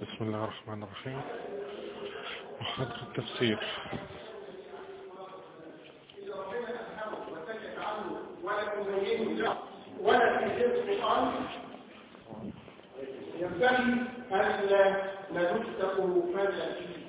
بسم الله الرحمن الرحيم محاضرة التفسير ولا في جنس القرآن ينبغي أن ندفق ماذا فيه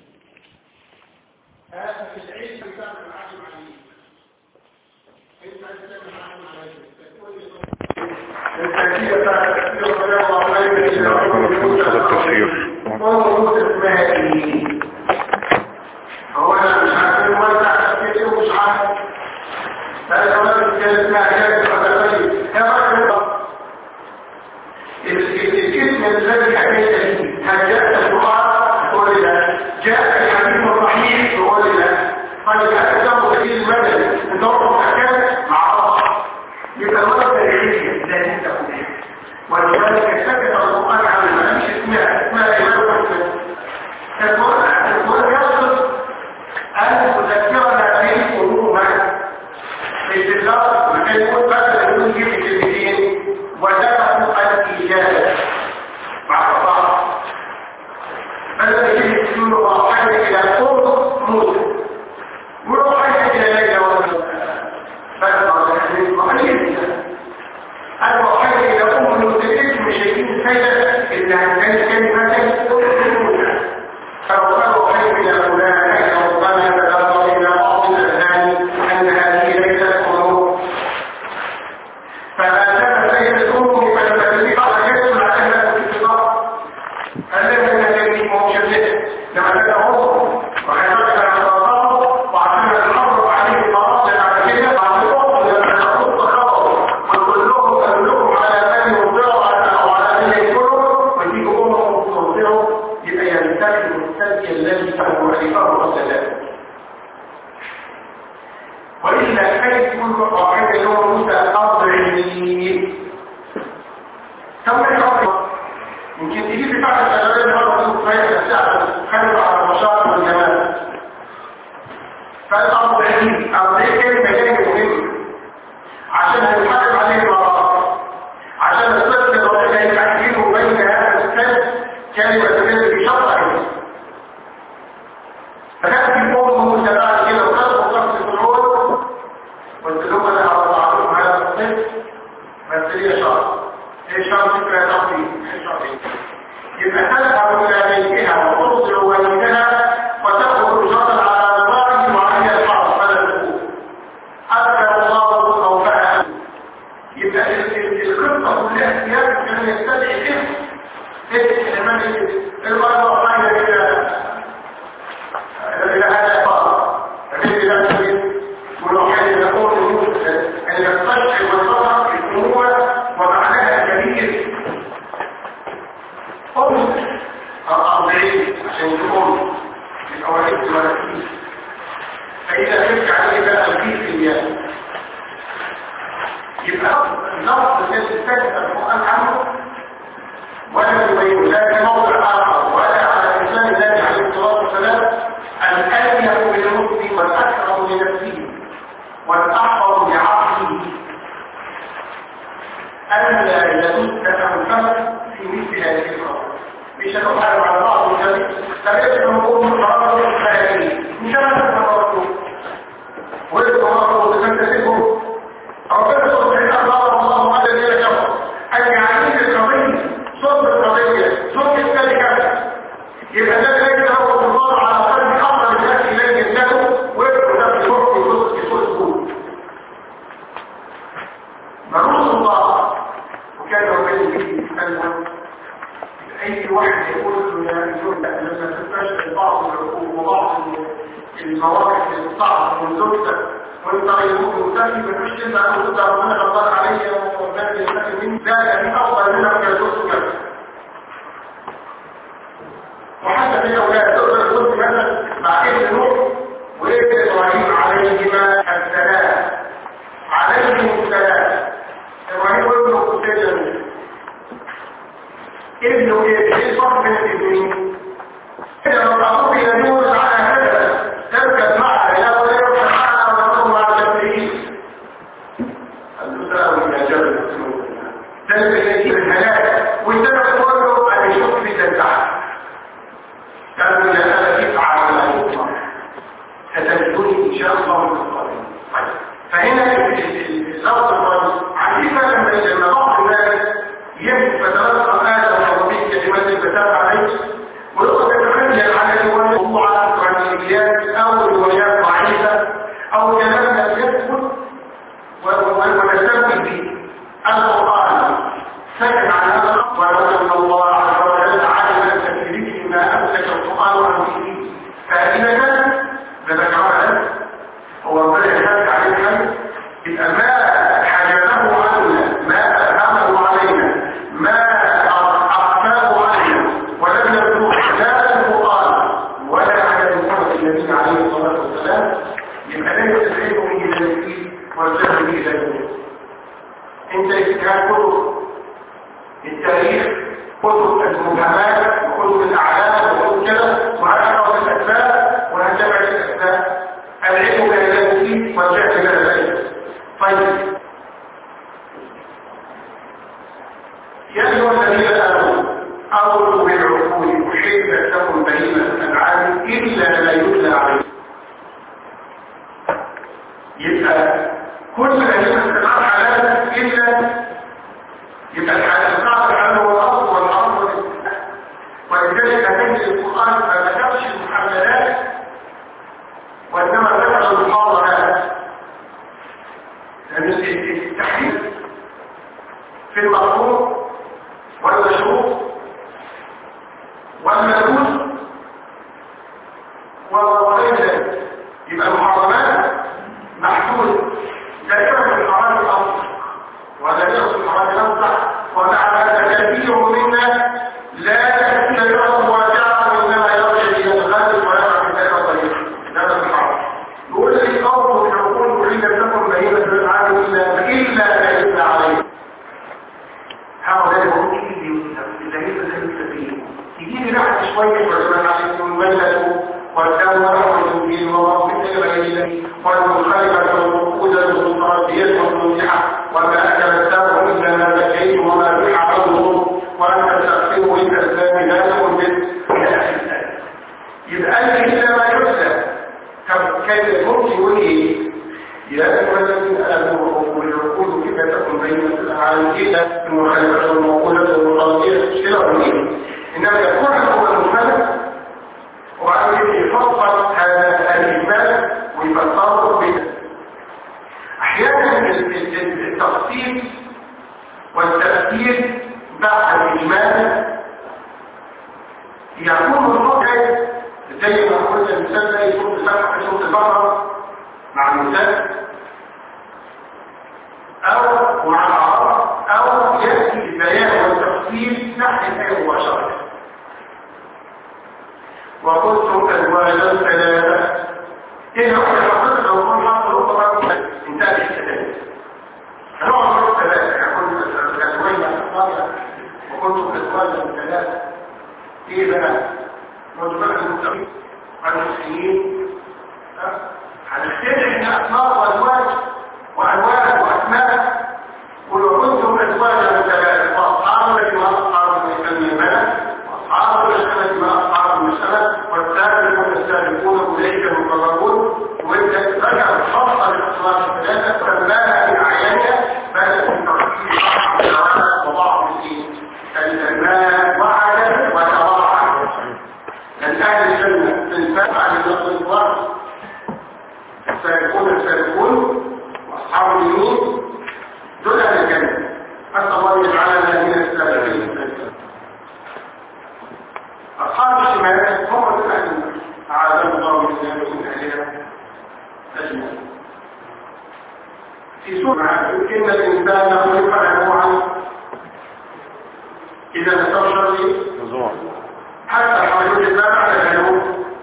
هذا في العلم بتاع العالم عليه انت عايز تعمل عالم عليه التأكيد بتاع التفسير وكلام الله عليه بسم الله الرحمن الرحيم محاضرة التفسير موجود اسمها ايه هو انا مش عارف نوزع تفسير ومش عارف هذا هو الكلمة اسمها علاج الخطرية الاسم الذي حكيت فيه هل جاء القرآن ولا لا جاء الحديث الصحيح ولا لا طيب هل تسمى تفسير المدني ندور احكام مع بعض يبقى الوضع تاريخية لا تنتهي ولذلك سكت القرآن عن المنامش اسمها اسمها إمام مسلم المرء يقصد أن تذكرنا به قلوبنا في الله وكان يقول مثلا يقول جيب الكلمتين ودفعوا الإيجاب مع بعض بدل يجب يقول وحاجة إلى قوم موسى وحاجة إلى ليلة ومسلم أنا أحب إلى أم المتكلم شيئين سيدة إنها كانت كلمة فلو قالوا أحب إلى فلان ربما تدبر إلى بعض الأذهان أن هذه ليست قلوب فما كان سيد الأم فلما تبيع على يسمع أنها في الاتفاق الذي من الذي موجود لما تدعوه وحياتك على الله وعشان الحرب عليه المراصد على كده بعد الوقت لما تقول تخبر وكلهم كلهم على من يرضعوا على او على من يكفروا ويجيبوا امهم ترضعوا يبقى ينتهي المستلقي الذي فهو خليفه وسلام والا كيف كل واحد يوم موسى اضعي ثم يحط يمكن تجيب بتاعت الشباب مرة تقول فايدة الساعة خلف على النشاط والجمال فالأرض عديد أو دي كلمة جاية مهمة عشان هنحكم عليه المرات عشان الصدق الوضع اللي يحكيه بين هذا السد كلمة تبين بشرط عليه فتأتي أم موسى بعد كده وخلق وخلق الصدور قلت لهم أنا هرضعكم هذا الصدق بس ليه شرط ايه شرط فكرة تقديم ايه شرط يبقى تذهب إلى بيتها وترضع والدها وتأخذ شرطا على رضاعه وعليها الحرب فلا تكون أذكر الله خوفها يبقى القصة كلها سياسة كان يستدعي كده ايه كمان المرة حاجة كده إلى هذا الفرق فكيف نفسه ولو كان يقول أن يستشعر والبصر في الدموع ومعناها كبير أم الأرضين عشان تقوم الأوائل والأكيد فإذا ترجع عليه بقى الفيل في المياه يبقى اللفظ الذي استجد القرآن عنه ولا يبين لا في موضع آخر ولا على الإنسان الذي عليه الصلاة والسلام الأليق بالمسلم والأكرم لنفسه والأحفظ لعقله ألا يدوس تفهم في مثل هذه الأمر مش هنحارب على بعض الجميع فليس نقول مقرر الثاني مش أنا مقرر ويبقى مقرر وتنتسبه ربنا سبحانه الله الله هذا الذي يجب أن يعلم القضية صوت القضية صوت الكلمة يبقى ده ليس هو الله على قلب أفضل الناس إليه له ويبقى نفس الوقت يصوت يصوت مرون الله وكان ربنا به يتكلم اي واحد يقول له يا ايها لما تستشعر بعض العقول وبعض المواقف الصعبه من زوجتك وانت غير ممكن ما فيش انت اقول ده ربنا غضب عليا وربنا يستحي مني لا يعني افضل منك يا زوجتك وحتى في اولاد تقدر تقول مثلا مع ابن نوح وابن ابراهيم عليهما السلام عليهم السلام ابراهيم وابنه سجن ابنه ايه الفرق بين الابنين اذا لو تعطوه يدور على هذا تركب معها لا ولا يركب معها ولا تقوم مع التبريد المساوي الى جبل ده اللي بيجي الهلاك والسبب كله ان يشوف في التحت ولذلك هتجد القرآن ما ذكرش المحملات وإنما ذكر المحاضرات لأن التحديث في المطلوب والمشروع والملموس وغير ذلك يبقى المحرمات محدود دائما في الحرام الأمر ودائما في الحرام الأمر ومع هذا كثير منا لا يأتي الأرض واجعة وإنما يرجع إلى الغالب ويرجع في ذلك الطريق هذا الحرام يقول لي قوله يقول وإن لم تكن بهيمة العالم إلا إلا فإن عليه هؤلاء هم الذين الذين تجيني نحن شوية وزمان عليكم الملة والدولة والإنجيل ومرضك غيره والمخالفة والمقودة والمتردية والمنجحة وما أكل الدار إلا ما ذكيت وما بح عضه وأنت تستغفره للأسلام لا يكون به يبقى أنت إلا ما يحسن طب كيف ممكن يقول إيه؟ يا أيها الذين آمنوا والعقول كيف تكون بين العالمين المخالفة والمقودة والمتردية شراء إنما يكون هو المخالف وبعدين يفصل هذا الإجمال ويفصله به أحيانا التفصيل والتفسير بعد الإجمال يكون الرجع زي ما قلنا المثال ده يكون بسبب صوت البقرة مع المثال أو مع العرب أو يأتي البيان والتفصيل تحت الآية مباشرة وكنتم أزواجا ثلاثة إن أخرى حصل لو كنت حصل أخرى انتهى الكلام هنقعد نقول ثلاثة يكون أزواجا أخرى وكنتم أزواجا ثلاثة إيه بقى؟ موجودات المتقين والمسلمين هنختار إحنا أسماء وأزواج وأنواع وأسماء قل وكنتم أزواجا ثلاثة وأصحاب الذي وأصحاب المسلمين أصحاب المسألة ما أصحاب المسألة والسابقون السابقون أولئك المقربون وإذا رجع الخاصة للأصوات الثلاثة فسماها بالعيانية بدأت من تفصيل بعض الجواب وبعض الدين الإيمان وعدا وتواعد لأن أهل الجنة في الفتح عن النصر الواحد السابقون السابقون وأصحاب اليمين دول أهل الجنة حتى الله يجعلنا من السابقين أصحاب الشمال هم الأهل أعاذنا الله من ذلك من أهلها أجمعين في سورة إن الإنسان خلق هلوعا إذا نستبشر حتى حوالين الإسلام على الهلوع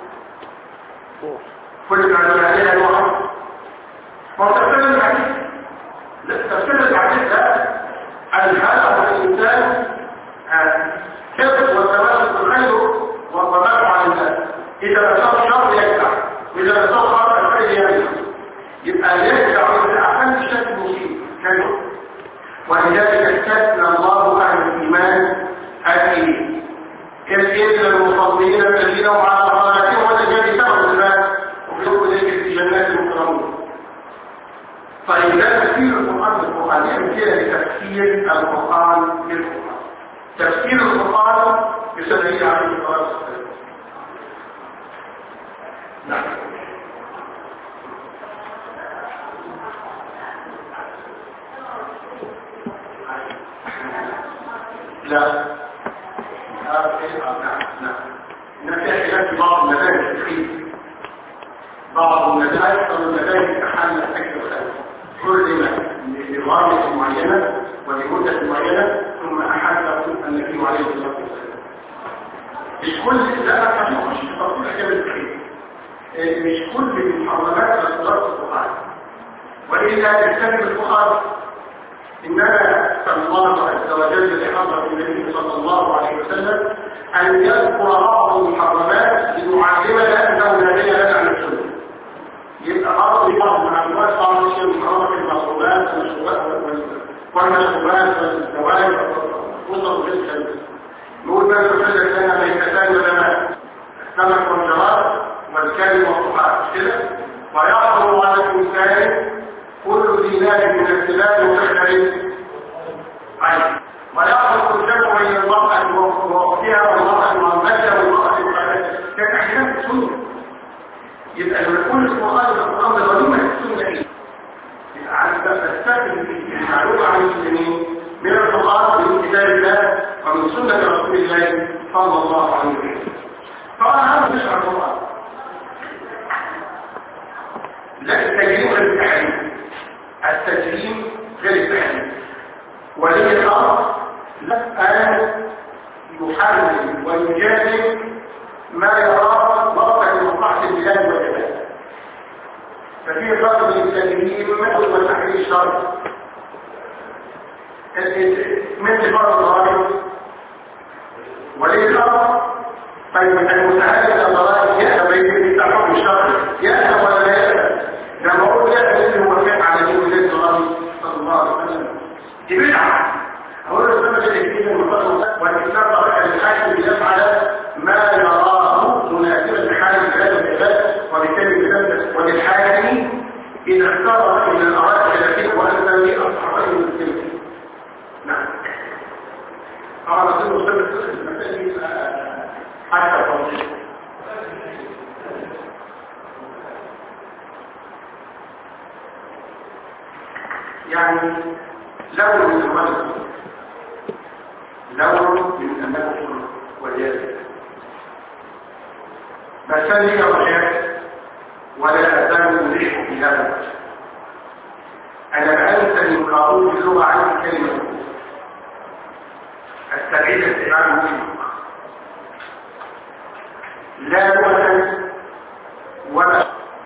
كل ما عليها هلوعا وتفسير الحديث تفسير الحديث ده الهلع الإنسان كيف والتماسك الخير والضمان عن الناس إذا نصاب شر يجدع وإذا نصاب خير الخير يجدع يبقى يجدع إلى أقل شكل مصيب كله ولذلك استثنى الله أهل الإيمان الإيمان كالإذن المفضلين الذين هم على صلاتهم والذين تبعوا الناس وفي يوم ذلك في جنات المكرمون طيب ده تفسير القرآن بالقرآن يعني كده لتفسير القرآن بالقرآن تفسير القرآن بسببه عليه الصلاة والسلام نعم لا نتائج في بعض النتائج التدخين بعض النتائج أو النتائج تحمل أكثر خلال حرم لغاية معينة ولمدة معينة ثم أحد النبي عليه الصلاة والسلام مش كل لا أحد يخش في تفصيل أحكام التدخين مش كل المحرمات أصدرت القرآن وإلا تستخدم القرآن إنما صلى الله عز وجل لحضرة النبي صلى الله عليه وسلم أن يذكر بعض المحرمات لنعلمنا أنه لدينا لنا عن السنة يبقى بعض بعض من المعلومات بعض الشيء المحرمة المشروبات والمشروبات والزواج وصلوا في الكلمة نقول ما يفسر لنا ميتتان ولماء السمك والجراد والكلم والطحاء كده ويحرم على الإنسان كل ذي نار من السلال وتختلف عين ويحرم الجمع بين المرأة ووقتها والمرأة المؤمنة الله عليه وسلم طبعا هذا مش القرآن لا التجريم غير التحريم التجريم غير التحريم ولي الأمر لا أن يحرم ويجازم ما يراه وقتا لمصلحة البلاد والعباد ففي فرق بين التجريم وتحريم الشرع مثل فرض الضرائب وليه الأمر طيب المتعلق الضرائب يأتى بين التحكم الشرعي يأتى ولا لا يأتى لما أقول يأتى مثل هو كان على دين الله الضرائب صلى الله عليه وسلم دي بدعة أقول له سنة الإكليل المفضل والإسلام طريقة للحاكم ليفعل ما يراه مناسبا لحال البلاد والعباد وبالتالي وللحاكم إذا اختار من الأراضي التي وأنت لأصحابه المسلمين نعم طبعا نصير مستمر في المسائل حتى التوصيل يعني لون من الملك لون من الملك واليد بس لي رجاء ولا أزال أليح في هذا الوجه أنا بأنسى من قانون اللغة عن كلمة السبيل استعماله في لا لغة ولا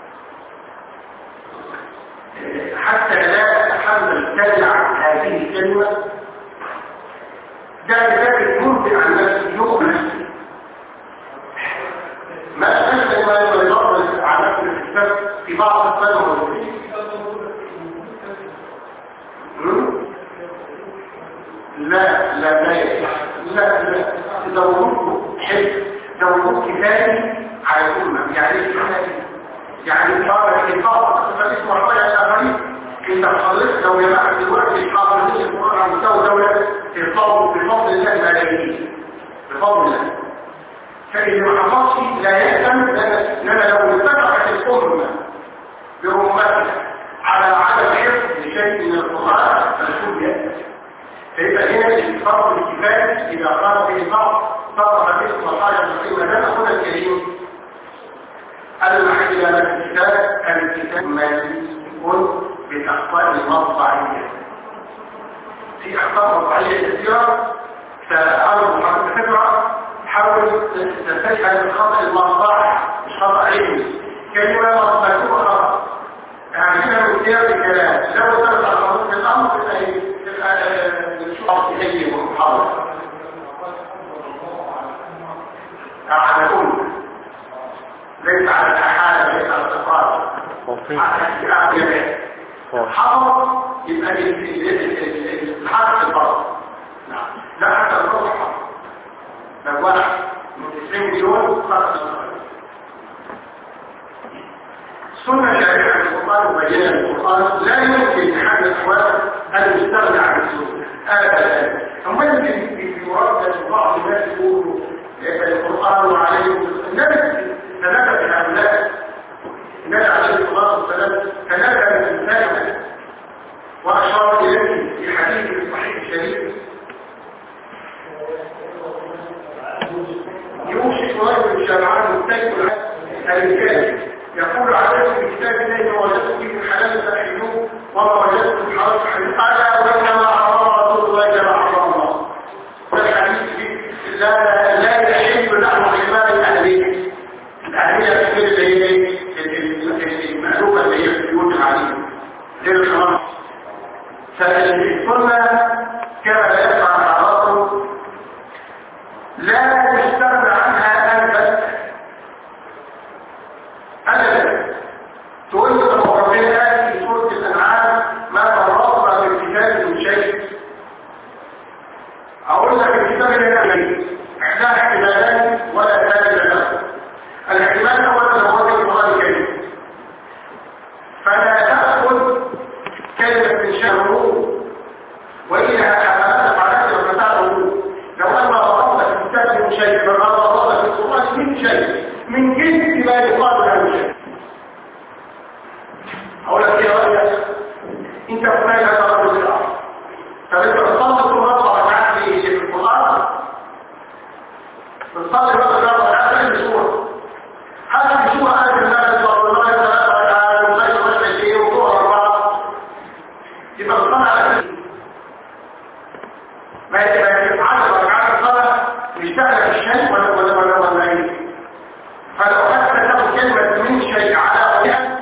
حتى لا أتحمل كلمة هذه الكلمة ده ذلك ممكن عن نفسي يوم نفسي ما أشهد ما يضرب على نفسي الكتاب في بعض الفن والمسيح لا لا لا لا لا دورته حلو دورته كفاية على الأمة يعني يعني صار الإنفاق فاسمه رفايا الآخرين إن خلصت لو جماعة دلوقتي الحاضرين القرآن على مستوى دولة الفضل بفضل الله ملايين بفضل الله فإذا ما حفظش لا يأتم لأن لو اتفقت الأمة برمتها على عدم حفظ لشيء من القرآن فالكل يأتم فيبقى هنا الفرق الكفاية إذا قام به بعض طبق به المصالح المسلمة ده أخونا الكريم المحل إلى الكتاب الكتاب مليء بالأخطاء المطبعية في أخطاء مطبعية كثيرة فأرجو حضرتك تقرأ حاول تستشعر الخطأ المطبعي مش خطأ علمي كلمة مطبعية خطأ يعني كده مثير الكلام لو ترجع قانون الأمر تبقى نشوف إليه ومحاولة على كل ليس على الأحالة ليس على الأفراد على الاختلاف جميع حفظ يبقى الحرف الفرد نعم لا حتى الفرد حفظ لو واحد من 90 مليون خلص سنة شريعة القرآن وبيان القرآن لا يمكن في حال الأحوال أن يستغنى عن السنة أبدا ثم يمكن في مراد بعض الناس يقولوا القرآن وعليه الناس ثلاثة هؤلاء الناس عليه الصلاة والسلام ثلاثة من الإنسان وأشار إليه في حديث الصحيح الشريف يوشك رجل الشمعان متكل الكافر يقول عليكم بكتاب الله ما وجدتم فيه الحلال فاحلوه وما وجدتم في الحرام فاحلوه الا وانما حرم رسول الله كما حرم الله والحديث فيه لا لا يحل لحم حمار الاهليه الاهليه في اللي هي المألوفه اللي هي في بيوت العليم غير الحرام فالسنه كما لا يفعل حرامه لا يستغنى عنها البتة أبدا تقول له طب ربنا قال في سورة الأنعام ما فرطنا في الكتاب من شيء أقول لك الكتاب اللي أنا إحدى احتمالات ولا ثالث له الاحتمال الأول هو وجه القرآن الكريم فلا تأخذ كلمة من شهره وإنها حملت عليك وفتاته لو أن فرطنا في الكتاب من شيء فما فرطنا في القرآن من شيء من جنس ما يقال له شيء اقول لك يا راجل انت فلان هذا رجل الاخر طب انت بتصلي المرضى بتاعت في القران بتصلي صلي بقى الرابع هذا سورة هذه سورة آية الناس والله ثلاثة ركعات وغير وجه شيء وظهر أربعة يبقى الصلاة على ما يتعلم ركعات الصلاة مش سهلة في الشيء ولا ولا ولا ولا ايه فلو حتى تاخد كلمة من شيء على وجه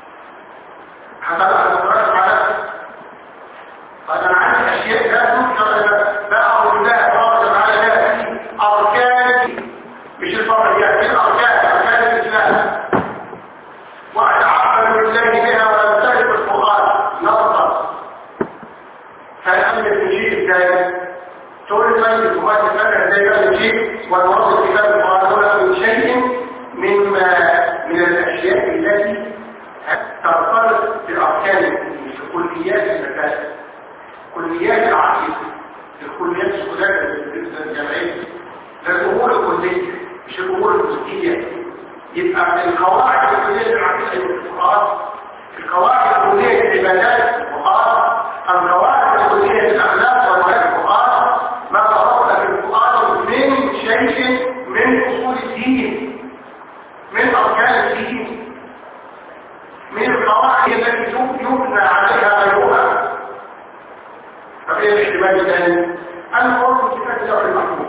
هتبقى تتركز على قد انا عندي اشياء لا تذكر لا اقول لا اتركز على لا في اركان مش الفرق يعني في اركان اركان الاسلام واتعبد بالله بها وامتلك القران نظرا فالامر الشيء ازاي تقول لي طيب الجمعات الفترة ازاي بقى الشيء والمرض الكتاب القرآن من شيء مما من الاشياء التي ترتبط باركان في كليات المسائل كليات العقيده الكليات الكليات الجمعيه الامور الكليه مش الامور الجزئيه يبقى القواعد الكليه العقيده والفقهاء القواعد الكليه العبادات الفقهاء القواعد الكليه الاخلاق والواجب الفقهاء ما فرضنا في الفقهاء من شيء من اصول الدين من اركان الدين من القواعد التي يبنى عليها غيرها ففي الاحتمال الثاني الفرق في كتاب اللوح المحفوظ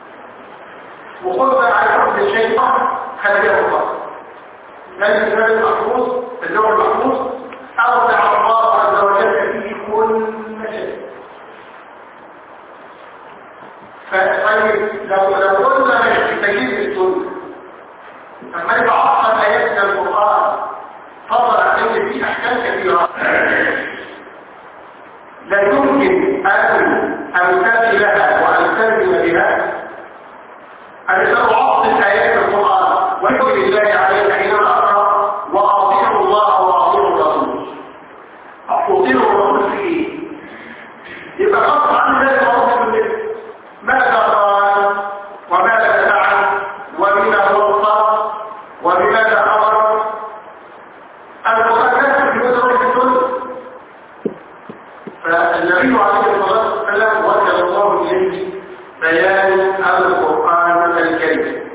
وخذ على حكم الشيطان خليه الله لان الكتاب المحفوظ اللوح المحفوظ اودع الله عز وجل فيه كل شيء فطيب لو لو قلنا في تجديد السنه لما يبقى اصلا ايات من القران فضل عن في احكام كثيره لا يمكن ان امتثلها والتزم بها ان اعطي ايات القران ويجب الله عليك حين اقرا واطيعوا الله واطيعوا الرسول اطيعوا الرسول في ايه يبقى غصب عن ذلك رسول ماذا قال وماذا فعل وبما وصى وبماذا امر القران في مدرك السنه فالنبي عليه الصلاه والسلام وكل الله اليه بيان القران الكريم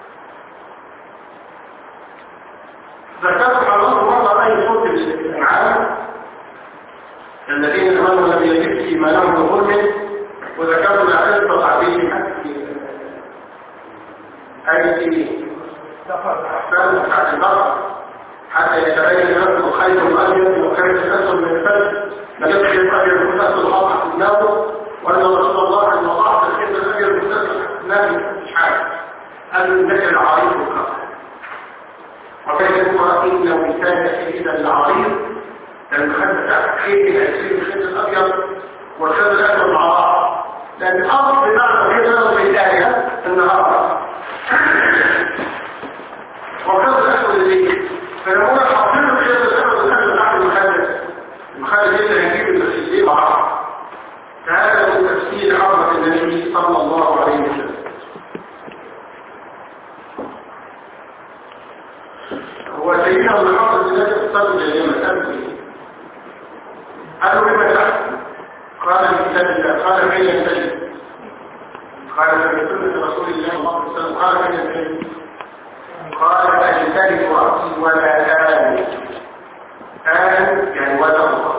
ذكرت حضرتك مره اي صوت الانعام الذين امنوا لم يجد ايمانهم بظلم وذكرنا قصه عبيد اي احسان بتاعت البقر حتى يتبين لكم الخيط الابيض وخيط الاسود من الفجر لم يدخل الابيض المسلسل الواضح في دماغه وان رسول الله ان وضعت الخيط الابيض المسلسل نبي مش حاجه قال الذكر العريض والكفر وكان هو انه كان سيدا العريض لان خد تحت خيط الاسير الخيط الابيض والخيط الاسود مع بعض لان اصل معنى الخيط الاسود في الايه النهار وكان الاسود الليل فلما حاطين الخيط الاسود والخيط تحت المخدس المخدس يقدر يجيب المسجدين مع بعض فهذا هو تفسير عظمه النبي صلى الله عليه وسلم هو سيدنا ابن حافظ الناس اتصل جريمة أمري قالوا لما تحكم قال الكتاب الله قال بين السجن قال في سنة رسول الله صلى الله عليه وسلم قال بين السجن قال أجتنب رأسي ولا آل آل يعني ولا الله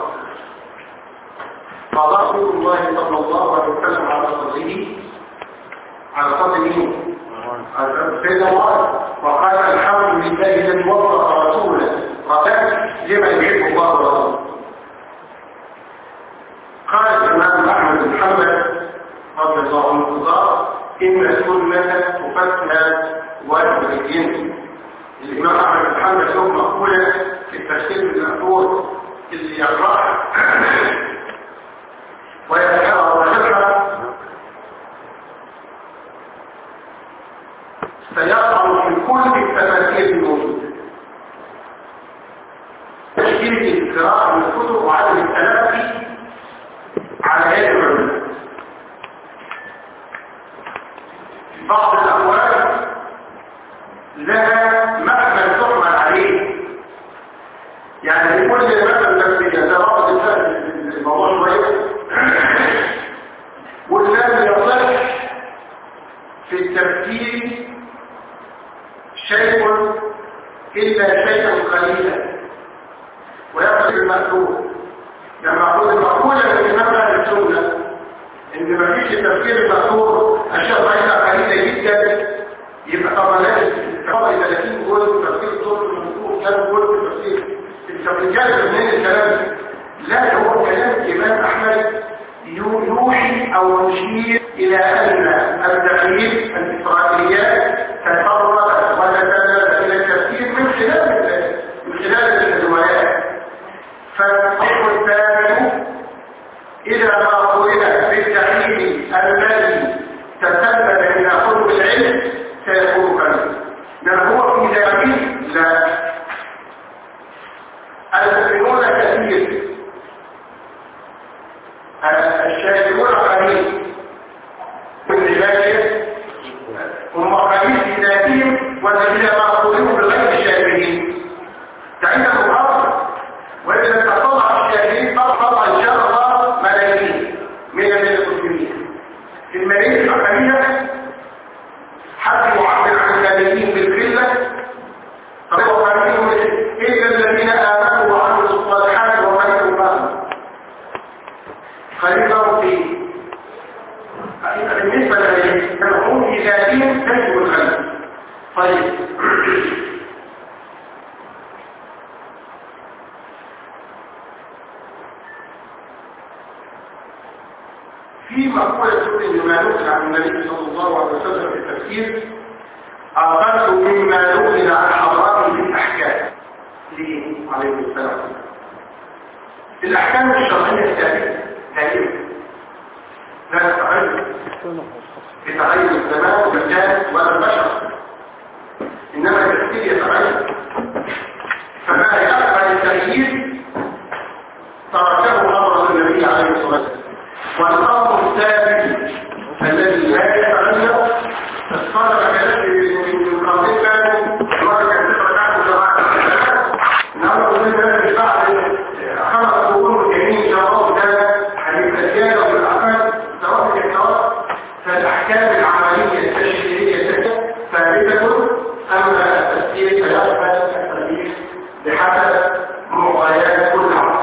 فضرب الله صلى الله عليه وسلم على صدره على صدر مين؟ سيدنا الله وقال الحمد لله الذي وفق رسوله رسول لما يحب الله ورسوله قال الإمام أحمد بن محمد رضي الله عنه وارضاه إن السنة تفتى وتبين الإمام أحمد بن محمد له مقولة في التفسير المأثور اللي يقرأها ويتكرر ويتكرر سيقع في كل التفاسير الموجودة تشكيل القراءة من الكتب وعدم التلقي على يد العلماء بعض الأقوال لها مأمن تحمل عليه يعني لكل مثل تفسير ده بعض الموضوع شوية والذي يصح في التفكير شيء إلا شيئا قليلا ويقصد المأثور لما أقول المقولة في مبنى السنة إن ما فيش تفكير المأثور أشياء ضعيفة قليلة جدا يبقى طبعا لازم تقضي 30 جول تفكير صوت المأثور كام جول تفكير التفكير من الكلام لا هو كلام الإمام أحمد يوحي أو يشير إلى أن التغيير الإسرائيليات تفرغت وتتبادل إلى التفكير من خلال من خلال الروايات فالأمر الثاني إذا ما قرئ بالتحليل الذي تسبب من قرب العلم سيكون كذا ما هو في ذلك لا المؤمنون كثير الشاكرون قليل والعباد هم قليل في ذاتهم والذين مأخوذون بغير الشاكرين تعيد المحافظة وإذا تطلع الشاكرين تطلع إن شاء الله ملايين من المسلمين في الملايين الحقيقية حد يعبر عن الملايين بالقلة فهو قليل إلا الذين آمنوا وعملوا الصالحات وملكوا معهم خليفة في بالنسبة للعلوم في ذاتهم تجب الخلف طيب في مقولة سورة مما نقل عن النبي صلى الله عليه وسلم في التفسير أقل مما نقل عن حضراته في الأحكام ليه عليه السلام الأحكام الشرعية الثابتة تقريبا لا تتغير بتغير الزمان والمكان ولا البشر انما التفكير يتغير فما يقبل التغيير تركه امر النبي عليه الصلاه والسلام والامر الثابت الذي لا يتغير الصلاه كذلك من قبل كانوا مرة تفرقات جماعة نمر من ذلك بعد خمس قرون جميل ان شاء الله ده هيبقى زياده والاعمال سواء الإحصاء فالأحكام العملية التشريعية ثابتة أما التفسير فيقبل التغيير بحسب معطيات كل عصر.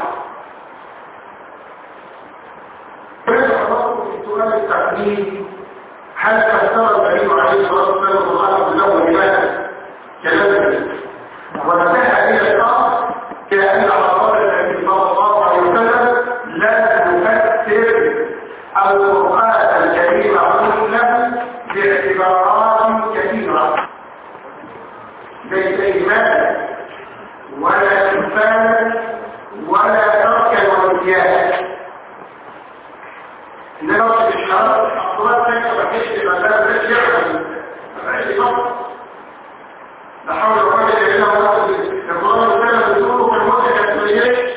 سؤال التقليد هل فسر النبي عليه الصلاة والسلام الغرب له لماذا؟ كلامه ونتهى إلى الأمر كأن أعراض النبي صلى الله عليه وسلم لا تفسر القرآن الكريم كله باعتبارات كثيرة ليس إيمانا ولا إنسانا ولا تركا ونسيانا إنما في الشرط أصلا تكتب كشف مدار ذلك يعمل فعلي فقط لا حول ولا قوة إلا بالله القرآن الكريم بيقولوا في الموت كالسوريات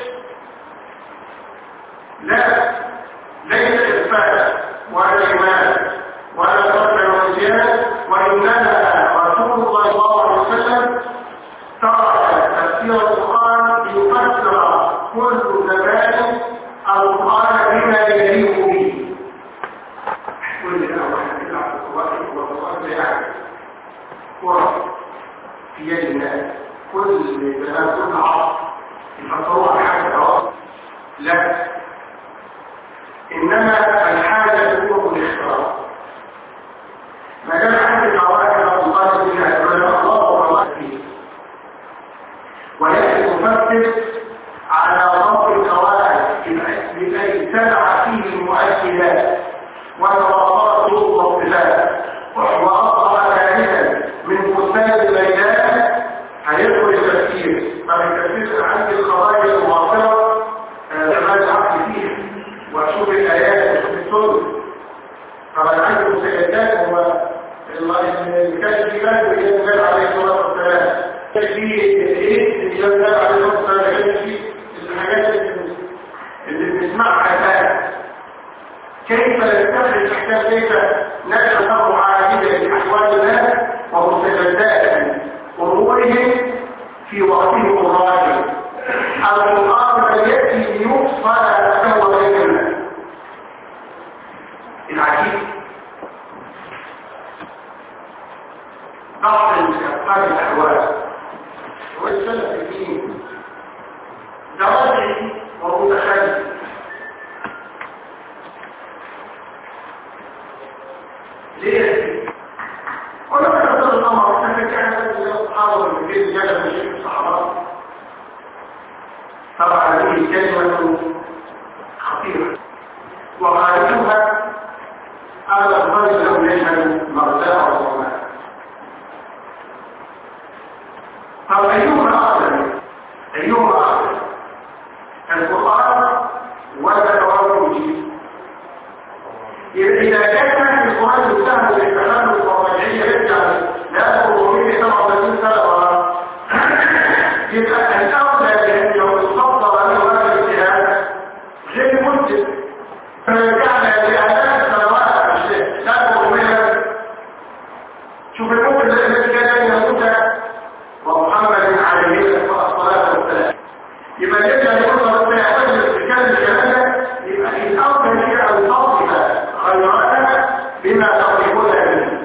لا ليس إثبات ولا إيمان ولا ترك ونسيان وإنما رسول الله صلى الله عليه وسلم ترك تفسير القرآن ليفسر كل زمان القرآن بما يليق به كل ده واحد يلعب القرآن والقرآن يعني كرة في يد الناس كل زمان كل عصر يفسروها بحاجة خلاص لا إنما الحاجة تكون الاختراع ما دام عندي قواعد الله بها العلماء الله وما فيه ولكن تفكر على ضبط القواعد لكي تدع فيه المؤكدات وتواصلت والصفات وأصبح ثالثا من فساد الميدان هيدخل التفكير طب التفكير عندي القضايا المعاصرة لما العقل فيها واشوف الايات واشوف السنه طبعا عندي مسجدات هو الكشف كان بالنسبه عليه الصلاه والسلام في ايه الانسان عليه الصلاه والسلام كان في الحاجات اللي بنسمعها الان كيف نستخرج الاحكام كيف نجعل له عادله لاحوال الناس ومستجدات امورهم في وقتهم الراجل القرآن يأتي ليفصل له وبين الناس العجيب بعض الأفكار الأحوال والسلف الدين درجي ومتخلف ليه؟ ولما يصل الأمر أنك كان يصحاب من بين جلب الشيخ الصحابة طبعا هذه كلمة خطيرة وغالبها على الطريق لو يشهد مرتاع وصماء طب أيهما أفضل أيهما أفضل القرآن ولا توافق إذا كان القرآن يسمى بالتخلف والرجعية يرجع لا 437 سنة يبقى الأولى بأن يتصدر له هذا الاجتهاد غير مدة فرجعنا لأداء سنوات الشيء لا 400 شوف الممكن الذي كان بين موسى ومحمد عليه الصلاة والسلام يبقى يرجع يقول ربنا يحتاج للاتكال الشهادة يبقى الأولى هي أن تصف خيراتها بما تقربون به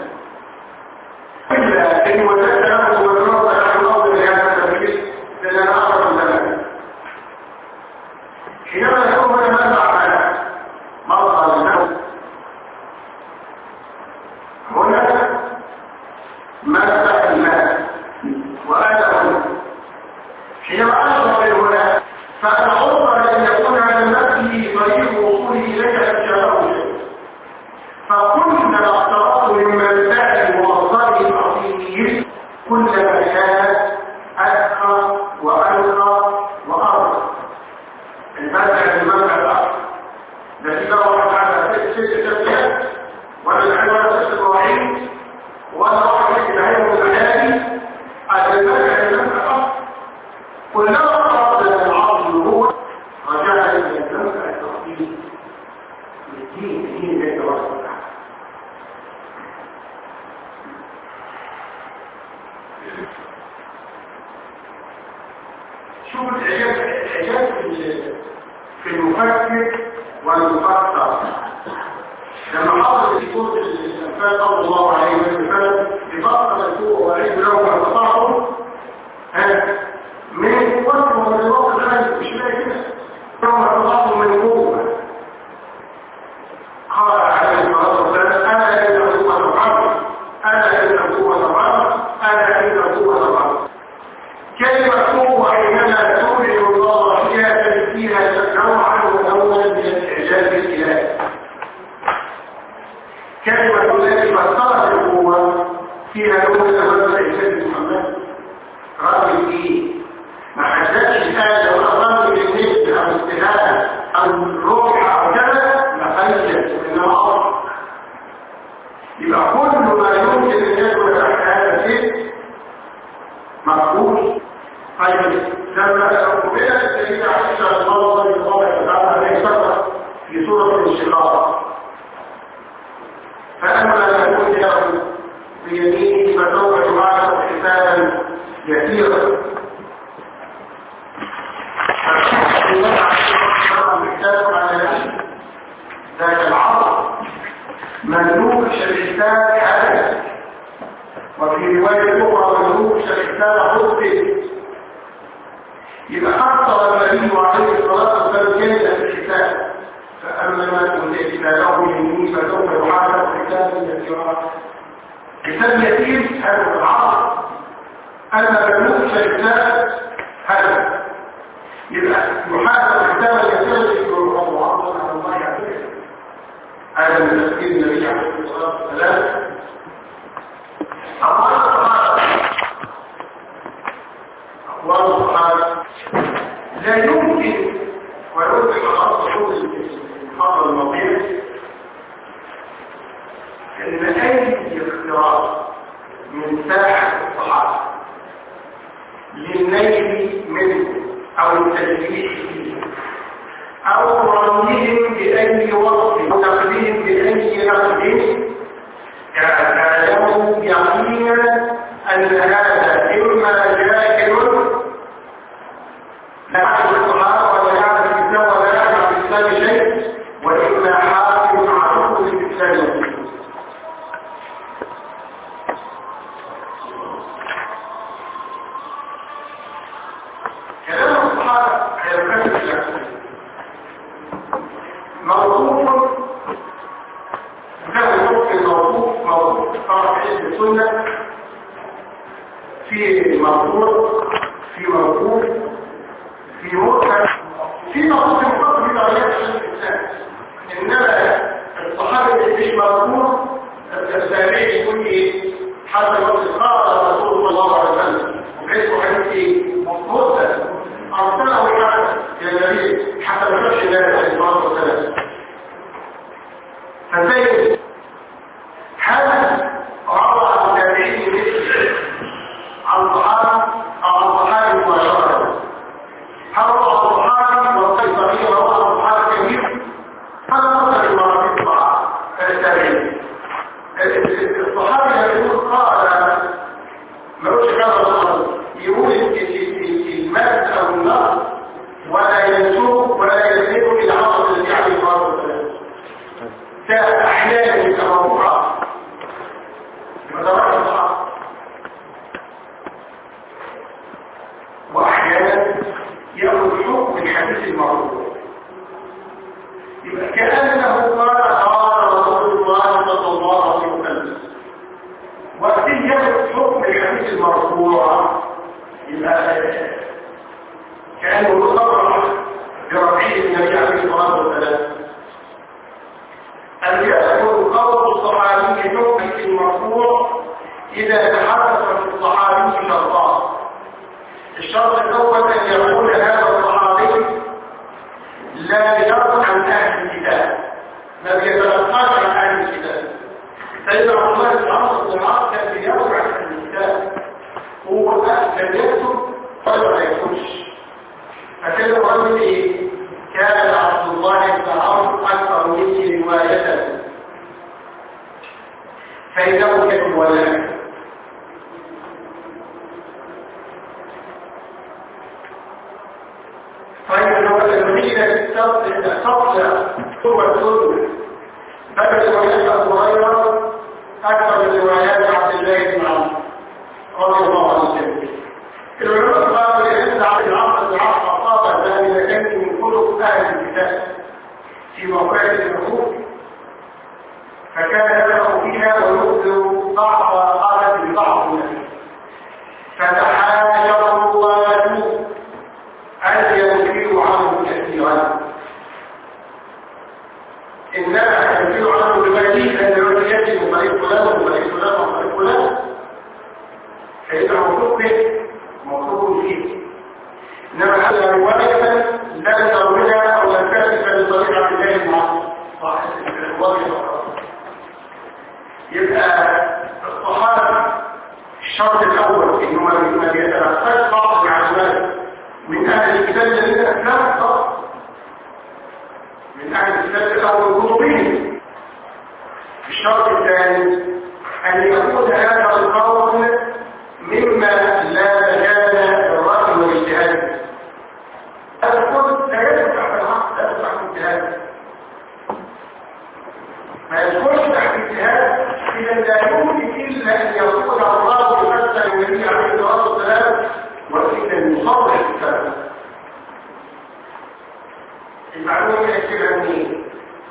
إلا إن وجدت له والرب نحن الأرض لهذا التفكير لأن أعرف الزمان حينما يكون هنا ماذا أعمال مرضى للنوم هنا مسح الماء وأنا هنا حينما أشرب هنا فأنا عرض أن يكون على نفسه طريق وصوله إليك الشهوة فكلما اقتربت من منفعه ومصدره الاصيل كلما كان ادقى وانقى وارضى المنفع المنفع الاصل ده في بقى واحد على ست ست تسبيحات ولا العنوان ست مواعيد ولا واحد يكتب عليهم المنادي المنفع المنفع الاصل كلما اقتربت من العرض النور رجعنا الى المنفع الاصيل الدين الدين ليس وصفا شوف الإعجاز الإعجاز في المفكر والمفكر لما حضر في سورة الأنفال صلى الله عليه وسلم بفصل السوء وعيد له ما استطاعوا من قوة ومن الوقت الخارج مش لاقي كده يوم استطاعوا من قوة قال عليه الصلاة والسلام أنا إن قوة العرض أنا إن قوة العرض أنا إن قوة العرض كلمة قوة حينما تولي الله فيها فيها نوعا ونوعا من الإعجاز الإلهي كلمة التي فسرت القوة فيها نوع من الإعجاز محمد رجل فيه ما حددش حاجة ولا رجل بالنسبة أو استهادة أو الروح أو كذا ما خيش إنما أصل يبقى كل ما يمكن أن يكون تحت هذا الشيء مقبول طيب لما أقبلت السيدة عائشة الله صلى الله عليه وسلم في سورة الانشقاق فأما يكون له بيمينه فسوف يحاسب حسابا يسيرا ذات العرض مملوك الحساب حدث وفي رواية أخرى مملوك الحساب حدث يبقى أكثر النبي عليه الصلاة والسلام كلمة الحساب فأما ما تولي له يمين فسوف يحاسب حسابا يسيرا حساب يسير هذا العرض أما مملوك الحساب هذا يبقى يحاسب حسابا يسيرا يقول الله عظم على الله يعطيه هذا من تفكير النبي عليه الصلاة والسلام أقوال الصحابة أقوال الصحابة لا يمكن ويمكن خلاص حدود الحضر المطير أن أي اختراع من ساحة الصحابة للنيل منه أو التجريح فيه أو رميهم بأي وصف أو تقديم بأي نقد يعلموا يقينا أن هذا إما جاهل لا يعرف الصحابة ولا يعرف الإسلام ولا يعرف الإسلام شيء وإما حاكم معروف بالإسلام في مرفوع في مرفوع في مرسل في مرفوع في مرفوع في درجات الإنسان إنما الصحابي اللي مش مرفوع التابعي يقول ايه حتى وقت قال رسول الله عليه وسلم وبحيث حديث ايه مرسل أرسله حتى يا نبي حتى ما شافش الله عليه الصلاة والسلام فزي هل روى عن التابعين مثل عن صحابي او عن صحابي مباشرة هل روى عن صحابي وقيل صغير روى عن صحابي كبير هذا مثل المراتب مع التابعين الصحابي يقول قال ملوش كذا الصحابي يقول المال او النار ولا ينسوه ولا يزيد الى عصر الذي عليه الصلاه والسلام كأحلام كموضوعات مدرات الصحابة وأحيانا يأخذ حكم الحديث المرفوع يبقى كأنه قال قال رسول الله صلى الله عليه وسلم وقت يأخذ حكم الحديث المرفوع يبقى كأنه صرح برفعه النبي عليه الصلاة والسلام أن يأخذ قول الصحابي حكم المرفوع إذا تحدث في الصحابي شرطان الشرط الأول أن يقول هذا الصحابي لا يرد عن أهل الكتاب ما بيتلقاش عن أهل الكتاب سيدنا عبد الله بن عمرو بن العاص كان بيرد عن أهل الكتاب هو لم يكتب ولا ما يكتبش فكان الرجل ايه كان عبد الله بن عمرو اكثر مني روايه فانه كتب ولا يكتب طيب لو الذين استطلع هو السنه بدل روايات ابو هريره اكثر من روايات عبد الله بن عمرو رضي الله عنه العلماء قالوا لأن عبد العصر العصر أصاب ذلك إذا كانت من كتب أهل الكتاب في موقع الحقوق فكان يدعو فيها ويبدو بعض قالت لبعض الناس فتحاجر الله أن ينكروا عنه كثيرا إنما ينكروا عنه بمجيء أن يجب طريق فلان وطريق فلان وطريق فلان فإنه مطلق مطلوب فيه إنما هذا رواية لا ترويها أو لا تكتف بطريقة الله المعصر صاحب الواقع يبقى الصحابة الشرط الأول إنه ما بيتلقاش بعض المعلومات من أهل الكتاب الذين أسلموا فقط من أهل الكتاب الأول كتبهم الشرط الثاني أن يكون هذا القول مما لا مجال للرأي والاجتهاد هذا القول لا يدفع في العقل لا يدفع في الاجتهاد ما يدخلش تحت اجتهاد اذا لا يمكن الا ان يقول الله يمثل النبي عليه الصلاه والسلام واذا يصرح الكلام المعلومه يكتبها منين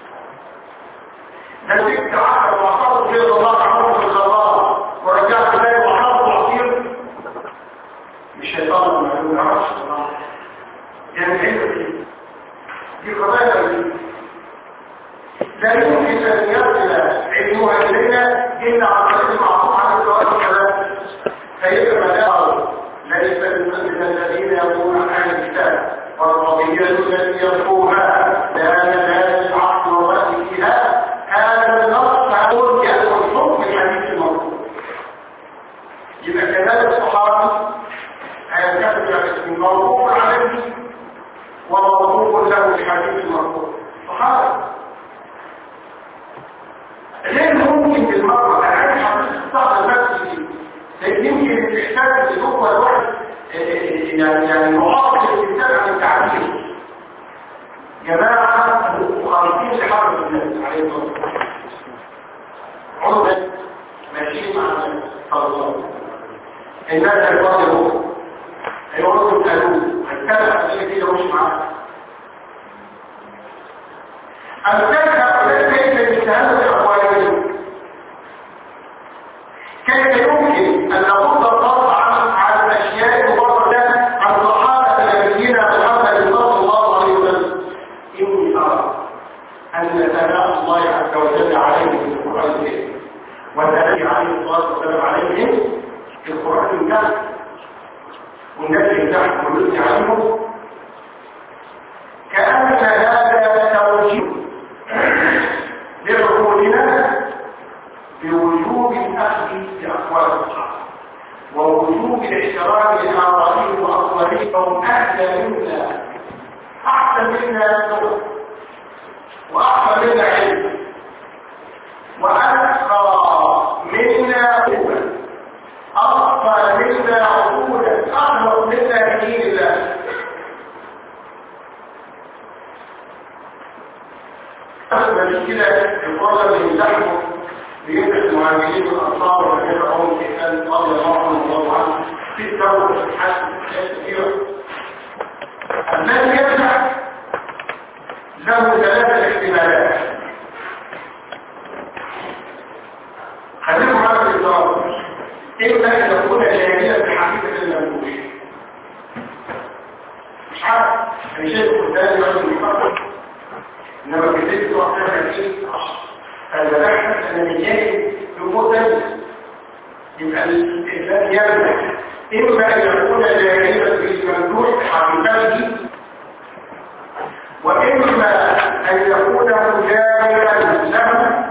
ده ست عشر وعصرت في الله عمر بن الخطاب ورجعت ذلك وحافظ عصير مش هيطلع ما يعرفش يعني ايه دي قضايا دي لا يمكن ان يصل علمها الينا الا عن طريق المعروف عن الزواج والكلام فيبقى مدار ليس من الذين يقولون عن اهل الكتاب والقضيه التي يرفوها لا مجال العقل والراي فيها هذا النص هقول يأخذ حكم الحديث المرفوع يبقى كذلك الصحابي هيكتب الموضوع عليه وموضوع له الحديث المرفوع صحابي غير ممكن بالمرة انا عايز حديث الصحابة نفسي يمكن الاحساس اللي هو الواحد يعني يعني معاصر الانسان عن التعبير جماعة مخالفين لحرب الناس عليه الصلاة والسلام عمدا ماشيين مع الناس صلى الله عليه وسلم الناس هيفضلوا هيقعدوا يسألوه هيتكلم عن شيء كده مش معاه أمثال هؤلاء كيف يجتهدوا في أقوالهم كيف يمكن أن نقول الضغط على والناس يمدحهم ويثني عليهم كأن هذا توجيه لعقولنا بوجوب الأخذ بأقوال الصحابة ووجوب الاحترام لآرائهم وأقوالهم فهم أهدى منا أحسن منا لغة وأحسن منا علم وأتقى منا قوة أصفى منا عقولا أخلص منا بدين الله أخذ كده الفضل من لحمه بيمسك المعاملين والأنصار والذين رأوهم في كان رضي الله عنه الله عنه في التوبة في الحج كثيرة الذي يمنع له ثلاثة احتمالات خليكم معنا في الإضافة إما أن تكون جاهلة في حقيقة المنبوش مش عارف أنا شايف قدامي رجل يفكر إنما كتبت وقتها كتير فالبحث أن الجاهل يموت يبقى الإنسان يمنع إما أن يكون جاهلا في الممدوح حقيقته وإما أن يكون جاهلا له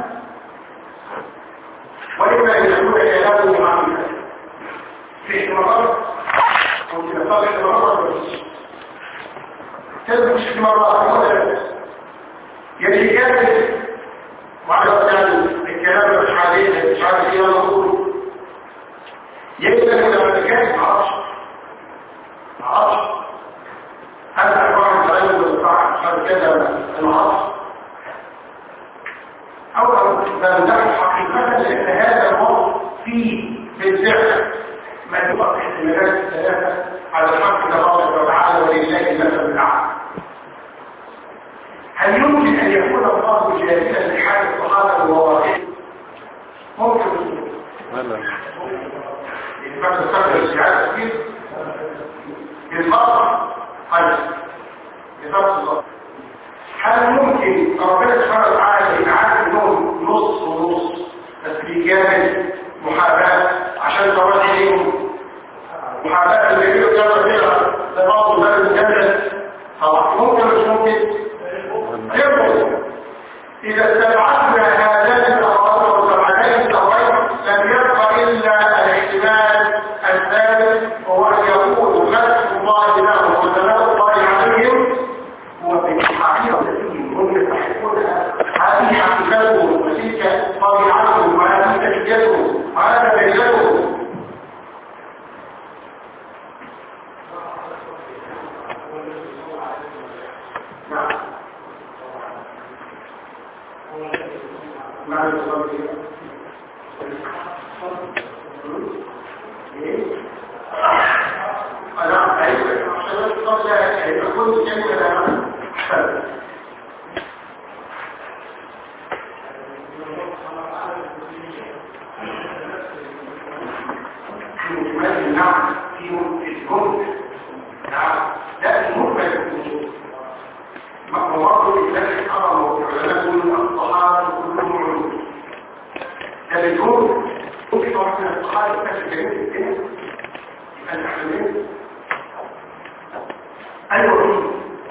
وإما أن يكون جاهلا حقيقته في احتمالات ممكن أطلق احتمالات بس تلك مش احتمالات ولا يجي جاهل وعلى يعني الكلام مش عليه مش عارف ايه انا اقول يبقى لما تتكلم معرفش معرفش هل احوال العلم والصح مش عارف كده انا معرفش او بمدح حقيقة لان هذا الوصف فيه بالفعل ما يبقى احتمالات الثلاثة على الحق تبارك وتعالى ولله المثل الاعلى هل يمكن ان يكون الله جاهلا لحال الصحابه وواقعهم ممكن لا يبقى تفكر السياسه كتير بالفضل قلب بفضل الله هل ممكن ربنا سبحانه وتعالى يجعل لهم نص ونص بس بيجامل محاباه عشان تروح عليهم محاباه اللي بيجيبوا كذا كده ده برضه ده الجنه طبعا ممكن مش ممكن يقول إذا استبعدنا هذان الأمرين وسبعتين الأمرين لم يبقى إلا الاحتمال الثالث وهو أن يكون مدح الله لهم وثناء الله عليهم هو في الحقيقة التي هم يستحقونها هذه حقيقتهم وتلك طبيعتهم وهذه تحيتهم وهذا بينهم نعم معنى الصبر أنا أعرف عشان الصبر يكون جميل في مجمل النعم في الجمل نعم لا المجمل الوجود مواقف التي حرموا العلماء الصحابة كلهم علوم ده بيكون ممكن واحد من الصحابة يكتشف جميل الدنيا يبقى الأحلام أيوة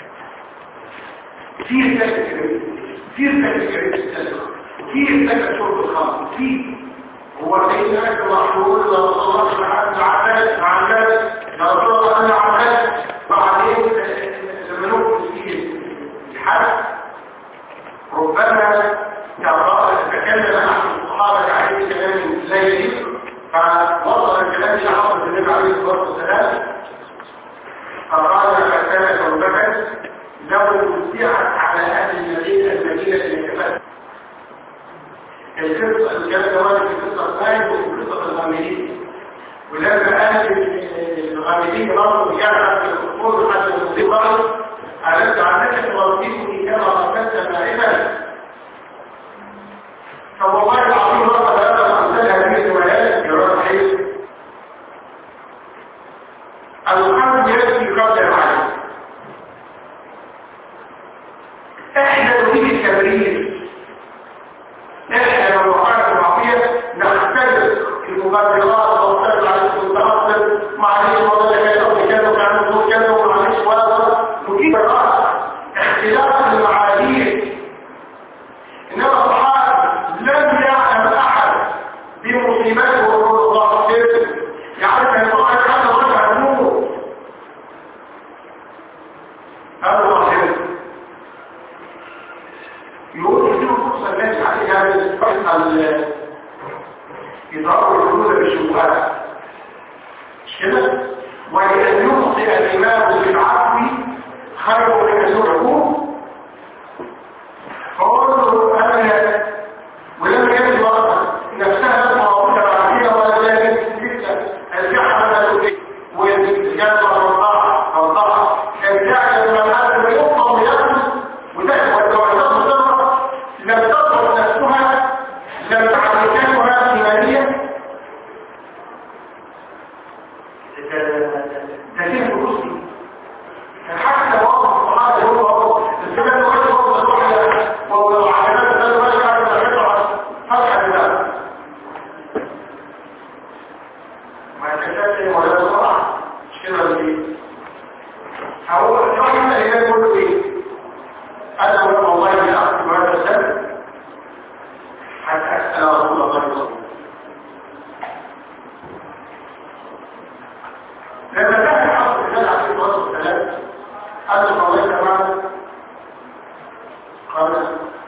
في في رسالة جميل في رسالة جميل السلام في رسالة شرب الخمر في هو سيدنا المحمود لو صلت مع العباس مع الناس لو صلت مع العباس بعدين لما نقول فيه الحد ربما تكلم عن الصحابة عليه السلام ليلي فوصل الكلام إلى حضرة النبي عليه الصلاة والسلام فقال فكان توبة لو وزعت على أهل المدينة المدينة الكفاية القصة الكلام ده وارد في قصة الثانية وفي قصة الغامدين ولما أهل الغامدين برضه جاء في الخطوط حتى المصيب برضه أردت عنك توظيفني كما غفلت نائما فوالله العظيم رفض هذا الأمثال هذه الروايات جواب حيث الحمد يأتي قبل العالم احنا نريد التمرير احنا لو وقعنا المعصية نختلف المبادرات ونختلف على المتوسط معلش والله كده وكده كده ولأن يخطئ الإمام بالعفو خير من أن يعفو فقلت أنا ولم يجد وقتا نفسها المواضيع العادية ولا يجب جدا الجحر والجنة والضعف والضعف كان تعلم من هذا يقطع ويأكل وده والدوائرات مضرة لم تضرب نفسها لم تعملكها إيمانية ده فيه الرسل حتى وقت الصحابة هو هو الزمان وقت وقت الوحدة وعلامات ذلك وقت بعد ما يطلع فتح الله ما يتكلم ولا يطلع مش كده دي هو الواحد اللي يقول له ايه انا والله من اخذ هذا السبب حتى اسال رسول الله صلى الله عليه وسلم لما كان حصل الرجال عليه الصلاه والسلام قال له الله تمام قال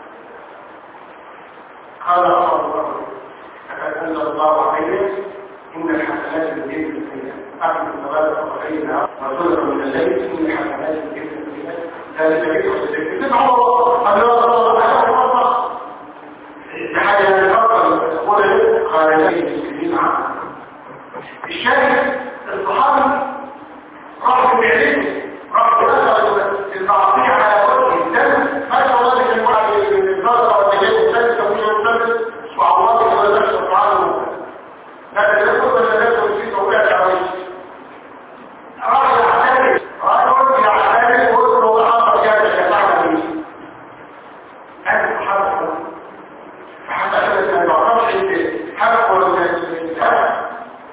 قال الله فقد انزل الله عليه ان الحسنات بالجنه السيئات اقم الصلاه وخيرها وصدر من الليل ان الحسنات بالجنه السيئات ذلك ذكر تدعو الله الله الله الله لحاجه نفكر تقول قال لا المسلمين عنه الشاهد الصحابي راح بعلمه راح بنظر المعصية على وجه الدم ما شاء الله لك الواحد النظر والتجاوز الثالث ومش الثالث وعوض كما نشر تعالى لكن يقول ان الناس وجهته وقعت على وجهه راح يعترف راح يقول يعترف ويقول له حصل كذا كذا تعمل ايه؟ هذا الصحابة حتى كده ما تعرفش انت حرق ولا انت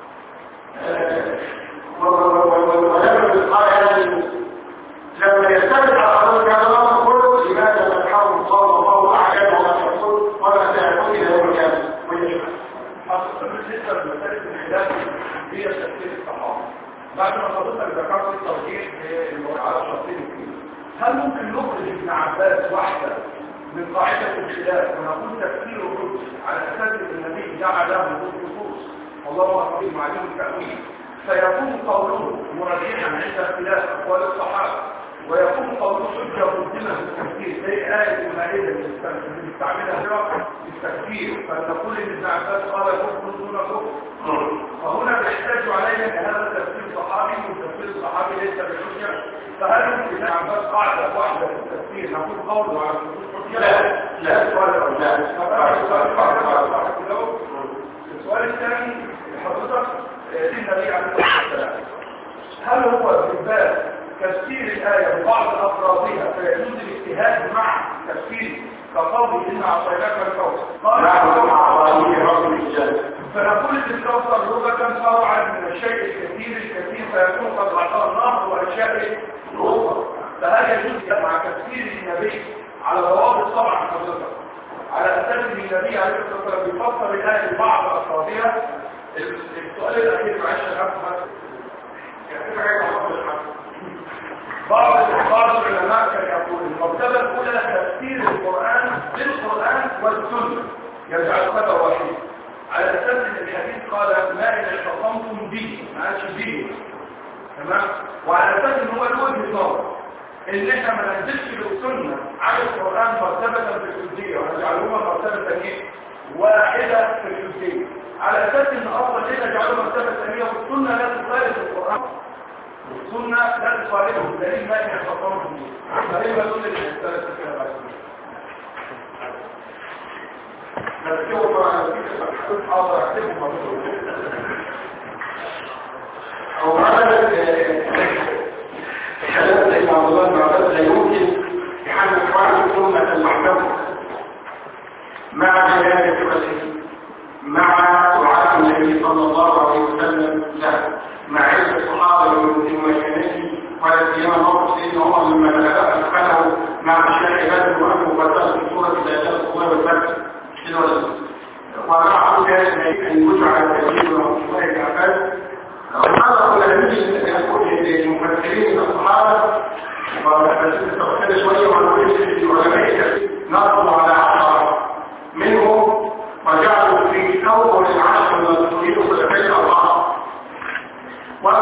ولما قال هذه لما يستمع على الكلام كله لماذا تنحر الله الله اعلم وما تقول وما سيكون الى يوم القيامه ويشهد بالنسبه لمساله الخلاف هي تفسير الصحابه بعد ما حضرتك ذكرت التوضيح على شرطين اثنين هل ممكن نخرج ابن عباس واحده من قاعده الخلاف ونقول تفسير الرشد على اساس ان النبي جعل له نصوص والله اكبر معلوم التاويل فيكون قوله مرجحا عند اختلاف اقوال الصحابه ويكون قوله حجه مقدمه في التفسير زي ايه المائده اللي بنستعملها في التفسير فنقول ان ابن عباس قال كفر دون كفر فهنا يحتاج علينا ان هذا التفسير صحابي والتفسير الصحابي ليس بحجه فهل يمكن ابن عباس قاعده واحده في التفسير نقول قوله على حجه لا لا سؤال لا السؤال الثاني حضرتك للنبي عليه الصلاه والسلام هل هو في باب تفسير الآية ببعض أفرادها فيجوز الاجتهاد مع تفسير كقول إن أعطيناك الكوثر قال نعم مع ظاهر رب الجنة فنقول ان الكوثر لغة فرعا من الشيء الكثير الكثير فيكون قد أعطاه النهر وأشياء أخرى فهل يجوز مع تفسير النبي على ضوابط طبعا حضرتك على أساس ان النبي عليه الصلاة والسلام بيفسر الآية ببعض أفرادها السؤال الأخير معلش يا كابتن بعض بعض العلماء كان يقول المرتبة الأولى تفسير القرآن بالقرآن والسنة يجعل قدر واحد على أساس أن الحديث قال ما إن اعتصمتم به ما قالش به تمام وعلى أساس أن هو له وجهة نظر إن إحنا ما ننزلش بالسنة على القرآن مرتبة في الجزئية ونجعلهما مرتبة ثانية واحدة في الجزئية على أساس أن أصلا ليه نجعله مرتبة ثانية والسنة لا تخالف القرآن والسنة لا تصالحه بدليل ما يحفظونه به فهي بدل الثلاثة كده بس نذكره مع حاضر اكتبه او مثلا كلام زي ما الله بن عباس لا يمكن يحدث واحد أمة المحكمة مع بيان ثقته مع دعاء النبي صلى الله عليه وسلم له مع علم الصحابة من مكانته ولا سيما موقف سيدنا عمر لما بلغ أدخله مع مشايخ بدر وأنه فتاه في سورة الآيات الله والفتح كده ولا ومع ذلك أن يجعل التجديد ورحمة الله العباد وهذا هو الذي يقول للمفسرين من الصحابة وبس استغفر شوية ونقول للعلماء نصبوا على عشرة منهم وجعلوا في أول العشر المذكورين خلفاء الأربعة وأنا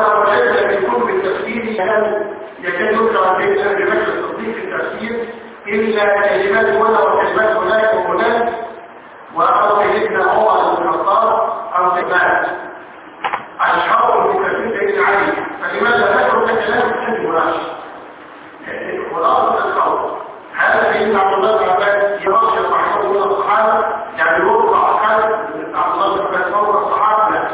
في كلام يكاد يذكر بين أهل بكر الصديق في التفسير إلا كلمات هنا وكلمات هناك وهناك وأو سيدنا عمر بن الخطاب أو سيدنا أشهر في تفسير سيدنا علي فلماذا ذكروا كلام الحج مناقش خلاصة القول هذا سيدنا عبد الله بن عباس يرشد رحمه الله الصحابة يعني يوضع حال عبد الله بن عباس فوق الصحابة لا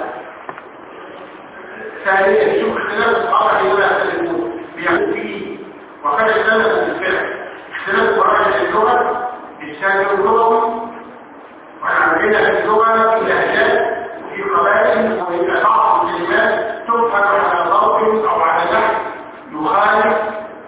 ثانيا شوف اختلاف الصحابة لما يختلفون بيعمل فيه وقد اختلفوا بالفعل اختلاف مراجع اللغة الشامل اللغوي وعندنا في اللغة في لهجات وفي قبائل وفي بعض الكلمات تفهم على ضوء او على نحو يخالف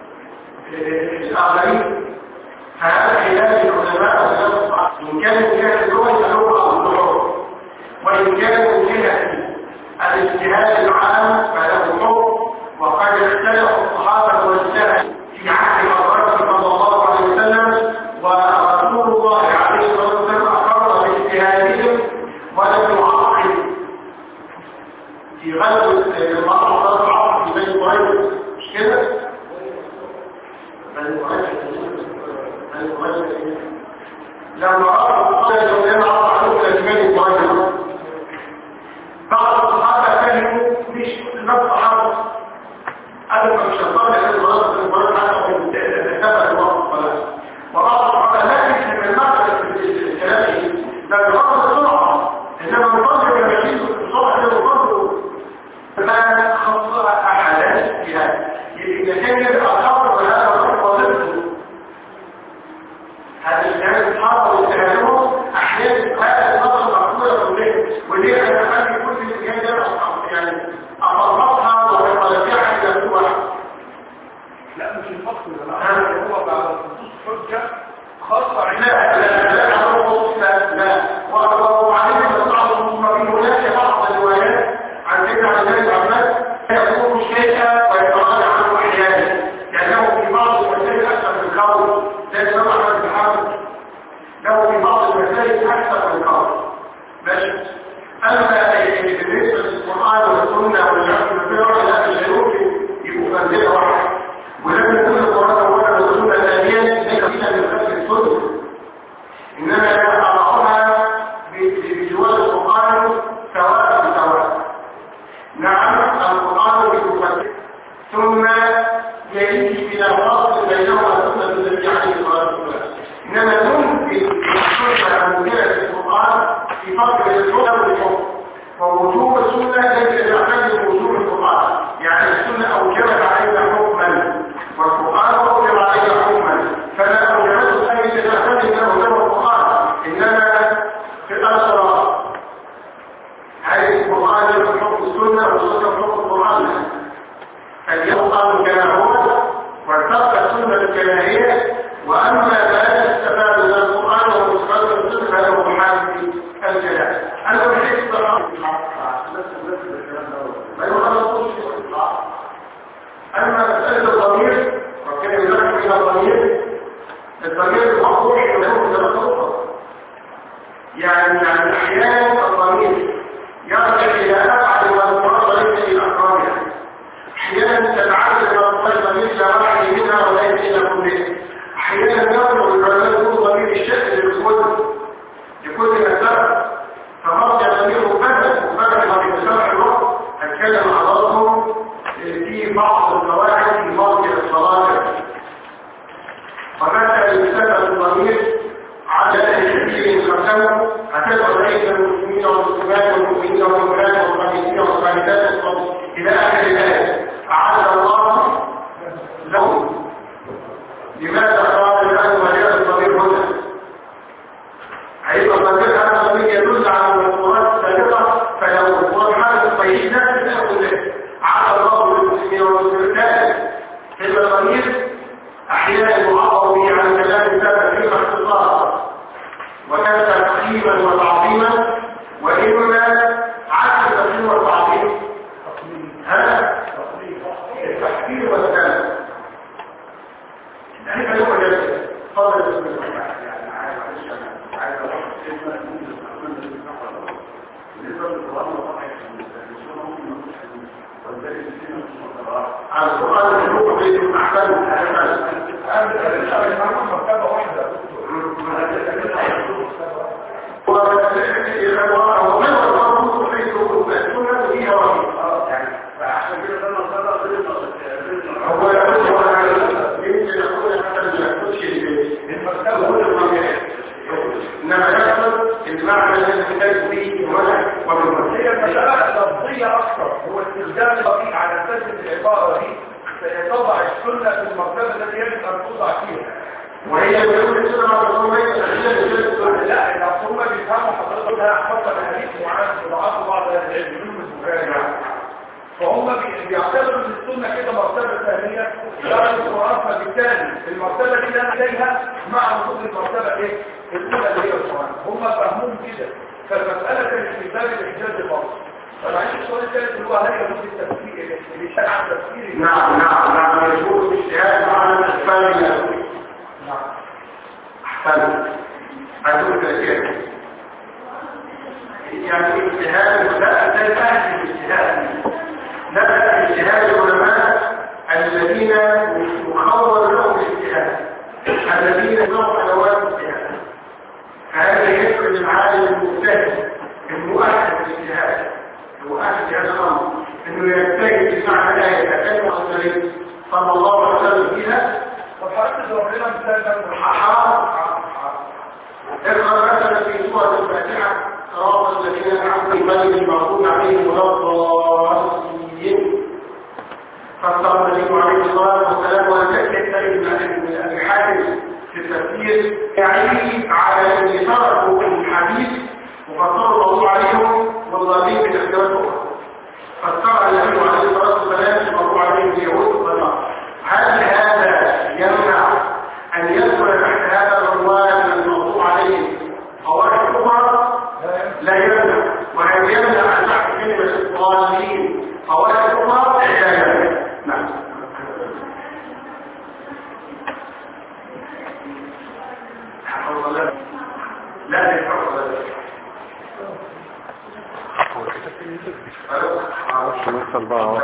الآخرين فهذا خلاف العلماء وخلاف الصحابة إن كان وجهة اللغة فلغة أو اللغة وإن كان وجهة الاجتهاد العام فله حكم وقد اختلف الصحابة واجتهد في عهد الرسول صلى الله عليه وسلم ورسول الله عليه الصلاة والسلام أقر باجتهادهم ولم يعقب في غزوة بعض غزوة عقب في بني قريظة مش كده؟ لما رأوا الصلاة يومين عرض عليهم الأجمال الظاهرة بعض الصحابة فهموا مش نفس حرب قبل ما مش هطلع لأن الغلط في المباراة حتى من تتبع الوقت خلاص وبعض الصحابة لا يمكن من المقصد في الكلام ده بغض السرعة إنما الفضل كما يجيز الصبح ده الفضل ما خص أحداث في هذا إذا كان يبقى الأمر هذا الأمر وضده هذا الكلام الحرب واجتهادهم أحيانا هذا النظر مقبولة كلها وليه أنا أخلي كل الإجابة ده يعني أفرطها وأرجعها إلى الصورة لا مش الفصل ده لا هو بعد خصوص حجة خاصة لا لا لا لا لا لا وعلينا نصعد من هناك بعض الروايات عن سيدنا عبد الله بن عباس يقول شيئا ويتراجع عنه احيانا لانه في بعض المسائل اكثر من القول زي الامام احمد بن حنبل له في بعض المسائل اكثر من القول ماشي اما بالنسبه للقران والسنه والجهل بالفعل لا مش يمكن يبقوا منزله واحده ولما يكون القران اولا والسنه ثانيا ليس فيها من خلف السنه انما يتعرضها بجوار القران سواء بسواء نعم القرآن بالمفسر ثم يأتي إلى فاصل بينهما سنة النبي عليه الصلاة والسلام إنما ممكن السنة المنزلة في القرآن في فرق بين السنة والحكم ووجوب السنة ليس يعتمد وجوب القرآن يعني السنة أوجبت علينا حكما والقرآن أوجب علينا حكما فلا أوجبت أن تعتمد من أوجب القرآن إنما في الأسرى هذه القرآن يكون حكم السنة والسنة حكم القرآن فالقرآن كما هو وارتقى السنة كما هي وأما ما يستفاد من القرآن والمستفاد من السنة فله محال في الكلام أنا بحس ما يخلصوش أما مسألة الضمير وكان يذكر إلى الضمير الضمير المقبول له ثلاث يعني يعني أحيانا الضمير يرجع إلى أبعد ما المرضى ليس إلى أقرابها أحيانا تتعدد ما الطيب ضمير لا واحد منها وليس إلى كلها أحيانا يرجع العلماء يقول ضمير الشأن للكل لكل مسألة فمرجع ضمير مبادئ مبادئ ما بيتسمع الوقت أتكلم على رأسهم في بعض القواعد في مرجع الصلاة ومتى يستفاد الضمير على كثير ختمه هتبقى بين المسلمين والمسلمات والمؤمنين والمؤمنات والقانتين والقانتات الى اخر الايه اعاد الله له لماذا قال له مجال الضمير هنا هيبقى الضمير هذا الضمير يدل على المذكورات السابقه فلو هو حاله الطيب نفس الاول عاد الله للمسلمين والمسلمات يبقى الضمير احيانا معظم به عن كلام الله فيما اختصار وكان تقييما وتعظيما واما عكس التقييم والتعظيم هذا التحكيم والكلام يعني كان هو جلسه فضل بسم الله يعني عايز معلش عايز اروح كلمه ممكن استخدمها في النحو بالنسبه للقران وضعها ممكن ما تكونش على القرآن الحقوق بين أحسن أنا معلومة مكتبة واحدة فعشان كده ده نصدر ضد هو يقول هو يمكن يقول حتى ما يقولش انما يحصل المعنى الذي يحتاج به الولد والولد هي المسألة لفظية أكثر هو استخدام دقيق على أساس العبارة دي سيتضع السنة في المرتبة التي يجب أن توضع فيها وهي بتقول السنة ما تقول ما لا إن هم بيفهموا حضرتك لها حفظ الحديث معاذ بضعاف بعض أهل العلم منهم البخاري يعني فهم بي- بيعتبروا ان السنه كده مرتبه ثانيه لا القران فبالتالي المرتبه دي لا اليها مع وجود المرتبه ايه الاولى اللي هي القران هم فاهمون كده فالمساله كانت في باب الاحجاز فقط فمعلش السؤال الثالث اللي هو هل يجوز التفكير الاشاره عن تفكير نعم نعم نعم يجوز الاجتهاد مع الأحسان نعم أحسن أقول كده يعني اجتهاد لا لا يفهم الاجتهاد لا اجتهاد العلماء الذين مخور لهم الاجتهاد الذين لهم ادوات الاجتهاد فهذا يفرض العالم المجتهد المؤهل للاجتهاد المؤهل لهذا الامر انه يجتهد بمعنى الايه تكلم عن النبي صلى الله عليه وسلم فيها طب حضرتك لو لنا مثال مثلا حرام اقرأ مثلا في سورة الفاتحة صراط الذين أنعمت عليهم المغضوب عليهم ولا الضالين فسر النبي عليه الصلاة والسلام ولم يكتب من أبي حاتم في التفسير يعيب على أن تركوا الحديث وفسروا الله عليهم والضالين بالاختلاف أخرى فسر النبي عليه الصلاة والسلام المغضوب عليهم اليهود والنصارى هل هذا يمنع أن يدخل تحت هذا العنوان الموضوع عليه قواعد أخرى لا يمنع وهل يمنع أن تحت كلمة الضالين قواعد أخرى لا يمنع نعم حفظ الله لا يحفظ الله معرفش نوصل بقى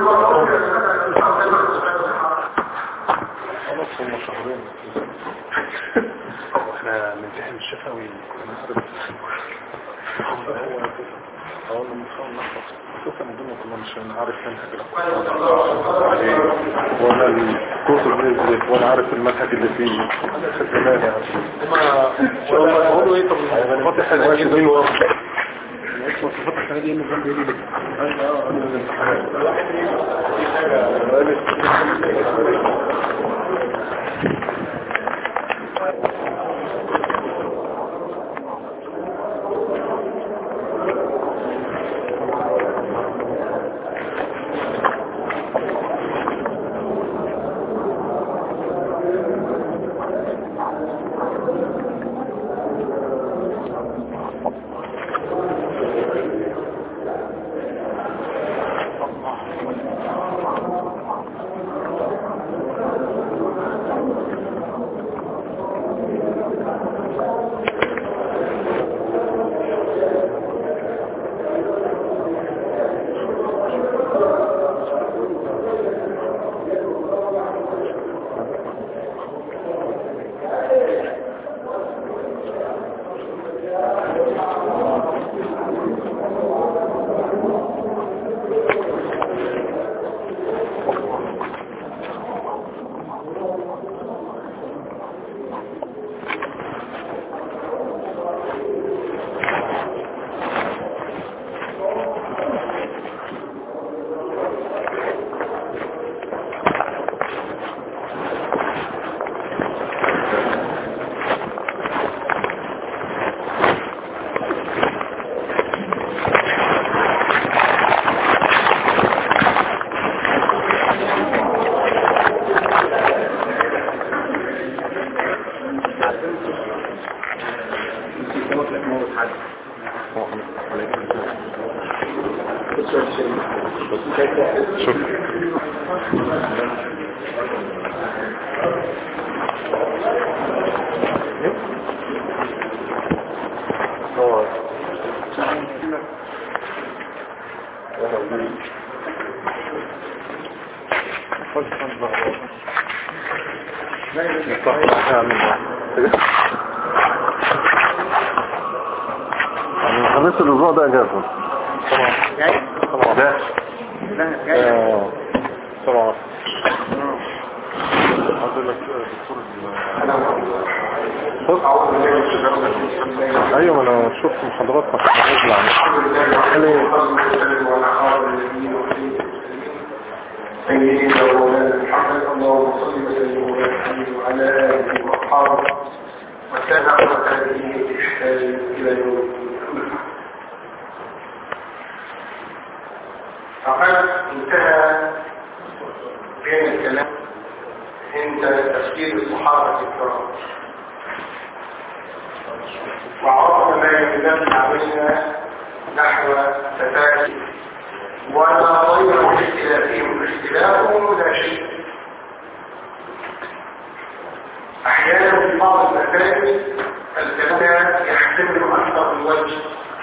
خلاص هم شهرين احنا نمتحن الشفوي اول ما نحاول نحفظ شوف انا الدنيا كلها مش عارف منهج ولا الكتب نزلت ولا عارف المنهج اللي فيه زمان يعني ان شاء الله يقولوا ايه طب الفتح الحاجات مين ورا اسمه الفتح السنه دي انه كان بيقول لي ايوه اه قبل الامتحانات شكرا خميس الاسبوع ده اجازه جاي طبعا ده لا جاي آه، طبعا عايز لك دكتور بص ايوه ما انا شفت محاضرات ما كنت نازله عن سيدنا ومولانا محمد اللهم صل وسلم وبارك وعلى اله واصحابه وتابع هذه باحسان الى يوم الدين فقد انتهى بين الكلام عند تفسير الصحابه الكرام وعرض ما ينبغي علينا نحو تفاكر ولا ضير باختلافهم اختلافهم لا شيء احيانا في بعض المسائل الكلام يحتمل اكثر من وجه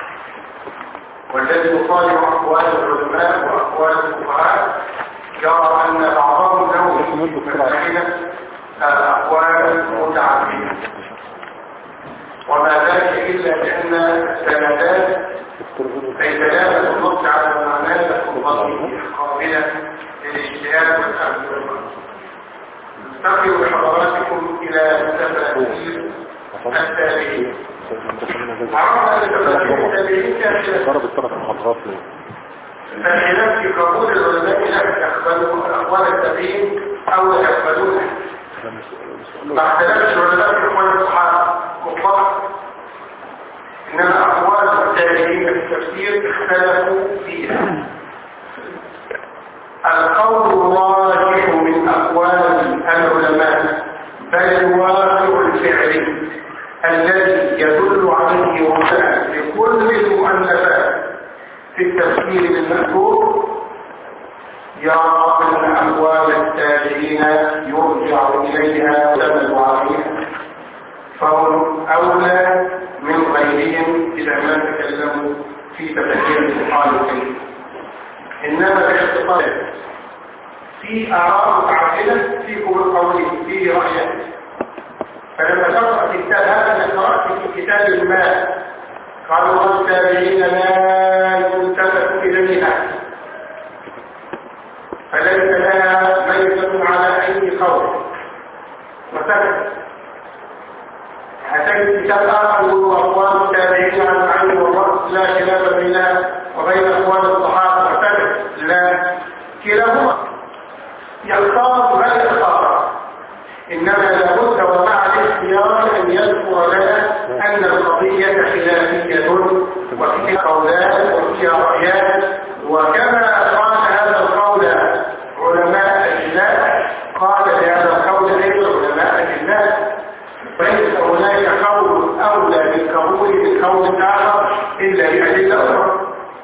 والذي يطالع اقوال العلماء واقوال الفقهاء يرى ان بعضهم له في مسائل اقوال متعدده وما ذلك الا لان السندات أي دلالة النص على المعنى تكون قابلة للاجتهاد والأخذ والمعنى. نستقبل بحضراتكم إلى تفاسير التابعين. عرفنا أن تفاسير التابعين كانت ضرب الثلاث محاضرات ليه فالخلاف في قبول العلماء لا يقبلوا أقوال التابعين أو لا يقبلونها. مع اختلاف العلماء في أقوال الصحابة مطلقا إنما أقوال التابعين في التفسير اختلفوا فيها القول الراجح من أقوال العلماء بل الواقع الفعلي الذي يدل عليه وفاء لكل المؤلفات في التفسير بالمذكور يرى أن أقوال التابعين يرجع إليها ويدل عليها فهم أولى من غيرهم إذا ما تكلموا في تفسير القرآن الكريم إنما باختصار في آراء متعددة في كل قولين في رأيين فلما تقرأ في كتاب هذا أنا قرأت في كتاب الماء قالوا والتابعين لا يلتفت إليها فليس لها ميزة على أي قول وسكت هتجد كتاب آخر هو أقوال التابعين عن العين والرأس لا خلاف بينها وبين أقوال الصحابة وسكت لا كلاهما يختار بل يختار إنما لابد ومع الاختيار أن يذكر لنا أن القضية خلافية وفيها قولان وفيها رأيان وكما قال هذا القول علماء الجنات قال بهذا القول أيضا علماء الجنات وليس هناك قول أولى بالقبول بالقول الآخر إلا لأدلة أخرى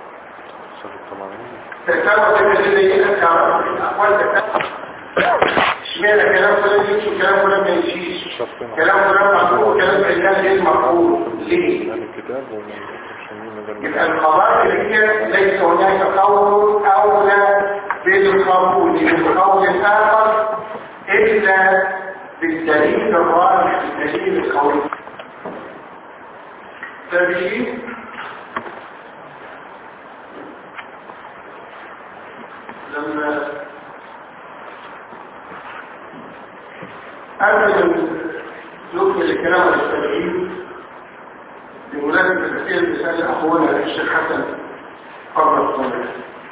تساوى الأدلة الأخرى الأقوال تساوى اشمعنى كلام فلان يمشي وكلام فلان ما يمشيش كلام فلان مقبول وكلام فلان غير مقبول ليه؟ الكتاب يبقى القضايا اللي هي ليس هناك قول أولى بالقبول بالقول الآخر إلا بالدليل الراجح بالدليل القوي تابعين لما قبل نكمل الكلام عن التابعين بمناسبة تفسير المثال أخونا الشيخ حسن قبل الصلاة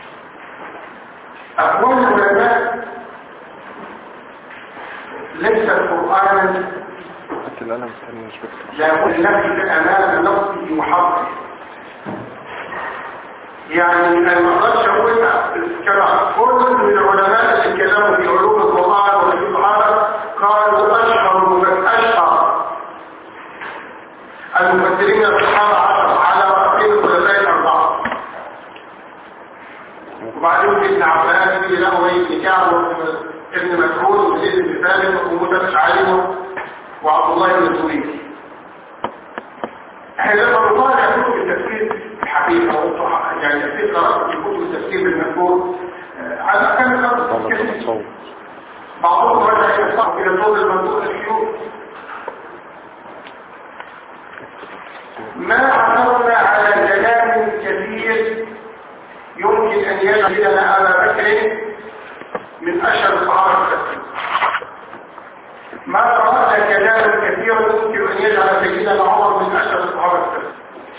أقوال العلماء ليس القرآن حتى الآن مستني مش بكتب لا الذي أمام نفسه محرك يعني أنا ما اقدرش أقول كما كل من العلماء اللي اتكلموا في علوم القرآن وفي الصحابة قالوا أشهر أشهر المفسرين الصحابة عشر على رأسين الخلفاء الأربعة وبعدين ابن عباس ابن له ابن كعب ابن مسعود وزيد بن ثابت وموسى الاشعري وعبد الله بن الزبير احنا لما نطالع كتب التفسير الحقيقه يعني تفسير قرات في كتب التفسير بالمذكور على كم والله كتب تصور بعضهم رجع يصح الى طول المنطوق الشيوخ ما عثرنا على كلام كثير يمكن ان يجعل لنا ابا بكر من اشهر الصحابه الكثير ما قرأنا كلام كثير يمكن ان يجعل سيدنا عمر من اشهر الصحابه الكثير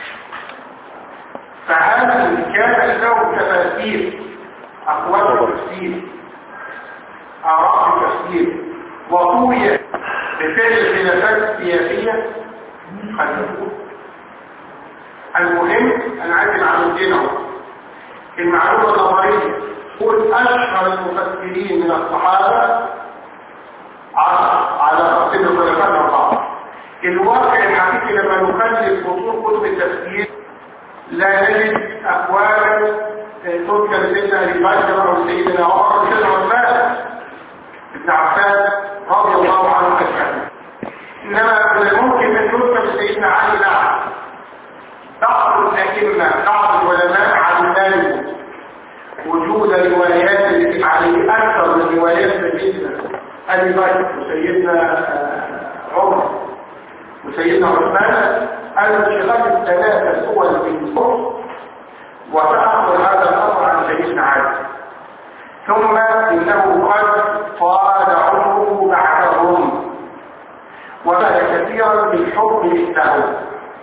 فهل كان له تفاسير اقوال التفسير اراء التفسير وطوي بفعل الخلافات السياسيه قد يكون المهم انا عايز معلومتين اهو المعلومه النظريه قل اشهر المفسرين من الصحابه على على تفسير الخلافات الاربعه الواقع الحقيقي لما نخلي فصول كتب التفسير لا نجد اقوالا تذكر سيدنا ابي بكر او سيدنا عمر او سيدنا عثمان ابن عفان رضي الله عنه اجمعين انما من الممكن ان يذكر سيدنا علي نعم بعض الأئمة بعض العلماء علموا وجود روايات التي عليه أكثر من روايات سيدنا أبي بكر وسيدنا عمر وسيدنا عثمان الانشغال الثلاثة الأول من فرص وتأخذ هذا الأمر عن سيدنا علي ثم إنه قد طال عمره بعدهم وبقى كثيرا بالحب للتعود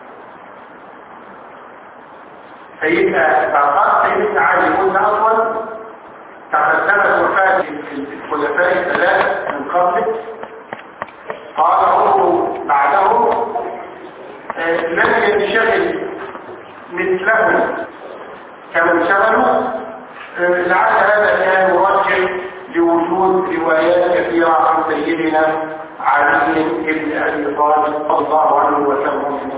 سيدنا فقط سيدنا علي قلنا اصلا تقدمت وفاة الخلفاء الثلاث من قبله قال عمره بعده لم ينشغل مثلهم كما انشغلوا لعل هذا كان مرجع لوجود روايات كثيرة عن سيدنا علي بن ابي طالب رضي الله عنه وسلم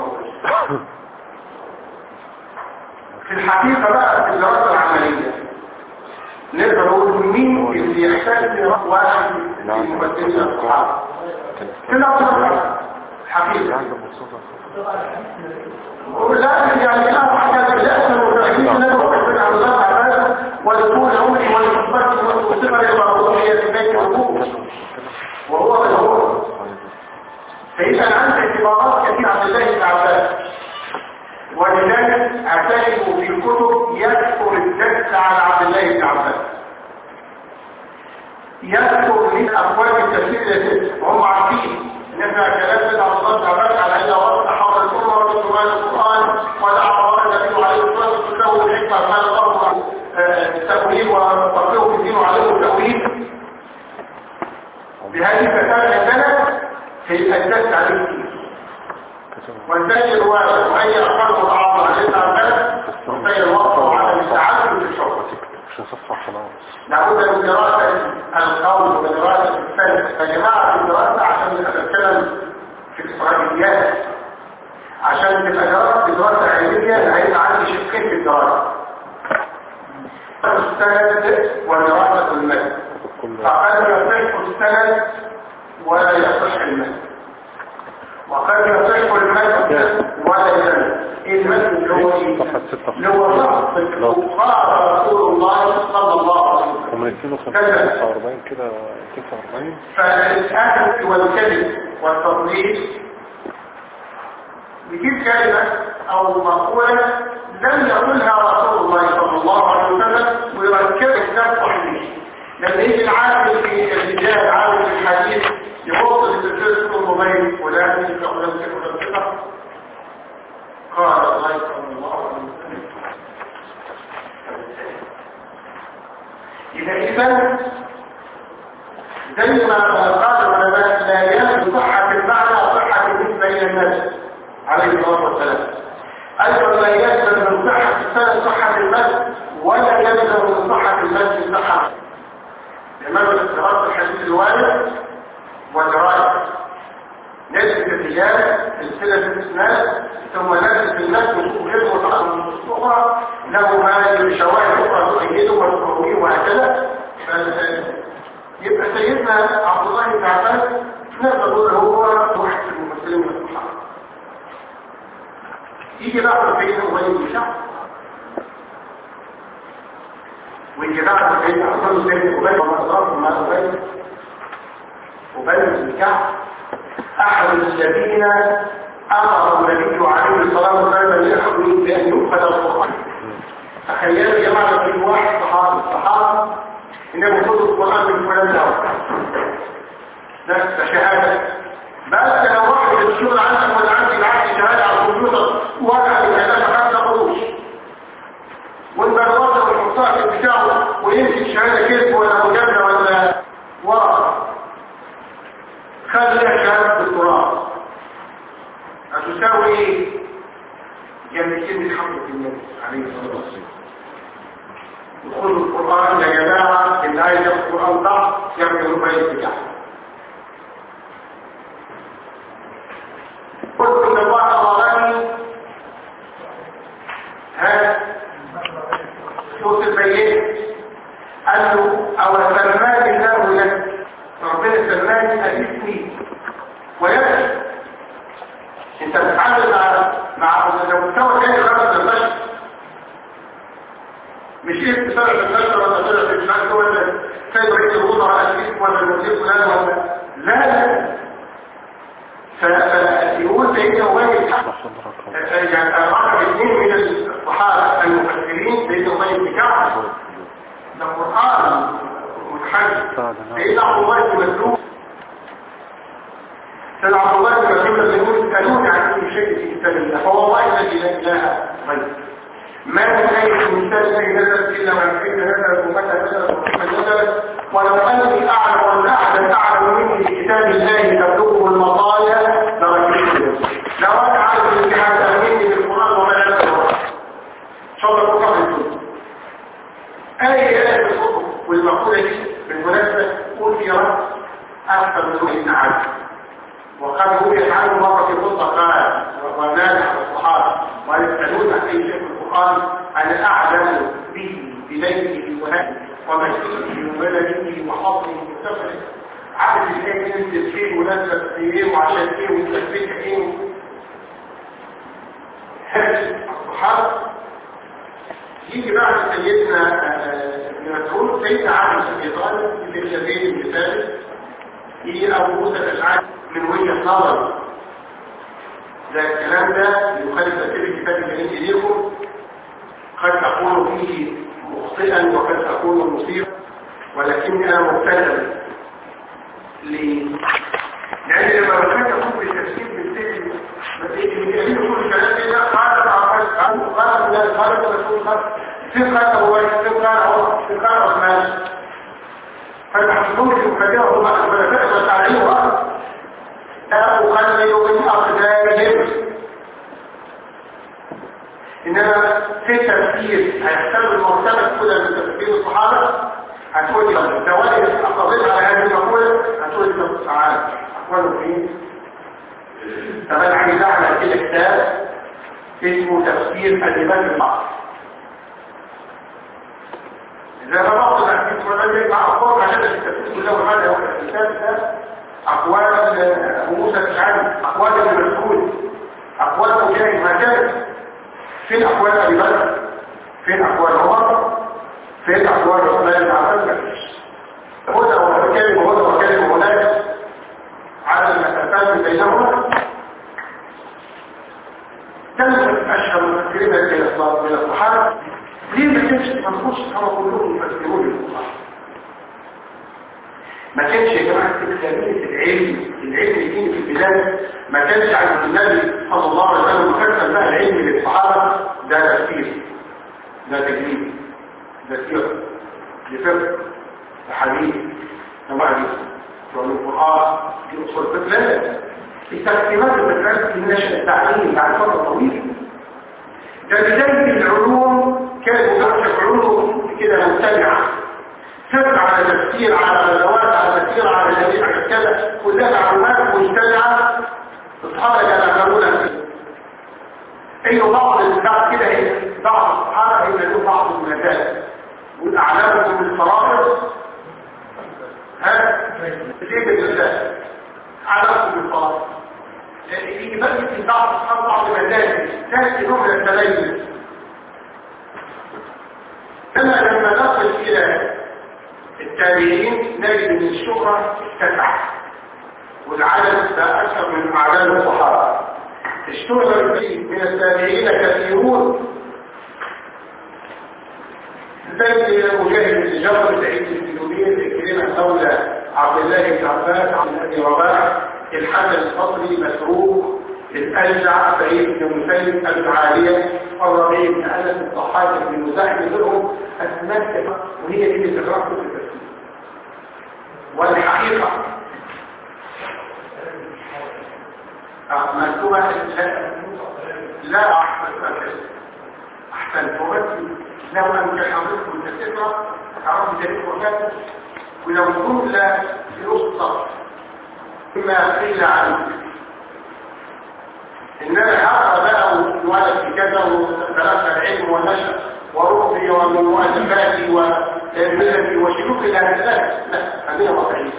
في الحقيقة بقى في الدراسة العملية نقدر نقول مين اللي يحتاج لرأس واحد من الممثلين الصحابة في الأمر الحقيقة ولكن يعني لا حاجة بالأسفل وتعيين لنا وقفل عن الله تعالى ولطول عمري ولصفاتي والصفة المرضوية في بيت الوقوف وهو من هو فإذا عندك اعتبارات كثيرة عن الله بن عباس ولذلك اعترفوا في الكتب يذكر الدرس على عبد الله بن عباس يذكر من ابواب التفسير وهم عارفين ان احنا كلام سيدنا عبد الله بن عباس على ان وقت حول الامه وترجمان القران ودعا النبي عليه الصلاه والسلام له الحكمه قال الله التاويل وتطبيقه في الدين وعليه التاويل بهذه الفتاه عندنا في الدرس عليه الدين وانتهي الرواية وهي أقل متعاطى عليها عباد وانتهي الوقت وعدم التعدد في الشغل عشان صفحة خلاص لابد من دراسة القول ودراسة الفن فجماعة الدراسة عشان نتكلم في الإسرائيليات عشان تبقى دراسة دراسة علمية هيبقى عندي شقين في الدراسة السند ودراسة المد فقد يصح السند ولا يصح المد وقد يصح المد ولا يزال المد اللي هو ايه؟ اللي هو ضبط قال رسول الله صلى الله عليه وسلم ومن 52 49 كده 49 فالأكل والكذب والتضليل يجيب كلمة أو مقولة لم يقولها رسول الله صلى الله عليه وسلم ويركبه في نفسه حديث لما يجي العالم في الرجال عالم في الحديث يبص للتفسير كل مبين فلان يجي فلان كده فلان كده قال الله صلى الله عليه وسلم إذا إذا زي ما قال العلماء لا يمكن صحة المعنى وصحة الاسم بين الناس عليه الصلاة والسلام أيضا لا يلزم من صحة السنة صحة المد ولا يلزم من صحة المد صحة لماذا دراسة الحديث الوارد ودراسة نجد الرجال سلسلة الإسناد ثم نجد الناس نشوف غير متعلم من الصغرى له ما شواهد أخرى تؤيده وتقويه وهكذا يبقى سيدنا عبد الله بن عباس نقدر نقول هو واحد في الممثلين من الصحابه يجي بعد سيدنا ابي بن شعب ويجي بعد سيدنا عبد الله بن ابي وما اضاف ما ابي وبين بن كعب احد الذين امر النبي عليه الصلاه والسلام ان يحكم بان يؤخذ القران تخيلوا يا جماعه في واحد صحابي صحابي انه ياخذ القران من فلان الاول ده شهاده بس لو واحد الشغل عندك ولا عندي العكس شهاده على الكمبيوتر وقع بثلاثه خمسه قروش وانت الوضع والحصاك بتاعه ويمسك شهاده كذب ولا مجامله ولا ورقه خلي شهاده دكتوراه هتساوي ايه؟ جنب كلمه حضره النبي عليه الصلاه والسلام خذوا القرآن يا جماعة اللي عايز ياخد القرآن ضعف يعمل الرباية بتاعه قلت إن الله أمرني ها صوت البيت قال له أو سلمان الله لك ربنا سلمان أجسني ويبكي انت بتتعامل مع مع لو مستوى تاني خمس البشر مش ايه بسبب النشر ولا طلع في النشر ولا سيد رئيس الوزراء على الشيخ ولا المدير فلان ولا لا لا فيقول سيدنا أبي يعني أربعة اثنين من الصحابة المفسرين سيدنا أبي بن كعب ده قرآن متحدث سيدنا عبد الله بن مسعود سيدنا عبد الله بن مسعود يقول اسألوني عن كل شيء في كتاب الله فوالله الذي لا إله غيره ما من أي مثال نزلت إلا من حين نزلت ومتى نزلت وكيف نزلت ولو أني أعلم أن أحدا أعلم مني بكتاب الله تبلغه المطايا لرجل لو أنا أعلم أن أحد أمني بالقرآن وما لا يتبرع شاء الله القرآن الدنيا أي آية الكتب والمقولة دي بالمناسبة قول في رأس أكثر من وجه عدد وقد روي عنه مرة في خطة قال ونادى على الصحابة ويسألون عن أي شيء في القرآن أنا أعلم به بليله وهدي ومسيحه وبلده وحظه وسفره عدد الآية ينزل فيه ونزل في ايه وعشان ايه وتثبيت ايه هذه الصحابة يجي بعد سيدنا ابن مسعود سيدنا علي بن ابي طالب في الجبين بن ثابت يجي ابو موسى الاشعري من وجهه نظر ده الكلام ده يخالف تفسير الكتاب الجميل اليكم قد تكون فيه مخطئا وقد تكون مصيبا ولكني انا مبتدئ ليه؟ لان لما كنت اقوم بالتفسير بالتالي بتيجي كل الكلام ده قال قال قال قال قال قال رسول الله فين قال ابو بكر فين قال عمر فين قال عثمان فالمحسوب يفجره بعد ما تأسس عليه وقت لا أخلي من أقدامهم إنما في تفكير هيحتاج المرتبة كده من تفكير الصحابة هتقول لي لو أنا أقضيت على هذه المقولة هتقول لي تعالى أقوله فين طبعا عايز أعمل كده كتاب اسمه تفسير الإمام البعض إذا ربطت الحديث والذي مع أقوال عشان التفسير كله هذا هو الكتاب ده أقوال أبو موسى الأشعري أقوال ابن مسعود أقوال مجاهد هكذا فين أقوال أبي بكر فين أقوال عمر فين أقوال عثمان بن عفان مفيش هدى وكلمة هدى وكلمة هناك على المسافات بينهما كلمة أشهر المفسرين من الصحابة ليه ما كانش منقوش الصحابة كلهم يفسرون القرآن ما كانش يا جماعة تكتابية العلم العلم الديني في البلاد ما كانش عند النبي صلى الله عليه وسلم مكتب بقى العلم للصحابة ده تفسير ده تجريب ده سيرة ده فقه ده حديث ده معجز ده القرآن دي أصول فقه لا التقسيمات المدرسة في النشأ التعليم بعد فترة طويلة ده بداية العلوم كانت مدرسة علوم كده متبعة فقه على تفسير على ادوات على تفسير على جميع على كذا كلها معلومات مجتمعه الصحابه كانوا يعملونها ايوه بعض الناس كده هي بعض الصحابه هي له بعض المزاج والاعلام من الفرائض ها زي بالله علامه بالفرائض يجي بس في بعض الصحابه بعض المزاج ثالث نوع من التميز كما لما نصل الى التابعين نجد ان الشهرة تسع والعدد ده أكثر من أعداد الصحابة اشتغل فيه من التابعين كثيرون زي مجاهد بن جبر سعيد بن جبير كلمة مولى عبد الله بن عباس عبد ابي رباح الحسن البصري مسروق الأجدع سعيد بن مسيب العالية الربيع بن أنس الضحاك بن مزاحم لهم أسماء وهي دي اللي تقرأ في التفسير والحقيقة مكتوبة لا أحسن أحسن فوتي لو أن حضرتكم تسرة تعرفوا تاريخ وفاته ولو جملة في نص الصف ما قيل عنه إنما حق بقى وولد في كذا ودرس العلم والنشر ورؤي ومن مؤلفات وملتي وشلوك إلى هذا لا خلينا واقعيين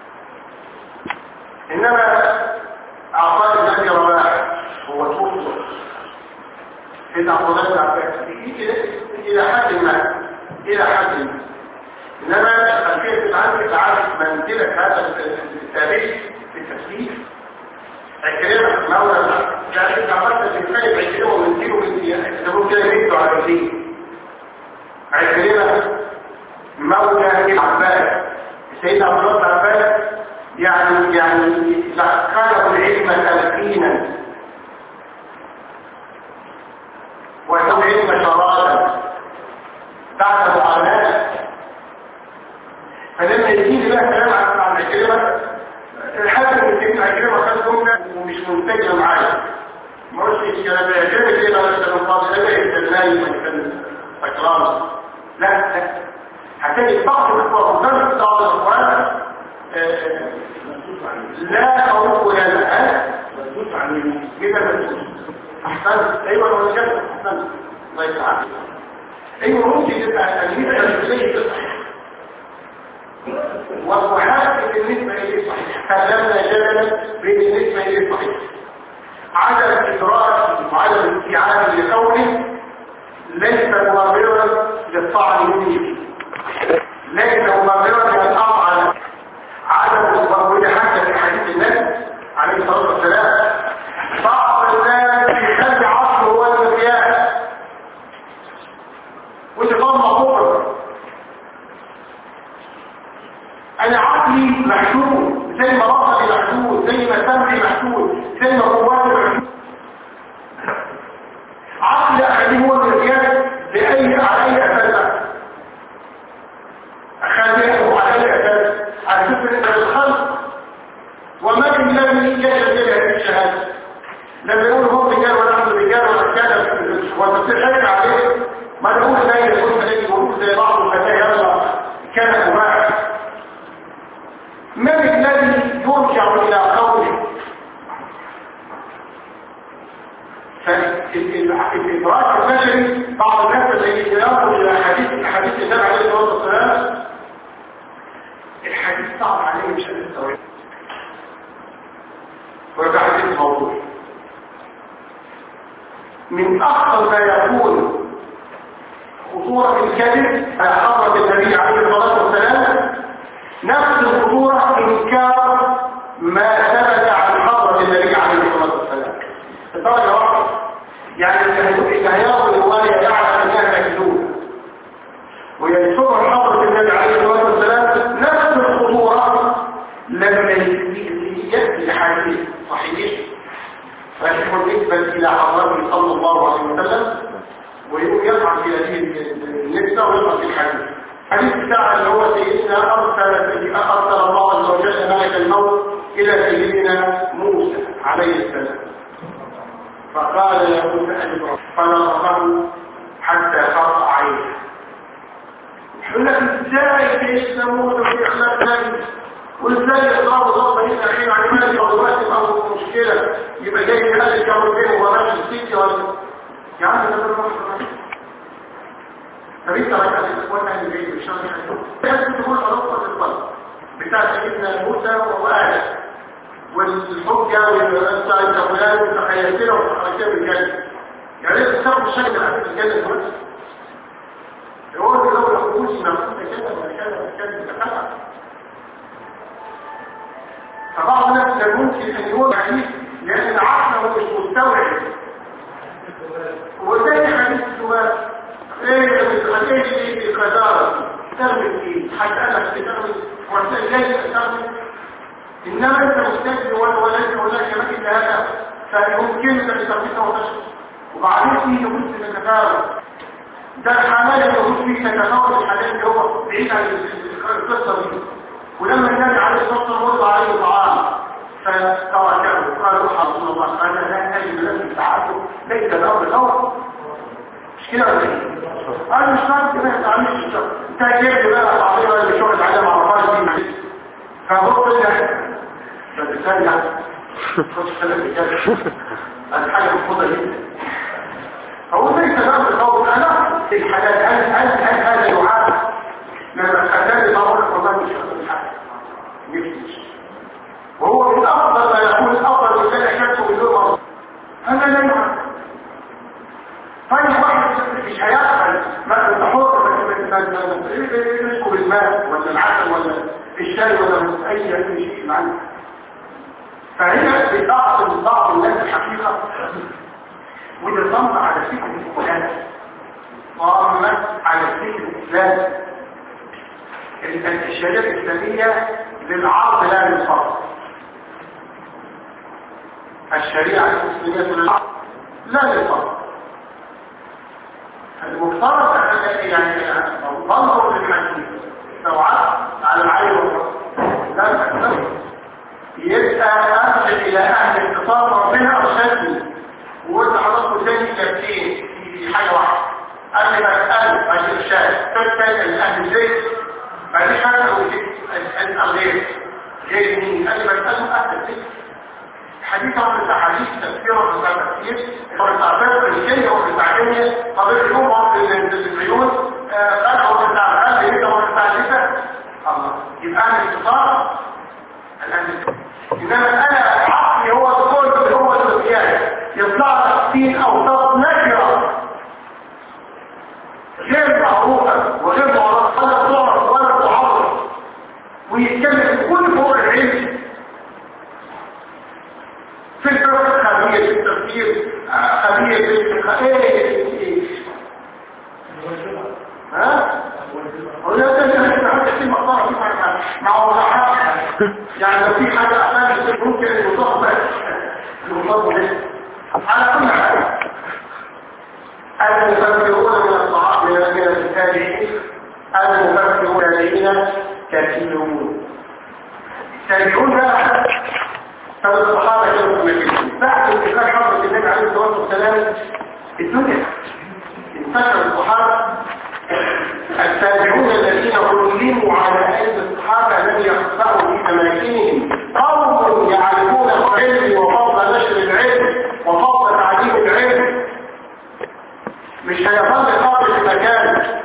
إنما أعطاء النبي رواح هو توفر في عبد الله عباس إلى حد ما إلى حد ما إنما الخلفية بتاعتك تعرف منزلة هذا التاريخ في التفسير عكرمة مولى يعني انت عملت تتخيل عكرمة من كيلو من يحسبون كده يمدوا على ايديه عكرمة مولى العباس سيدنا عبد الله العباس يعني يعني لقنه العلم تلقينا وكان العلم شرادا بعد معاناة فلما يجي بقى كلام عن عن عكرمة الحاجة اللي كنت عكرمة كانت جملة ومش منتجة معايا ما قلتش الكلام ده عكرمة ايه بقى انت من فاضي ده بقى انت نايم كان سكران لا لا هتلاقي بعض الاخوة وكان بعض الاخوان لا خوف ولا لا مسدود عن كده مسدود احسنت ايوه انا وجدت احسنت الله يسعدك ايوه ممكن يبقى تجربه تمثيليه تصحيح ومحاسب بالنسبه اليه صحيح سلمنا جدلا بالنسبه اليه صحيح عدم ادراك وعدم استيعاب لقوله ليس مبررا للطعن منه ليس مبررا للقطع عدم الضروري حتى في حديث النبي عليه الصلاه والسلام بعض الناس يخلي عصره هو المقياس ودي ضمه كبرى انا عقلي محدود زي ما بصري محدود زي ما سمعي محدود زي ما قواتي محدود عقلي اخليه هو المقياس باي على اي اساس اخليه على اي اساس على فكره الخلق وما من الذي يجب هذه الشهاده لما يقول هم رجال ونحن رجال ونحكاد وتتشرك عليه ما نقول زي يقول زي يقول زي بعض الفتاة يلا كان مباح من الذي يرجع الى قوله فالإدراك البشري بعض الناس الذي ينظر إلى حديث حديث النبي عليه الصلاة والسلام الحديث صعب عليه مش التوحيد ويبقى حديث موضوع من أخطر ما يكون خطورة الكذب على حضرة النبي عليه الصلاة والسلام نفس الخطورة إنكار ما ثبت عن حضرة النبي عليه الصلاة والسلام الدرجة واحدة يعني اللي هياخد الرواية يعرف انها مكذوب وينشر حضرة النبي عليه الصلاة والسلام نفس الخطورة لما يأتي حديث صحيح فيكون نسبة إلى حضرته صلى الله عليه وسلم ويقوم يقع في هذه النسبة ويقع في الحديث حديث بتاع اللي هو سيدنا أرسل أرسل الله عز وجل ملك الموت إلى سيدنا موسى عليه السلام فقال يا موسى أجب فنظره حتى فرق عينه يقول لك ازاي سيدنا موسى في إخلاق نبي وازاي اضراب ضربه هنا حين على مالك او دلوقتي او مشكله يبقى جاي يقلل كاميرتين وما ماشي السيتي ولا يا عم ده بالراحه طب انت رايح على الاخوان اللي جاي مش عارف لازم تقول خلاص الطلب بتاع سيدنا موسى واهله والحجه والبتاع التقويات والتخيلات والحركات بالجنه يا ريت تستخدم الشكل اللي عندك الجنه دلوقتي هو اللي لو الحكومه مفهومه كده ولا كده ولا كده فبعض الناس ده ممكن ان يكون حديث لان عقله مش مستوعب وزي حديث السؤال ايه بتخليه ايه القدارة ترمي ايه هسألك ترمي وانت جاي ترمي انما انت مستجد ولا وليس هناك مثل هذا فيمكنك ان ترميه وتشرب وبعدين فيه جزء من التفاعل ده الحمال اللي موجود فيه تتفاوت الحالات اللي هو بعيد عن القصه دي ولما النبي عليه الصلاه والسلام وضع عليه طعام فتركه قال روح رسول الله انا لا اجد لك التعاطف ليس له بالامر مش كده ولا ايه؟ انا مش شرط كده ما تعملش الشغل انت جبت بقى تعطيه ولا الشغل على مع رفاق دي معلش فبص كده فبتسرع خش ثلاث رجال هذه حاجه مفروضه جدا هو ليس له بالامر انا الحلال هل هل هل هذا يعاد لما الحلال الامر والله مش هذا الحاجه نفسي وهو من افضل ما يكون افضل من ذلك شكله بدون مرض هذا لا يعد طيب واحد مش هيقبل مثلا تحط نسكب الماء ولا العسل ولا الشاي ولا اي شيء معنا فهنا بتعطي بعض الناس الحقيقه ونظمت على فكر الاسلام وامت على فكر الاسلام الشريعه الاسلاميه للعرض لا للفرض الشريعه الاسلاميه للعرض لا للفرض المفترض ان يعني ننظر للحديث لو عرض على العين والراس لا تحتمل يبقى ارجع الى اهل اتصال ربنا ارشدني وقلت حضرتك تاني كابتين في حاجه واحده قال لي بسال عن الارشاد تسال اهل البيت بعدين حتى لو اسال غير غير مين قال لي بساله اهل البيت حديث عن الحديث تفسير عن التفسير هو التعبير الكيمياء هو التعبير قضيه اليوم هو العيون قال هو بتاع القلب يبقى هو بتاع اللسان الله يبقى انا الاتصال الان انما انا عقلي هو الصوت اللي هو الزكيان يطلع تقسيم او صوت نكره غير معروفه وغير معروفه ولا تعرف ولا تعرف ويتكلم بكل فوق العلم في الفرق خبير في التفكير خبير في التفكير ها؟ ولا تنسى حتى في مقطع مع وضعها يعني لو في حاجة أفضل ممكن المضاف المضاف له على كل حال المفكرون من الصحابة من التابعين المفكرون الذين كثيرون التابعون بقى طب الصحابة كانوا مجلسين بعد انتقال حضرة النبي عليه الصلاة والسلام الدنيا انتشر الصحابة التابعون الذين علموا على أيدي الصحابة لم يخسروا في أماكنهم قوم يعرفون العلم وفضل نشر العلم وفضل تعليم العلم مش هيظل خاطر في مكانه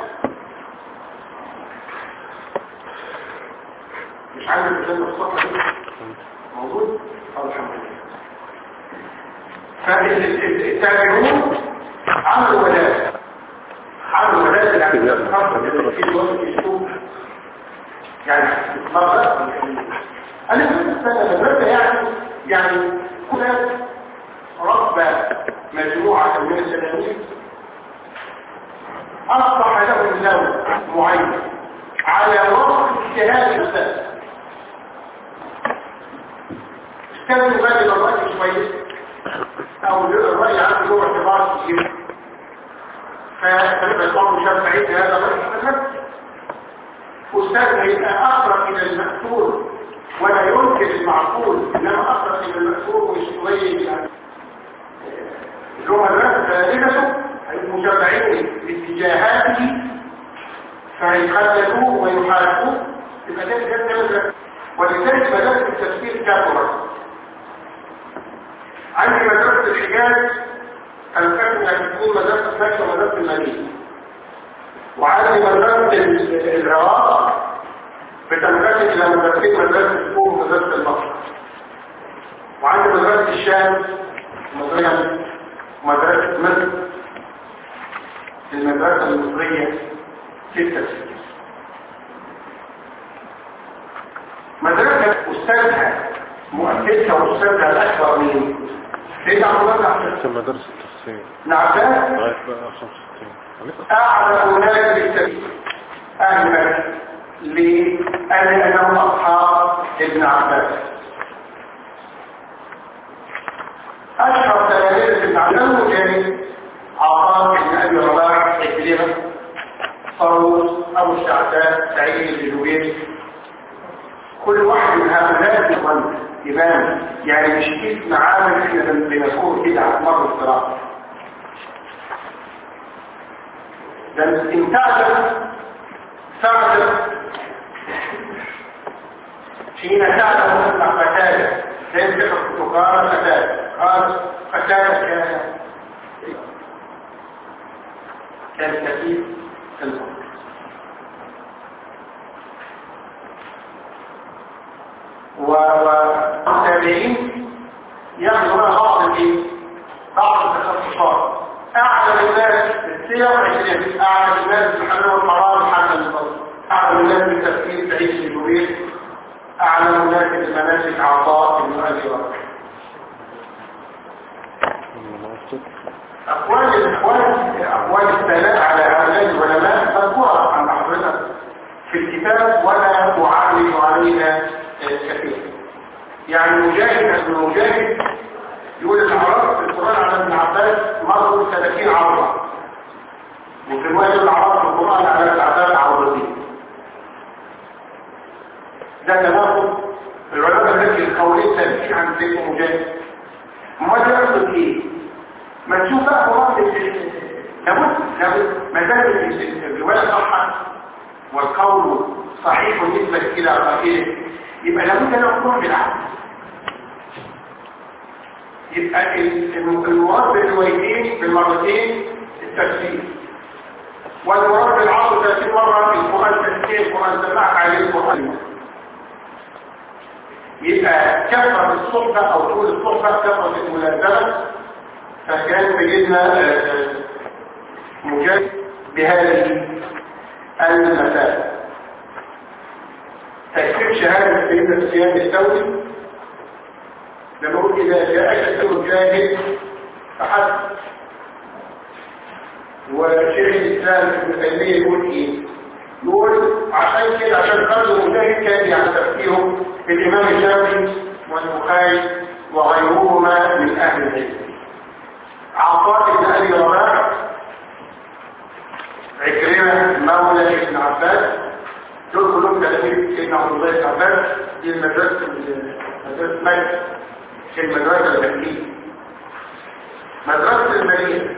مش عارف الجنة الصفحة دي موجود؟ اه الحمد لله فالتابعون عملوا ولاء عملوا ولاء يعني في الوقت السوق يعني مرة أنا كنت السنة مدرسة يعني يعني كنت رب مجموعة من التلاميذ أصبح لهم لون معين على وقت اجتهاد الأستاذ كانوا يبادل الرأي شوية أو الرأي عنده له اعتبار كثير فكان الإمام الشافعي في هذا الرأي مثلا أستاذ هيبقى أقرب إلى المأثور ولا ينكر المعقول إنما أقرب إلى المأثور وشوية يعني الجمل فائدته المشافعين باتجاهاته فيخلدوه ويحاسبوه يبقى ده جد ولذلك مدرسة التفسير كثرت عندي مدرسة الحجاز الفكرة تكون مدرسة مكة ومدرسة المدينة وعندي مدرسة العراق بتنقسم إلى مدرستين مدرسة فوق ومدرسة المصر وعندي مدرسة الشام مصرية مدرسة مصر المدرسة المصرية في التفسير مدرسة أستاذها مؤسسها واستاذها الاكبر مين؟ سيدنا عبد الله بن عباس في مدارس التفسير بن عباس لغاية بقى 65 هنبقى أعلم الناس بالتفسير أهلا لأن أنهم أصحاب ابن عباس أشهر تلاميذ ابن عباس كان عطاء بن أبي رباح إكرمة طاووس أبو الشعثاء سعيد بن جبير كل واحد من هؤلاء يظن إمام يعني مش اسم عامل احنا بنذكره كده على مر الصراحة ده انتعجب تعجب حين تعلم أن قتادة ليس قال قتادة قال قتادة كان كان كثير في الأرض والتابعين ياخذوا بقى بعض الايه؟ بعض التخصصات اعلم الناس بالسير عشرين اعلم الناس بالحلال والحرام حتى الفضل اعلم الناس بالتفكير سعيد بن جبير اعلم الناس بالمناسك عطاء بن ابي بكر اقوال الاخوان اقوال الثناء على هؤلاء العلماء مذكوره عند حضرتك في الكتاب ولا اعرض عليها كثيرا يعني مجاهد ابن مجاهد يقول الاعراض في القران على ابن عباس مروا 30 عرضه وفي روايه الاعراض في القران على ابن عباس عرضتين ده تناقض العلماء ذكر القولين ثابتين عن سيدنا مجاهد ما ده يقصد ايه ما تشوف بقى قران لابد لابد ما دام الروايه صحت والقول صحيح نسبه الى غيره يبقى لابد ان نقوم بالعكس يبقى المراد بالروايتين بالمرتين التفسير والمراد بالعصر 30 مرة في القرآن تفسير القرآن سمعك عليه القرآن يبقى كثرة الصحبة أو طول الصحبة كثرة الملازمة فكان سيدنا مجاهد بهذه المسائل تكتب شهادة سيدنا سفيان الثوري لما قلت إذا جاءك المجاهد فحسب وشيخ الإسلام ابن تيمية يقول إيه؟ يقول عشان كده عشان قلب المجاهد كان يعني تفكيره الإمام الشافعي والبخاري وغيرهما من أهل العلم عطاء بن أبي رباح عكرمة مولى ابن عباس دول كلهم تلاميذ سيدنا عبد الله بن عباس دي المدرسة مدرسة مكة في المدرسة المكية مدرسة المدينة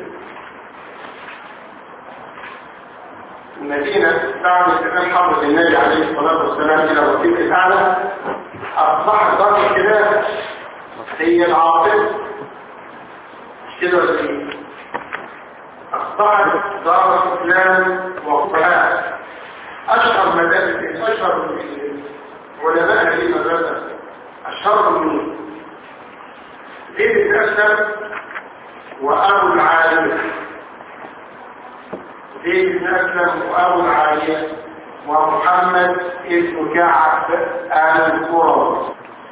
المدينة بعد الإمام حافظ النبي عليه الصلاة والسلام إلى وسيلة الأعلى أصبحت دار الخلاف هي العاصمة مش كده ولا إيه؟ أصبحت دار الإسلام وقفاء أشهر مدارس أشهر علماء هذه المدرسة أشهر من زيد بن أسلم وأبو العالية زيد بن أسلم وأبو العالية ومحمد ابن كعب آل القرى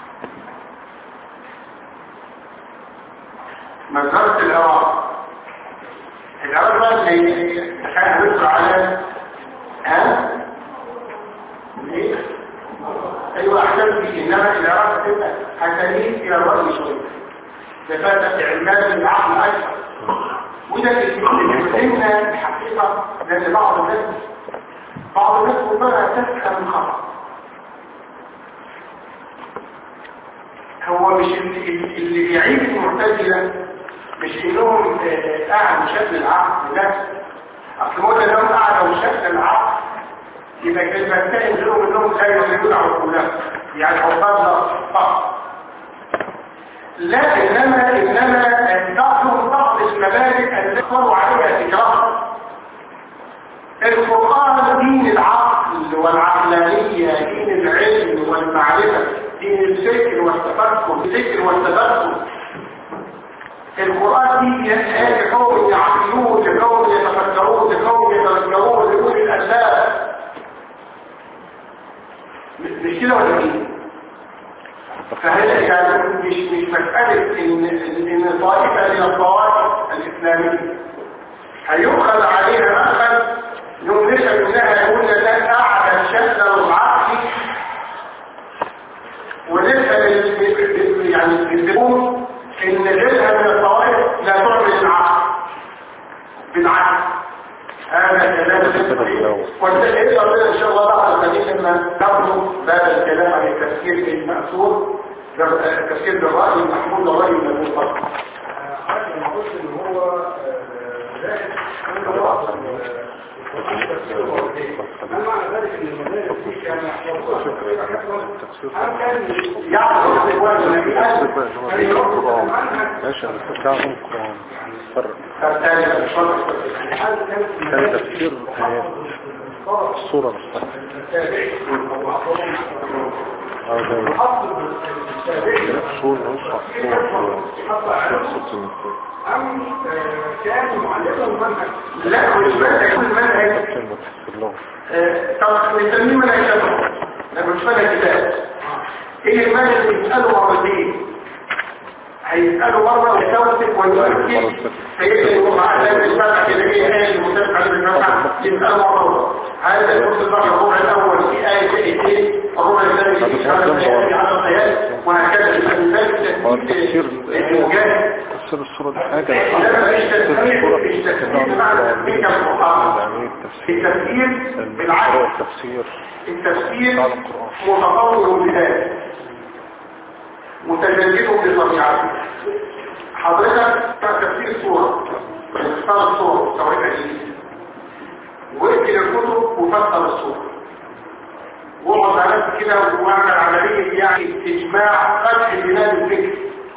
مدرسة العراق العراق بقى اللي كان بيطلع على ها؟ ليه؟ ايوه احسن في انما العراق تبقى هتميل الى الرأي شوية لفتة علمان العقل اكثر وده اللي بيسلمنا الحقيقة لان بعض الناس بعض الناس ربما تفهم خطأ هو مش اللي, اللي بيعيش المعتزلة مش انهم قاعد بشكل العقل لا اصل هو ده لو قاعد بشكل العقل يبقى كلمتين غيرهم انهم لا يؤمنون عقولهم يعني عقاب فقط لا انما انما تعطوا بعض المبادئ التي صاروا عليها تكرار القرآن دين العقل والعقلانية دين العلم والمعرفة دين الفكر والتفكر الفكر والتفكر القرآن دي آيات قوم يعقلون لقوم يتفكرون لقوم يتذكرون لأولي الألباب مش كده ولا ايه؟ فهي يعني مش مش مسألة إن إن طائفة من الطوائف الإسلامية هيؤخذ عليها مأخذ يملك منها يقول لك أعلى شأن العقل ونسأل ال- يعني الدكتور إن غيرها من الطوائف لا تعمل العقل بالعكس هذا كلام والتحقيق ربنا ان شاء الله بعد قليل لما نبلغ باب الكلام عن التفسير المأثور تفسير بالرأي المحمود والرأي المنفق حاجة ما قلت ان هو آه، ذلك أنا بعض ما معنى ذلك ان المدارس دي كان يحفظوها أم كان يعرف الإخوان الذي ماشي انا بتاعهم القرآن فرق فالتالي الشرط كان تفسير آيات الصورة نفسها أو ده أصول نصح صوت أم آه، كان معلقا منهج لا مش بس يكون منهج كلمة في اللغة آه، طب نسميه منهج شرط لما مش منهج كتاب ايه المنهج اللي يسأله مرتين هيسأله مرة ويتوسف ويؤكد سيدنا ومع ذلك الفتح اللي هي آية المتفق عليه بالفتح يسأله مرة هذا الكورس البحر الربع الأول في آية آيتين الربع الثاني في شهر الآيات عشر آيات وهكذا يبقى ذلك هو التفسير المجاهد تفسير الصورة دي حاجة إنما مش تفسير تفسير الصورة مش تفسير بمعنى تفسير القرآن يعني التفسير التفسير بالعكس التفسير التفسير على القرآن. متطور بذاته متجدد بطبيعته حضرتك تفسير صورة اختار الصورة سواء جديد واكتب الكتب وفسر الصورة واقعد على نفسك كده واعمل عملية يعني اجماع فتح بلاد الفكر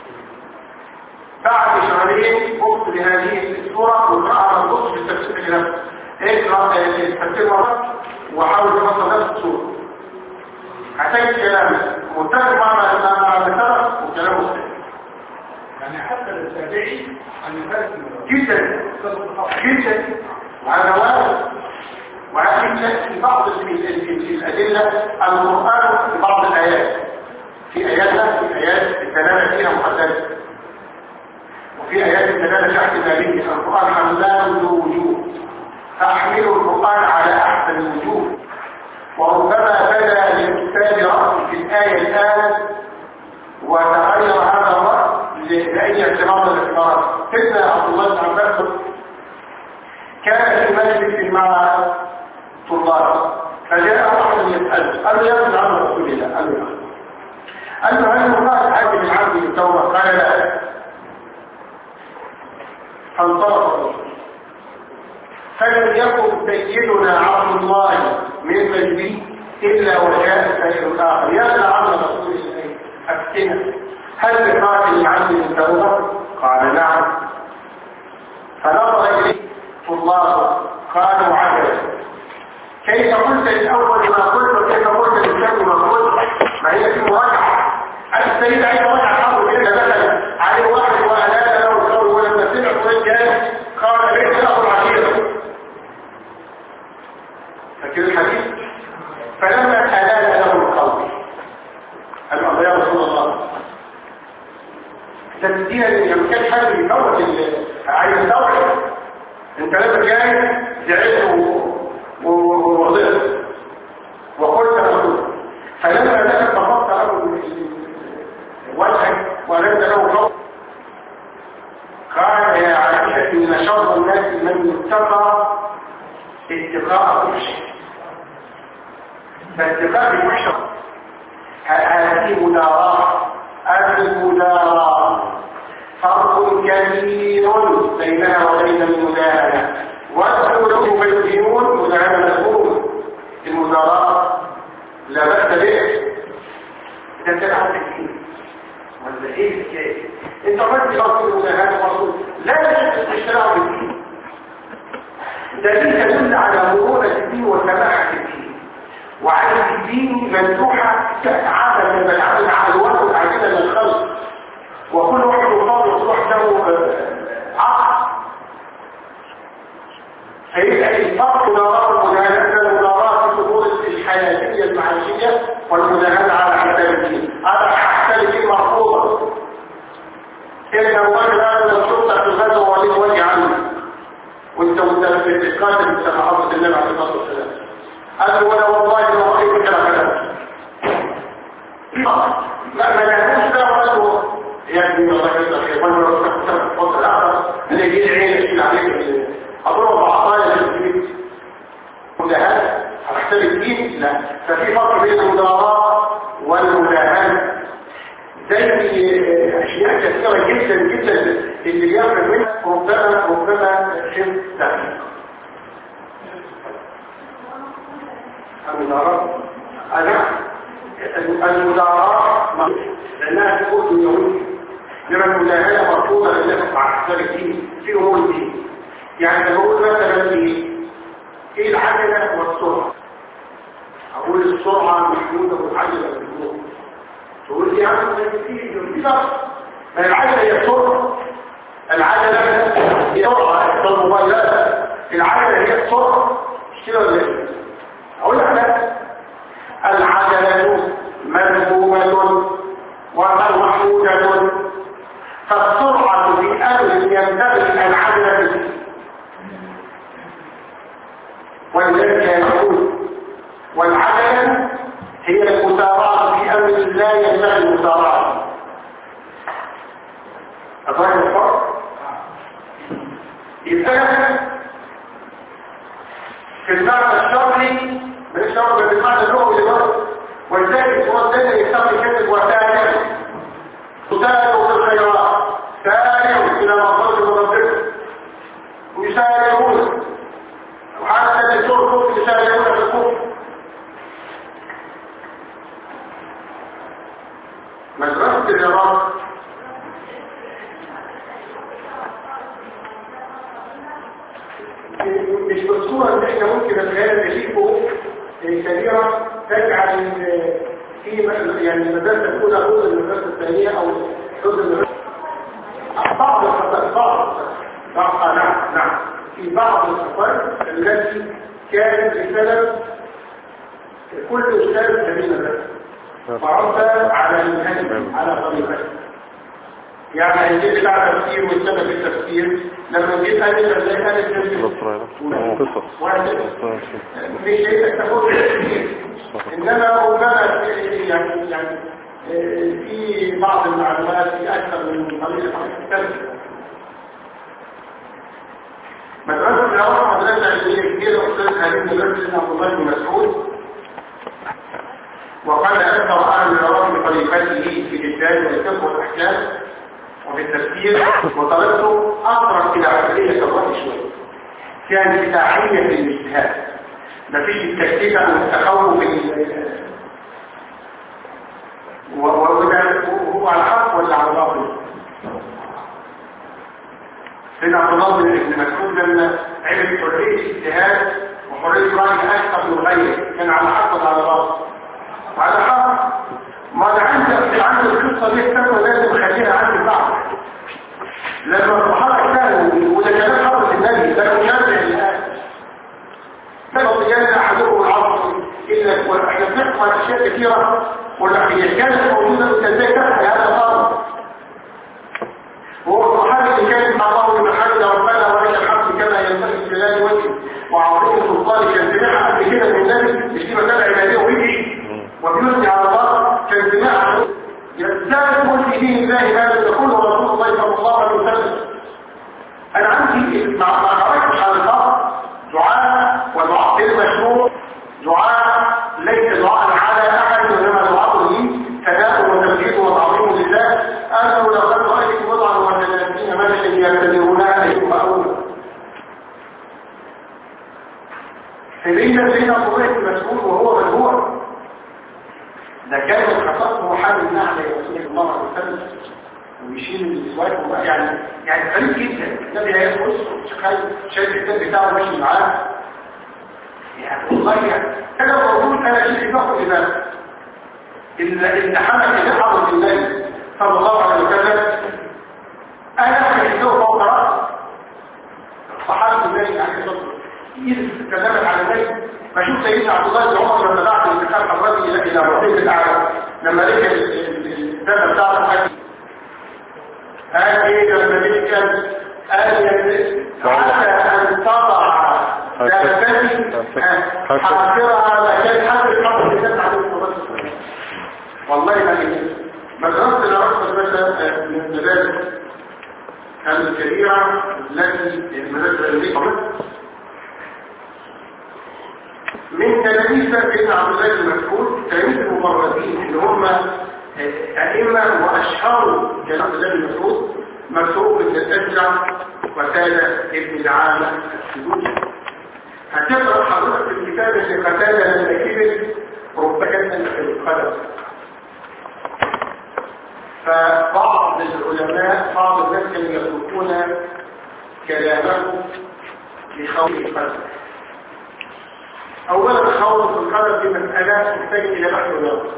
بعد شهرين قمت بهذه الصورة واقرأها منصوص في التفسير لنفسه اقرأ التفسير مرة وحاول تفسر نفس الصورة هتجد كلام متفق مع ما مع المثال وكلام مختلف يعني حتى للتابعي أن يفارق المدرسة جدا جدا وهذا واجب ولكن في بعض ال- ال- ال- الأدلة القرآن في بعض الآيات في آيات في آيات الدلالة فيها محددة وفي آيات الدلالة فيها احتمالية القرآن حملان ذو وجوه فأحملوا القرآن على أحسن الوجوه وربما بدا للأستاذ رأسي في الآية الآن وتغير هذا الرأي لأي اعتراض من الاعتراضات سيدنا عبد الله بن عباس كان في مجلس مع طلاب فجاء واحد يسأل قال له يا ابن عم رسول الله قال له نعم. قال له هل مرات حاجة من عبد التوبة قال لا فانطلق الرجل فلم يكن سيدنا عبد الله من مجلس إلا وجاء السيد الآخر يا ابن عم رسول الله أفتنا هل بقاتل عبد التوبة قال نعم فنظر إليه طلاب قالوا عجبا كيف قلت الأول ما قلت وكيف قلت للثاني ما قلت ما هي في مراجعة السيد عايز راجع حظه كده مثلا عليه واحد وأنال له القول ولما سمع قريب جاي قال ليس له العشيرة فاكر الحديث فلما أنال له القول قال له يا رسول الله تدينا لما كان حد يفوت ال- عايز يستوعب انت لما جاي زعلت و- و- وغضبت وقلت رسول فلما ذلك بسطت له وجهك ولد له قول قال يا عائشة إن شر الناس من اتقى اتقاء كل شيء فاتقاء الوحشة هذه مداراة المداراة فرق كبير بينها وبين المداهنة والسلوك فيدينون مداهنة مفهوم المداراة لا بأس به ده انت عندك ايه ولا ايه الحكايه انت عملت شرط المداهنة برضه لا تشك الاشتراع بالدين ده دي تدل على مرونة الدين وسماحة الدين وعلى الدين ممدوحة تتعامل لما تعامل مع الوقت وتعامل من الخلق وكل واحد يخلص وحده آه، عقل فيبقى الفرق مدارات المداهنة المدارات في الأمور الحياتية المعيشية والمداهنة على حساب الدين هذا هختلف خاتم صحابة النبي عليه الصلاة والسلام قال له ولا والله لو رأيتك لكلام ما ما لهوش ده ولا يا ابني الله يجزاك خير وانا لو كنت في الفترة الأخرى أنا يجي عيني أشيل عليك أضرب عطايا في البيت مداهنة هختار الدين لا ففي فرق بين المداراة والمداهنة زي أشياء كثيرة جدا جدا اللي بيعمل منها ربما ربما شيء تحقيق المداراة أنا المداراة لأنها تكون دنيوية لما المداهنة مرفوضة لأنها مع أحساب الدين في أمور الدين يعني بقول مثلا إيه إيه العجلة والسرعة أقول السرعة محدودة والعجلة محدودة تقول لي عم في فرق ما العجلة هي السرعة العجلة هي سرعة الموبايلات العجلة هي السرعة مش كده ولا ايه؟ أقول لك لا العجلة مذمومة ومحمودة فالسرعة في أمر ينبغي العجلة فيه ولذلك يقول والعجلة هي المسارعة في أمر لا ينبغي المسارعة أظهر الفرق يبتغى في المعنى الشرعي من الشرع بالمعنى اللغوي لبرد ولذلك هو الذي يستطيع كتب وسائل تسارع في الخيرات سارعوا إلى مقصود ربكم ويسارعون وحتى الدكتور كفر يسارعون في الكفر مدرسة العراق مش بالصورة اللي احنا ممكن نتخيل نشوفه كبيرة تجعل في يعني المدرسة الأولى حوض المدرسة الثانية أو حوض المدرسة بعض الخطأ بعض بعض نعم نعم في بعض الخطأ التي كانت بسبب كل أستاذ هذه المدرسة فرد على المنهج على طريقته يعني الجيل بتاع التفسير والسبب في التفسير لما جيت قال لي ازاي قال التفسير مش هيك تاخد انما ربما يعني يعني في بعض المعلومات في اكثر من طريقه تختلف مدرسه الاول مدرسه علميه كبيره استاذ خليل مدرسه عبد الله بن مسعود وقد أكثر أهل العراق بطريقته في الإسلام والفقه والأحكام وفي التفسير وطريقته أقرب إلى عملية الرأي شوية كان بتاعية الاجتهاد مفيش التكتيك أو التخوف وهو على حق ولا على باطل سيدنا عبد الله بن مسعود لما عمل حرية الاجتهاد وحرية رأي أكثر من غيره كان على حق ولا على باطل على حق ما انا عندي عندي القصه دي التانية لازم اخليها عندي بعض لما الصحابه كانوا وده كلام حضرة النبي ده مشابه الان لما تجانا احدهم العصر الا واحنا بنقرا اشياء كثيره ولا هي كانت موجوده في ازاي تفتح هذا الامر هو الصحابي اللي كان مع الله بن حمد ربنا ولك الحمد كما ينبغي جلال وجهه وعظيم سلطانه كان سمعها قبل كده من النبي مش دي مساله عباديه ويجي وبيثني على الله كان سماع يزداد في دين الله هذا يقوله رسول الله صلى الله عليه وسلم انا عندي ما خرجتش على الارض دعاء ودعاء غير مشروع دعاء ليس دعاء على احد وانما دعاء لي ثناء وتمجيد وتعظيم لله انه لقد رايت بضعا وثلاثين ملكا يعتذرونها ايها اولى سيدنا سيدنا قريش المسؤول وهو مجهول ده كان خططه حال النحل يا رسول الله عليه وسلم ويشيل الاسواق وبقى يعني يعني غريب جدا النبي هيبص شايف الكتاب بتاعه ماشي معاه يعني والله يعني انا موجود انا شيء باخد بالك ان ان حمل الى حضره النبي صلى الله عليه وسلم انا حديثه فوق راسه صحابه النبي عليه الصلاه والسلام إذ تكلمت على النبي فشوف سيدنا عبد الله بن عمر لما بعت الانتخاب حضرتك الى الى ربنا الاعلى لما رجع الدم بتاع الحج قال ايه لما رجع قال حتى ان تضع ده بني حاصرها مكان حد الحرب اللي كانت عليه الصلاة والسلام والله ما هي مدرسة العرب مدرسة من المدارس الكبيرة التي المدرسة التي من تلاميذ سيدنا عبد الله بن مسعود تلاميذ المفردين اللي هم أئمة وأشهر جناب عبد الله بن مسعود مسعود بن الأجرع وسالة ابن العامة السدوسي هتقرأ حضرتك الكتاب اللي قتال لما كبر ربما في القلم فبعض العلماء بعض الناس كانوا يتركون كلامه لخوف القلب اولا خوف القلب دي مسألة تحتاج الى بحث ونظر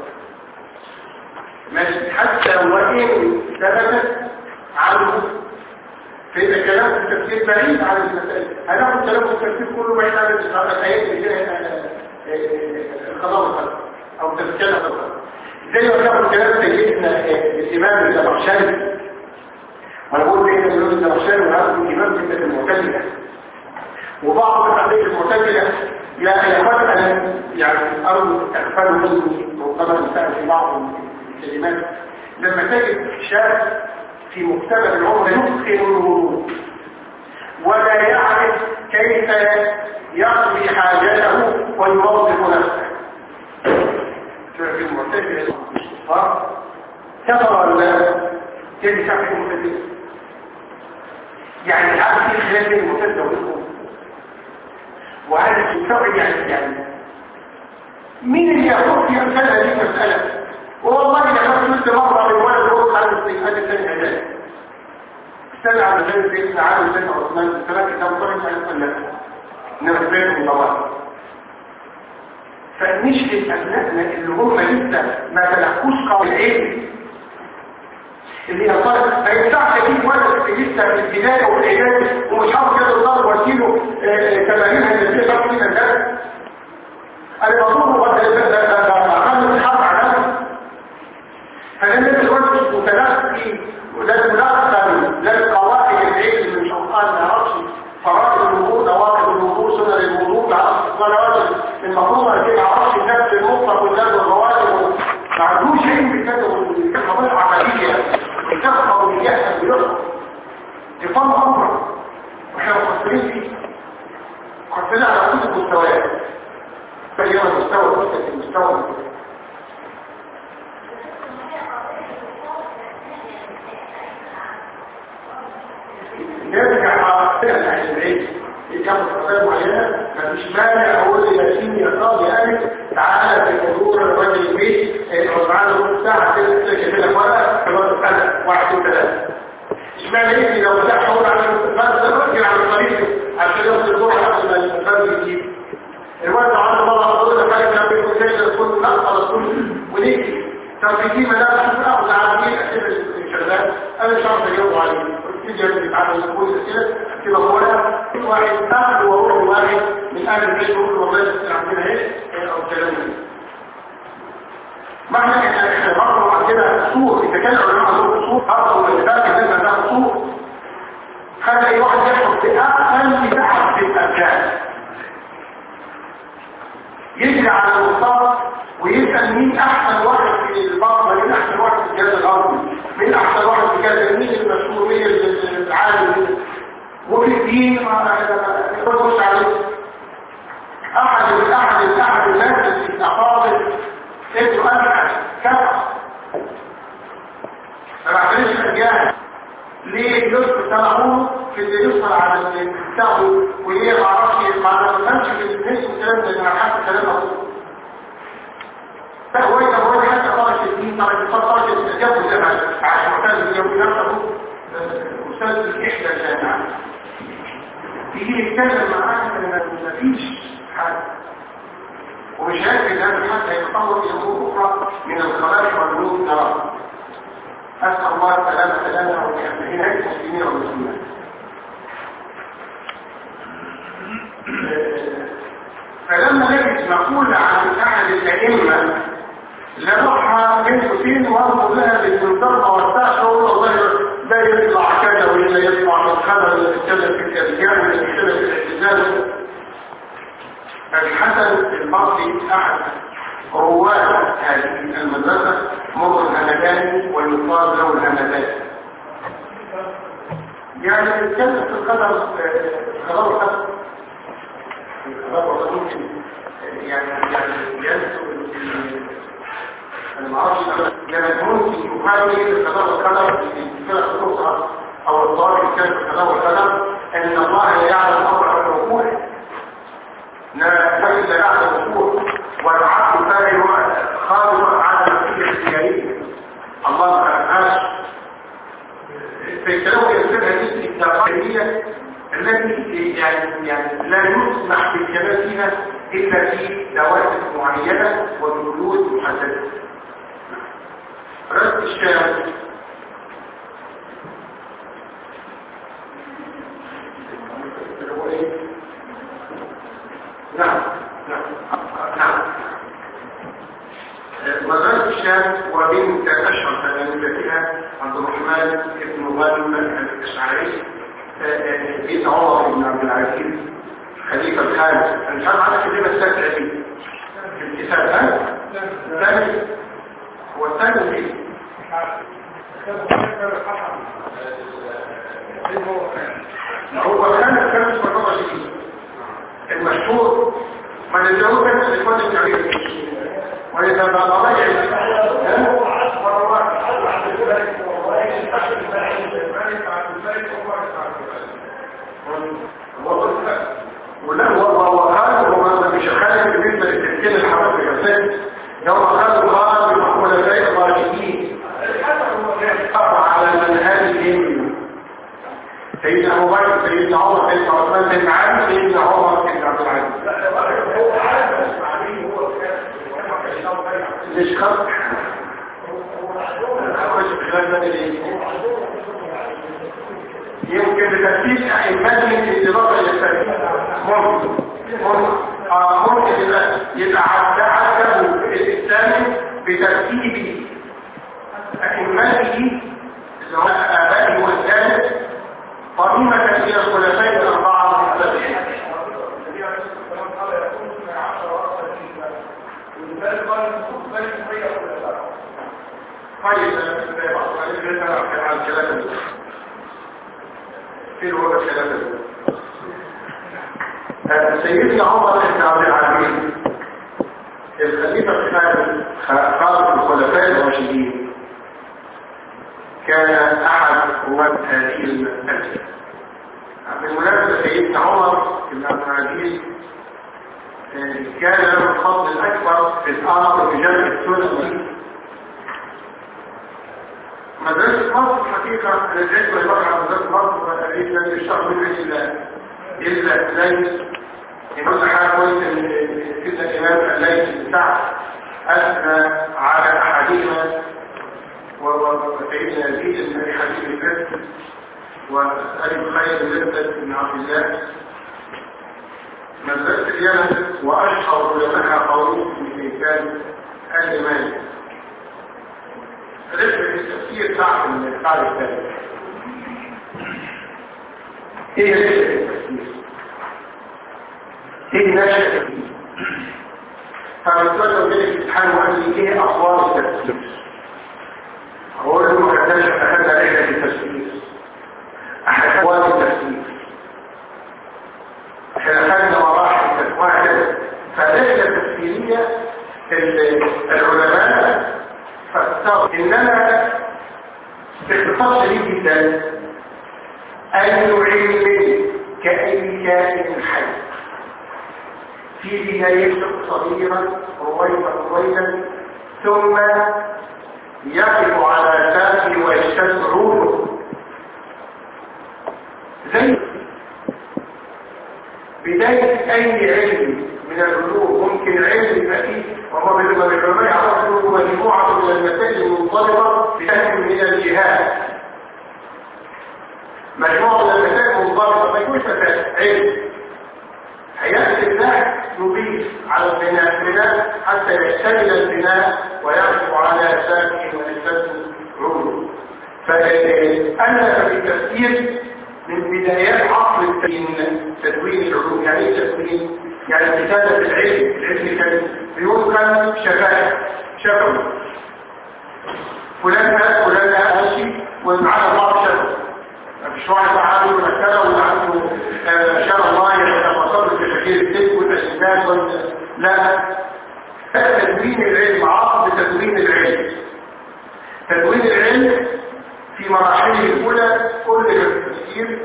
ماشي حتى وان ثبتت عنه فإذا كلام التفسير بعيد عن المسألة هناخد كلام التفسير كله بعيد عن الآيات اللي فيها القضاء والقدر أو تفسير القدر زي ما ناخد كلام سيدنا الإمام الزمخشري وأنا بقول سيدنا الإمام الزمخشري وهذا الإمام جدا المعتزلة وبعض الحديث المعتزلة لا يقول أن يعني أرجو أغفل مني ربما نسأل في بعض الكلمات لما تجد شاب في مكتبل العمر يتقن الوضوء ولا يعرف كيف يقضي حاجته ويوظف نفسه في المعتزله كفر ولا كيف تعرف المعتزله يعني عارف في خلاف بين المعتزله والاسلام وهذا الشيء يعني يعني مين اللي يقول في امثال هذه المساله والله لما كنت مرة من ولد روح على السيئات الثانية علاج استمع على ذلك سيدنا عالي سيدنا عثمان ثلاثة كم طريق على الثلاثة إنما سبيل من الله فنشهد أبنائنا اللي هم لسه ما تلقوش قول العلم اللي يطلق ما ينفعش اجيب ولد لسه في البداية والعلاج ومش عارف كده الضرب واسيله تمارين هندسية صار كده ده انا بطلبه وقت عمل الحرب على فلما الوجه متلقي ولازم نقبل لازم قواعد العلم من شوقان ما يعرفش فرائض الوضوء نواقض الوضوء سنن الوضوء ما يعرفش الصلوات المفروض ان ما يعرفش النفس المطلق والنفس الرواتب ما عندوش علم بالكتب قضيه عمليه الكتاب قضيات بيقرا يفهم امره واحنا مقصرين فيه مقصرين على كل المستويات فهي المستوى المستوى نرجع على فعل العيد كم خطايا معينة مفيش مانع اقول للمسيح يا قاضي ألف تعالى في حضور الراجل البيت وتعالى نص ساعة كده كده ورقة كمان سنة واحد وثلاثة اشمعنى يجي لو فتحت اقول على المستقبل ده برجع على الطريق عشان يوصل الجمعة قبل ما المستقبل يجيب الوقت عنده مرة حضور ده حاجة كان بيكون كده تكون لا خلاص ونيجي طب في مدارس اخذ عاديين اسئله شغال انا مش عارف اجاوب عليه الفيديو اللي بيتعمل كل اسئله كده هو واحد اخذ وروح واحد من اهل البيت يقول والله عندنا ايه او الكلام ده معنى احنا برضه عندنا صور اذا كان العلماء عندهم صور برضه الكتاب كده ده صور خلي اي واحد يحفظ باقل بتاعه في الاركان يجري على المصطلح ويسأل مين أحسن واحد في البطنة مين أحسن واحد في الجهاز الأرضي مين أحسن واحد في الجهاز مين المشهور مين العالم وفي الدين يقولش عليه أحد أحد أحد الناس في الأفاضل اسمه أبحث كفر ما بعتليش الجهاز ليه يذكر سمعوه في اللي يذكر على الكتاب وليه ما اعرفش ما نفهمش في الناس والكلام ده انا حاسس كلامه فهو هو حتى خرج الدين خرج خرج التجاوز ده عشان معتز اليوم نفسه استاذ في احدى الجامعات يجي يتكلم معاك ان مفيش حاجه ومش عارف ان هذا حتى يتطور الى امور اخرى من الخلافه والنور ترى اسال الله السلامه لنا ولهناك المسلمين والمسلمات فلما نجد مقولة عن أحد الأئمة لنروحها بين قوسين وانظر لها بالمنطقة والتعشى والله والله ده يطلع كذا ولا يطلع من خبر اللي بيتكلم في الكلام اللي بيتكلم في الاعتزال الحسن البصري أحد رواد هذه المدرسة مر الهمداني ويقال له الهمداني يعني كانت في القدر القدر القدر القدر ممكن يعني يعني ينسوا انا ما اعرفش يعني ممكن يقال ايه القدر القدر في الفرق الاخرى او الطالب كان في القدر القدر ان الله يعلم امر الوقوع لا فإذا بعد الوقوع والعقل فاهم خالص على نتيجة اختيارية الله ما خلقهاش في الكلام يصير هذه التقاريرية التي يعني يعني لا يسمح بالكلام فيها إلا في دوائر معينة وبحدود محددة رد الشام نعم نعم نعم مدرسة الشام وبنت أشهر تلامذتها عبد الرحمن بن غانم الأشعري بيت عمر بن عبد العزيز خليفة الخامس أنا مش عارف عنك كده السابع دي الكتاب ها؟ الثاني هو الثاني دي هو كان الخامس مرتبط شديد المشهور من الجنوب كان الإخوان الكبير وإذا بقى رجع ولا هو هو خالد هو مش خالد بالنسبة للتسكين الحرب في الجسد يوم خالد خالد بمحمولتين الراشدين على المنهاج الهندي سيدنا ابو بكر سيدنا عمر سيدنا عثمان بن عامر سيدنا عمر بن عبد العزيز مش خط اخش خلال ده ليه يمكن لترتيب ائمتهم بالاضافه للترتيب ممكن ممكن آه ممكن يبقى يبقى عدوا الاسلام بترتيب ائمته اللي هو ابائه والثالث قديمة إلى الخلفاء الأربعة المحتملين طيب عن كلام في الوقت كلام سيدنا عمر بن عبد العزيز الخليفة الثاني خالد الخلفاء الراشدين كان أحد رواد هذه المسألة بالمناسبة سيدنا عمر بن عبد العزيز كان له الفضل الأكبر في الأمر بجمع السنة مدرسة مصر حقيقة أنا جيت بشرح على مدرسة مصر فأريد أن يشتغل منها إلا إلا ليس يقول حاجة كويس إن سيدنا الإمام الليث سعد أثنى على أحاديث وسيدنا يزيد بن حبيب الفتح وأبي خير لذة بن عبد الله مدرسة اليمن وأشهر علماء قوم في كان الإمام رفع التفسير صعب من القاعدة الثانية ايه رفع التفسير؟ ايه نشأ فيه؟ فمثلا لو جالك امتحان وقال لي ايه أقوال التفسير؟ أقول له ما كانش أخذنا ليلة التفسير أحد أقوال التفسير احنا أخذنا مراحل التفسير فليلة تفسيرية العلماء فاستغل إنما باختصار شديد جدا أي علم كأي كائن حي في بدايته صغيرا رويدا رويدا ثم يقف على ساقه ويشتد عوده زي بداية أي علم من العلوم ممكن علم يبقى فيه وهو بالنسبة للعلماء يعرفوا مجموعة من المسائل المنضبطة بشكل من الجهات مجموعة من المسائل المنضبطة ما يكونش مسائل علم هيأتي الناس يضيف على البناء البناء حتى يشتمل البناء ويقف على ساكن ويستثني عروضه فأنا في التفسير من بدايات عصر التدوين تدوين العلوم يعني ايه تدوين يعني كتابة العلم العلم كان بيتقن شفاء شفوي فلان قال فلان قال شيء ومعاه بعض شفوي مش واحد عنده مكتبة وعنده آه، شاء الله يتفصل في تشكيل السلك والتشكيلات وال- لا هذا تدوين العلم عقد تدوين العلم تدوين العلم في مراحله الأولى كل التفكير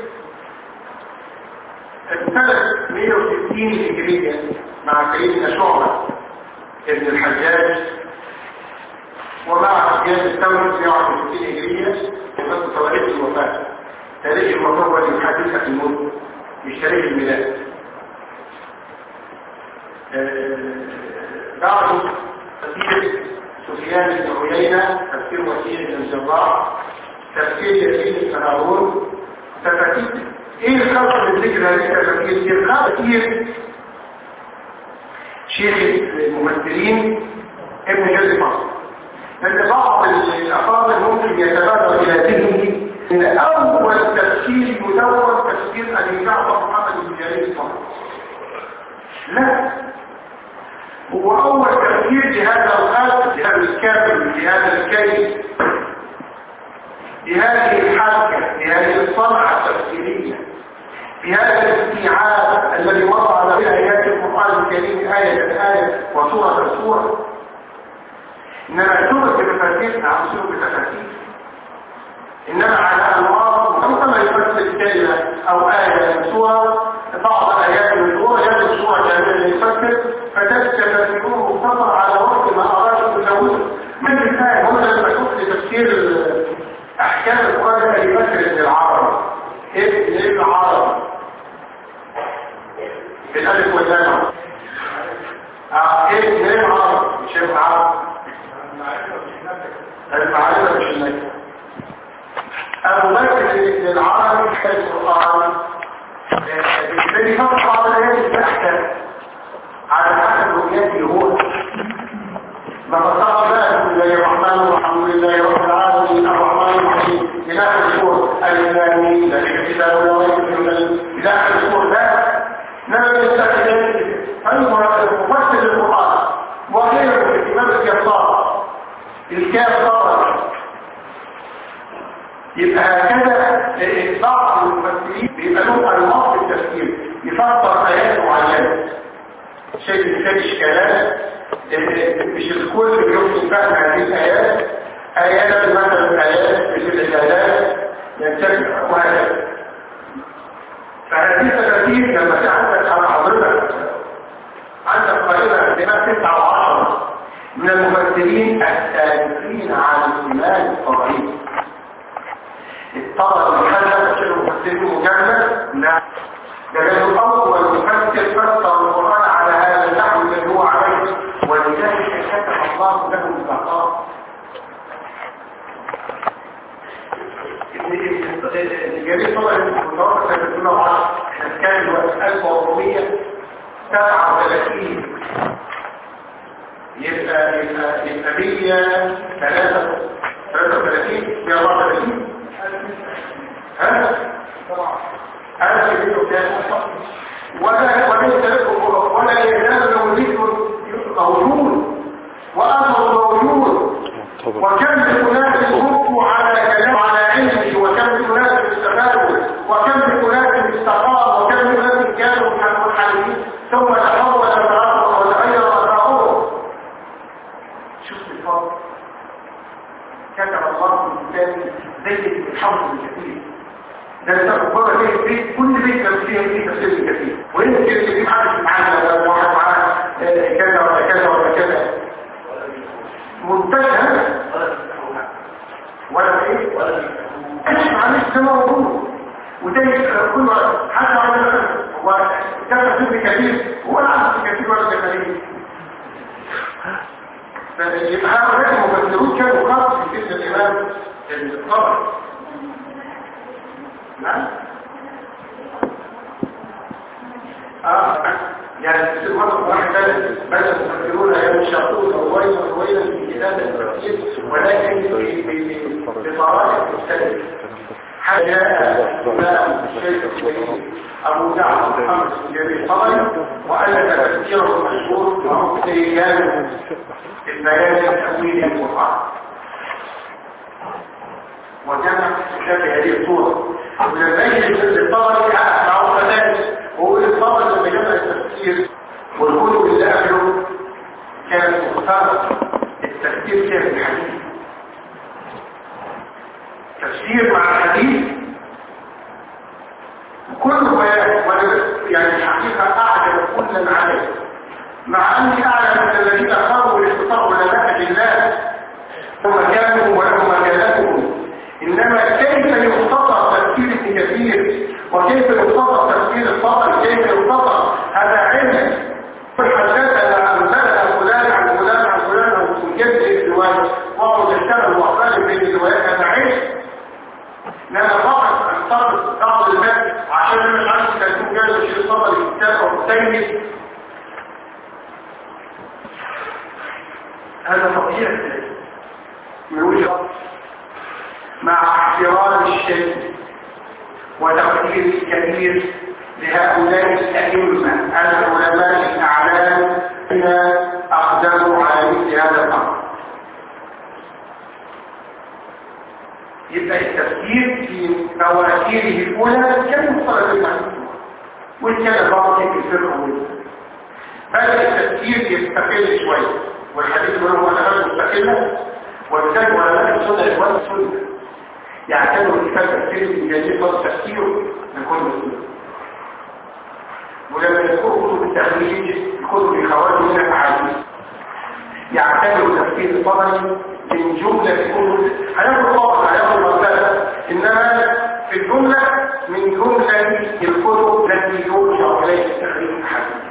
سنة 160 هجرية مع سيدنا شعبة ابن الحجاج ومع زيادة الثورة 161 هجرية وقد تواريخ الوفاة تاريخ الوفاة هو الحديثة في الموت مش تاريخ الميلاد آه، بعد تفسير سفيان بن عيينة تفسير وكيل بن الجراح تفسير يزيد بن هارون تفاسير ايه الخلق من ذكر هذه التفاسير الخلق كتير شيخ الممثلين ابن جوزي مصر لأن بعض الأفاضل ممكن يتبادر إلى ذهنه إن أول تفسير يدور تفسير أبي جعفر محمد بن جرير مصر لا هو أول تفسير لهذا الخلق لهذا الكامل لهذا الكيس بهذه الحركة بهذه الصنعة التفسيرية بهذا الاستيعاب الذي مر على به آيات القرآن الكريم آية آية وسورة سورة إنما سورة بتفاسير نعم سورة بتفاسير إنما على أنواع كما يفسر كلمة أو آية من سورة بعض الآيات من سورة يجب سورة كاملة يفسر فتفسيره مختصر على وقت ما أراد يزوده من الآية هنا لما تشوف لتفسير أحكام القرآن الكريم ابن العربي ابن العربي بالألف واللام اه ابن العربي مش ابن عربي المعرفة مش النجم أبو بكر ابن العربي في القرآن بالتالي فقط بعض الآيات الأحكام على حسب رؤيته هو ما فصلت بقى بسم الله الرحمن الرحيم لله رب العالمين الرحمن الرحيم إلى آخر السور الإسلامي ذلك الكتاب ولا ريب فيه إلى آخر السور ده نبي يستخدم أيضا مفسر القرآن وغيره في الإمام الكفار الكاف طبعا يبقى هكذا بعض المفسرين بيبقى له أنماط في التفسير يفسر آيات معينة شيء من هذه إشكالات مش الكل بيمكن فهم هذه الآيات آيات مثلا آيات مثل الآيات ينتفع وهكذا فهذه التفاسير لما تعرفت على حضرتك عندك قريبا لما تسعة وعشرة من المفسرين الثالثين على الإيمان الطبيعي الطبع الحاجة تشير المفسرين مجمد لا ده كان أول مفسر فسر القرآن على هذا النحو الذي هو عليه ولذلك كتب الله له البقاء الجريد طبعا المتوقع سنة 2010 احنا كان الوقت 1437 يبقى يبقى يبقى 133 134 ها؟ هذا الفيديو كان ولا وليس لكم ولا يزال له ذكر موجود واثر موجود وكم من اناس هبوا على كلام على علمه وكم من اناس استفادوا وكم من اناس استقاموا وكم من اناس كانوا منحرفين ثم تحول تراهم وتغير مسارهم شوف الفضل كتب الله في كتابه ذكر الحمد الكثير ده التقوى بيت بيت كل بيت كان فيه فيه تفسير كثير ويمكن اللي في حد معانا ولا واحد معاه كذا ولا كذا ولا كذا منتشر ولا ايه ولا ايش معلش ده موجود وده كل حتى على هو ده تفسير كثير هو العدد كثير ولا كثير فيبقى هؤلاء المفسرون كانوا خاص في سيدنا الامام الطبري نعم اه يعني في مرة واحد بدأ المفكرون ينشطون رويدا رويدا في كتاب التفسير ولكن بطرائق مختلفة حياة إمام الشيخ الكبير أبو جعفر محمد الجليل الطبري وألف تفسيره المشهور بموقف إيجاد البيان التأويلي القرآن وجمع كتاب هذه الصورة ولما يجي الطبري معه كذلك وهو الطبري لما جمع التفسير والكتب اللي قبله كانت مختارة التفسير كان الحديث تفسير مع الحديث كل بيان وانا يعني الحقيقة اعلم كل عليه مع اني اعلم ان الذين خرجوا لاستطاعوا لمنهج الله هم كانوا ولهم مكانتهم انما كيف يختصر تفسير ابن كثير وكيف يختصر تفسير الطبري كيف يختصر هذا علم حدثنا عن بدأ فلان عن فلان عن فلان او جد الرواية وهو يشتغل واختلف بين الروايات هذا علم لا فقط انتقد بعض الناس عشان انا مش عارف كان يكون جاي الشيء الطبري في الكتاب او التاني هذا طبيعي من وجهه مع احترام الشيء وتقدير الكبير لهؤلاء الأئمة العلماء الأعلام الذين أقدموا على مثل هذا الأمر يبقى التفكير في فواتيره الأولى كان مختلف المعنى وكان بعض في الفقه بدأ التفكير يستقل شوية والحديث هو أنا مستقلة والكتاب علماء السنة إخوان السنة يعتبروا الكتاب تفكير من جديد والتفكير لكل مسلم ولما يذكروا كتب التخريج الكتب الخوارج من الأحاديث يعتبروا تفكير الطبري من جملة كتب هياخد طبعا هياخد مرتبة إنما في الجملة من جملة الكتب التي يرجع إليها التخريج الحديث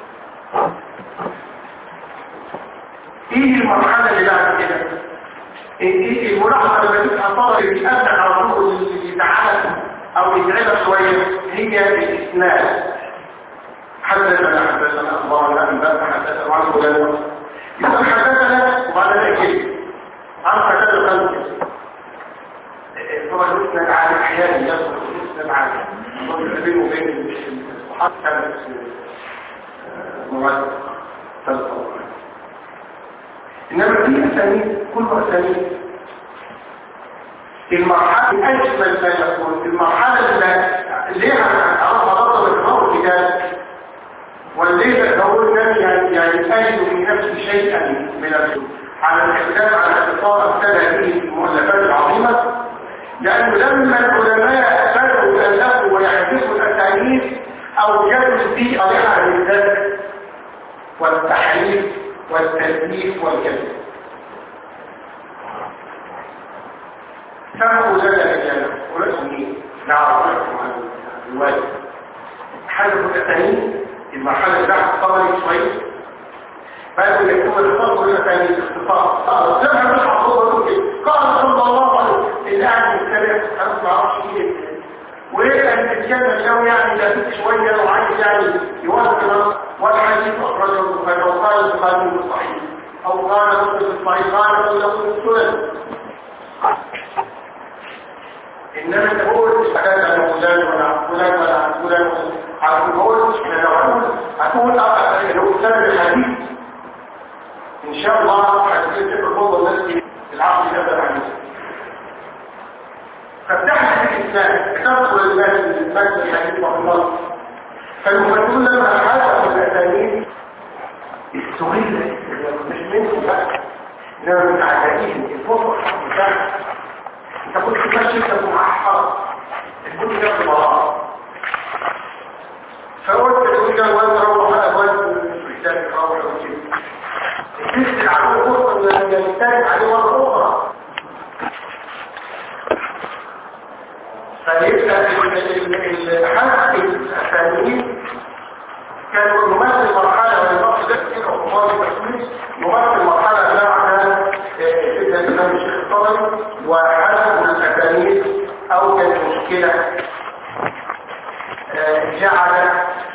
ايه المرحلة اللي بعد كده ايه الملاحظة لما تبقى طبري بيأبدأ على طول اللي يتعالى او يتعبى شوية هي الإسناد حدثنا حدثنا اخبارنا انباء حدثنا عن فلان يقول حدثنا وبعد ذلك عن حدثنا خمسه طبعا الاسناد عالي احيانا يدخل الاسناد عالي بينه وبين الصحابه كانت مواد ثالثه انما في اسانيد كل اسانيد المرحله اجمل ما يكون المرحله اللي ليها تعرفها ضد الامام الكتاب والليلة نقول يعني يعني أجد في نفسي شيئا من السوء على الإسلام على الاتصال ابتدى به المؤلفات العظيمة لأنه لما العلماء بدأوا يألفوا ويحدثوا الأسانيد أوجدوا البيئة صالحة للذات والتحريف والتسليف والكذب سمعوا لنا رجالا ولكم مين؟ نعرف لكم عن الواجب حدثوا الأسانيد المرحلة اللي تحت طبعا شوية بعد ما يكون الخطوة هنا ثاني الاختصار لما مش حضور قال صلى الله عليه وسلم اللي قاعد يتكلم انا ما اعرفش ايه وايه ان تتكلم لو يعني لابس شوية وعايز يعني يوصل والحديث اخرجه البخاري وقال البخاري في الصحيح او قال مسلم في الصحيح قال مسلم في السنن انما تقول حدث عن فلان ولا فلان ولا فلان هتقول احنا لو هنقول هتقول اه لو سبب الحديث ان شاء الله هتجيب تقول فوق الناس دي العقل يبدا عن فتحنا في الاسلام كتبت للناس من مجد الحديث والله فالمفسرون لما حدثوا الاسانيد استغل مش منهم بقى انما من عدائهم الفرصه بتاعتك انت كنت ماشي انت معحر كنت جنب بعض فقلت تقول كده وانت روح بقى وانت مش محتاج تروح وكده الجسد عليه فرصه ان ينتهي عليه مره اخرى فيبقى الحد الاسانيد كان يمثل مرحله والنقص ده كتير عقوبات التصوير يمثل مرحله بعد سيدنا الامام الشيخ الطبري وحسب الاسانيد اوجد مشكله جعل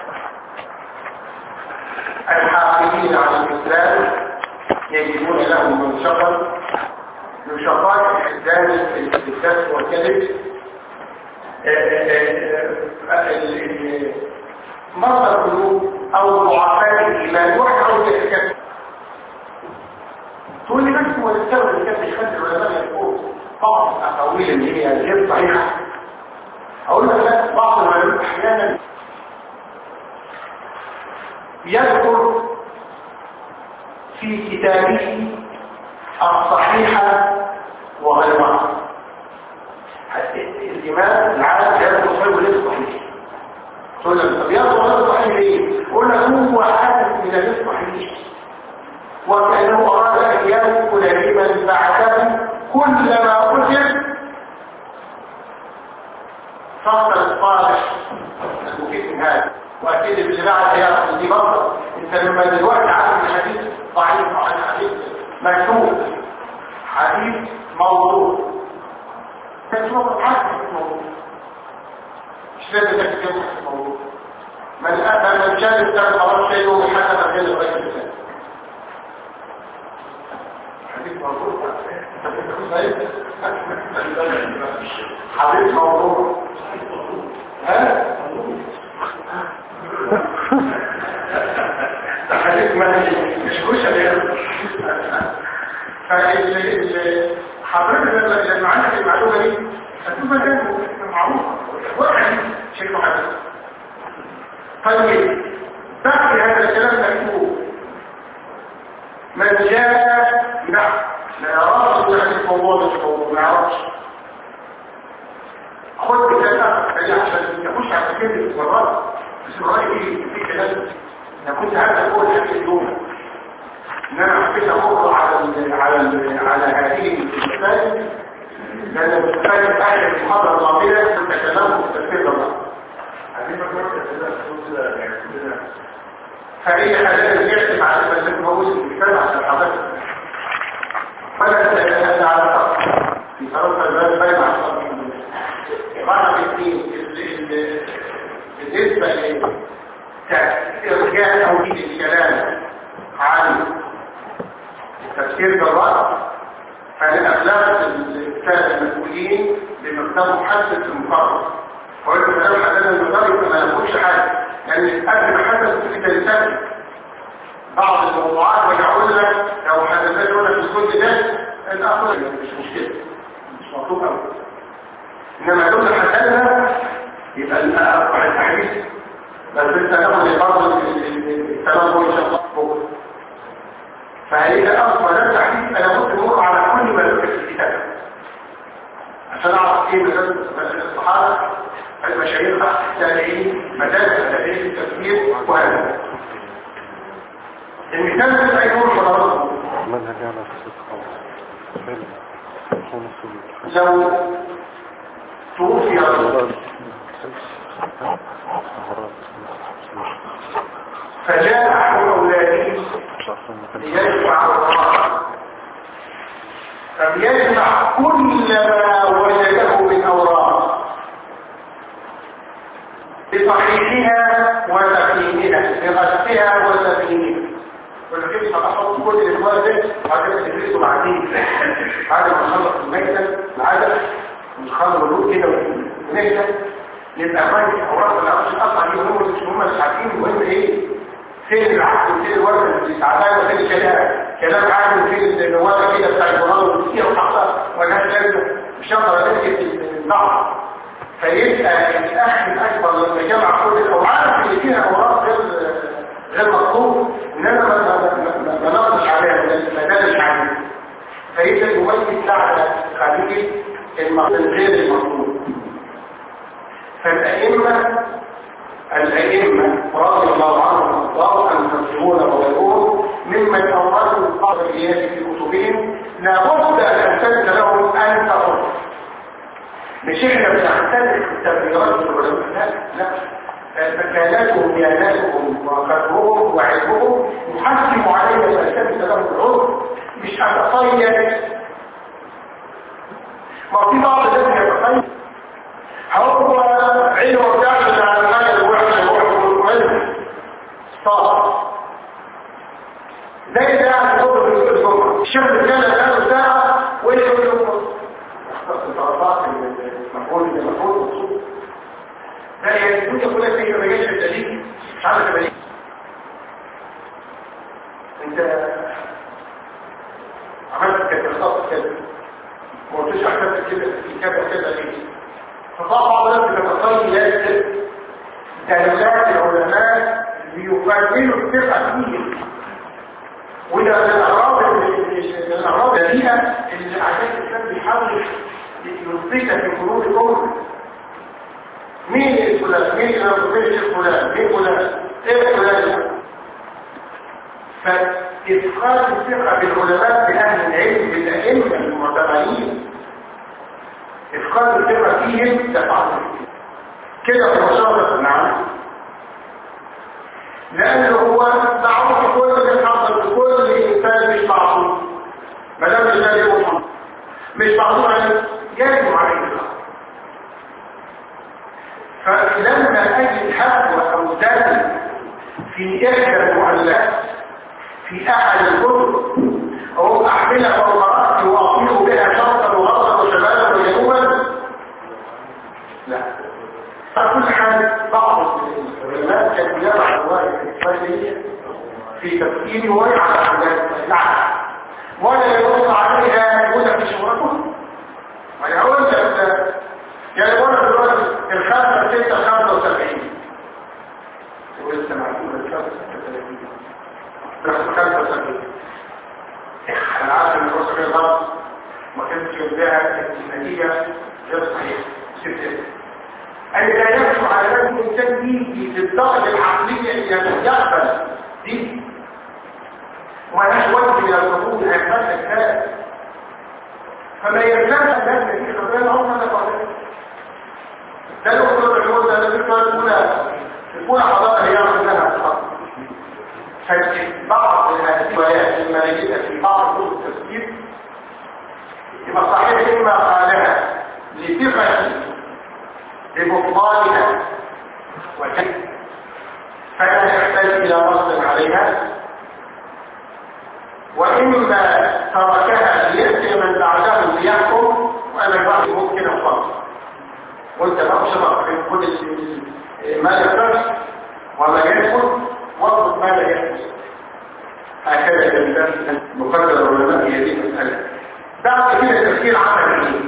الحاقدين على الإسلام يجدون لهم منشطا نشاطات الحزان الكسب والكذب مصدر قلوب او ضعفاء الايمان واحد عاوز يحكم تقول لي بس هو السبب اللي كان بيخلي العلماء يقول بعض الاقاويل اللي هي غير صحيحه اقول لك لا بعض العلماء احيانا يذكر في كتابه الصحيحه وغيرها الإمام العالم يذكر صحيح وليس صحيح تقول لك طب يذكر غير صحيح ليه؟ قلنا هو حادث من الصحيح وكأنه أراد أن يذكر لمن بعده كلما أجل فصل الصالح المفيد من هذا وأكيد اللي بعد يأخذ دي برضه أنت لما دلوقتي عارف الحديث ضعيف عن حديث مكتوب حديث موضوع تجربة حسن الموضوع مش لازم تكتب الموضوع من أتى من شاب السنة خلاص شيء وحسن غير الغير الثاني حديث موضوع حديث موضوع ها حديث مهدي مش كشري فال حضرتك لما عندك المعلومة دي هتبقى ده معروف واحد شيء محدث طيب بعد هذا الكلام مكتوب من جاء نعم لا يرى يعني الموضوع مش موضوع ما يعرفش خد بكلام خليه عشان يخش على كده مرات بس الرأي في في كلام انا كنت عايز اقول حاجه اليوم ان انا حبيت امر على ال على ال على هذه المسائل لان المسائل اهل المحاضره الماضيه كنت كلامه في تفسير الله فهي حاليا يحسب على المسائل موجود في الكتاب عشان حضرتك فلا تتكلم على فرق في فرق الباب بين عصابين معنى الاثنين بالنسبه لإرجاع توحيد الكلام عن تفسير بالرأس فلأبلاغ الكتاب المسؤولين بمقدار محدد المقرر وقلت كلام حدثنا المقرر فما نقولش حاجة لأن الأكل محدد في الكتاب بعض الموضوعات ويقول لك لو حدثت هنا في الكل ده الأخر مش مشكلة مش مطلوب أوي إنما دول حدثنا يبقى الأقع التحديث بس انت تاخد برضه الكلام هو ان شاء الله بكره فهي اصلا ده التحديث انا ممكن امر على كل ما ذكر في الكتاب عشان اعرف ايه مدارس الصحابه المشاهير التابعين مدارس التابعين التفكير وهذا المثال ده هيكون حضراتكم منهج على الصدق حلو لو توفي رجل فجاء احد اولاده ليجمع القرآن فليجمع كل ما وجده من اوراق بصحيحها وتقييمها بغسها وتقييمها ولكن تحط كل الاموال ده وهكذا تدرسه بعدين بعد ما نخلص المكتب العدد ونخلص الوضوء كده ونكتب يبقى الراجل اوراق العقل الاصعب هم مش هم مش عارفين المهم ايه فين العقل وفين الورقه اللي تعبان وفين الكلام كلام عام وفين الورقه كده بتاع الجرار والكتير وحقها ولا لازم مش هقدر ادرك الضعف فيبقى الاخ الاكبر لما جمع كل الاوراق اللي فيها اوراق غير غير مطلوب ان انا ما نقضش عليها ما دالش عليها فيبقى يميز على خليل غير المطلوب فالأئمة الأئمة رضي الله عنهم وارضاهم المفسرون وغيرهم ممن أوردوا القاضي الإياسي في كتبهم لابد أن تلك لهم أن تقول مش احنا بنختلف التغييرات في العلماء لا مكاناتهم دياناتهم وقدرهم وعلمهم يحكم علينا فأسلت لهم العذر مش أتخيل ما في بعض الناس يتخيل هو عينه وبتاعته على المال الوحش والعلم صار زي ده عن صوت في الجمعة الشيخ كان له ساعة ويقول له المفروض المفروض ما قلتش احسب كده في كذا كذا ليه فطبعا لازم تتصل يكتب دلالات العلماء ليفرملوا الثقة فيه وده من الأعراض من الأعراض البديهة اللي عشان الإسلام بيحاول يثبتها في قلوب الأمة مين فلان مين مين الشيخ فلان مين فلان ايه فلان فإدخال الثقة بالعلماء بأهل العلم بالأئمة المعتبرين إدخال الثقة فيهم تفعل كده في مشارة نعم لأنه هو معروف كل اللي حصل كل إنسان مش معصوم ما دام مش ده يوم مش معصوم عليه يجب عليه الحق فلما أجد حفوة أو دم في إحدى المؤلفات في أحد الكتب أو أحملها فوق رأسي وأطير بها شرطا وغربا وشمالا وجنوبا لا فكل حال بعض العلماء كان يضع الرواية الإسرائيلية في تفكير ويعلى عن النعم ولا يرد عليها يقول في شغلكم ويقول لك يعني وانا دلوقتي الخمسة ستة خمسة وسبعين يقول لسه معلومة الخمسة ستة ثلاثين بس خمسة وسبعين انا عارف ان الرسول كده غلط ما كانتش يبدأها النتيجة غير صحيحة ستة أي لا يخشى على هذا الإنسان دي في الدرجة العقلية اللي يقبل دي ومالهاش وجه إلى القبول هيبقى الكلام فما يلزمش الناس دي خبرنا هم اللي قادرين ده الأصول الحلول ده الفكرة الأولى الأولى حضارة هي عندها الحق فبعض هذه الروايات لما نجدها في بعض كتب التفسير يبقى صحيح إما قالها لثقة لبطلانها وكيف فلا يحتاج إلى نص عليها وإما تركها ليأتي من بعده ليحكم وأنا بعد ممكن أفضل وانت بقى شرط في كل ما يفرش وما يدخل واضبط ما لا يحدث هكذا الإنسان مقدر العلماء هي دي المسألة بعد كده تفكير عملي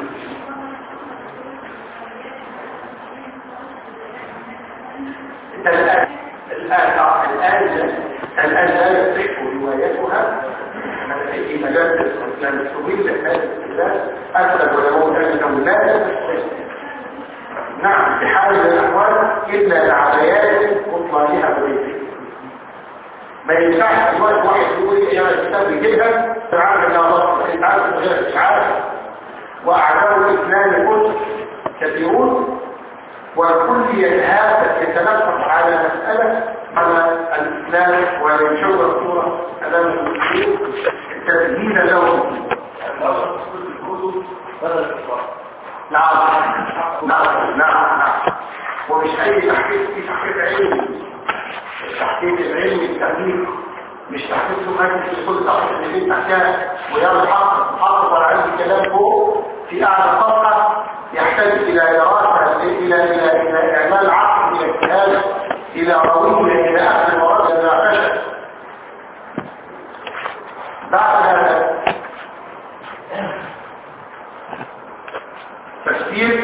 الآن الآن الآن الآن لا يصح روايتها في مجال الإسلام الطويل هذا الاختلاف أكثر علماء أنه لا يصح نعم بحال الأحوال إلا لعليات بطلانها بريد ما ينفعش الوقت واحد يقول يا الكتاب يجيبها تعالى إلى الله أنت عارف غير إشعاع وأعداء الإسلام كتب كثيرون والكل يتهافت يتنفق على مسألة على الإسلام وينشر الصورة أمام المسلمين تسجيل لهم نعم نعم نعم نعم ومش أي تحقيق في تحقيق علمي التحقيق العلمي التحقيق مش تحقيق سمعي في كل تحقيق اللي تحتها ويلا حق حق ولا عندي كلام فوق في أعلى صفحة يحتاج إلى دراسة إلى إلى إلى إعمال عقل إلى اجتهاد إلى روية إلى أخذ المراد إلى فشل بعد هذا تفسير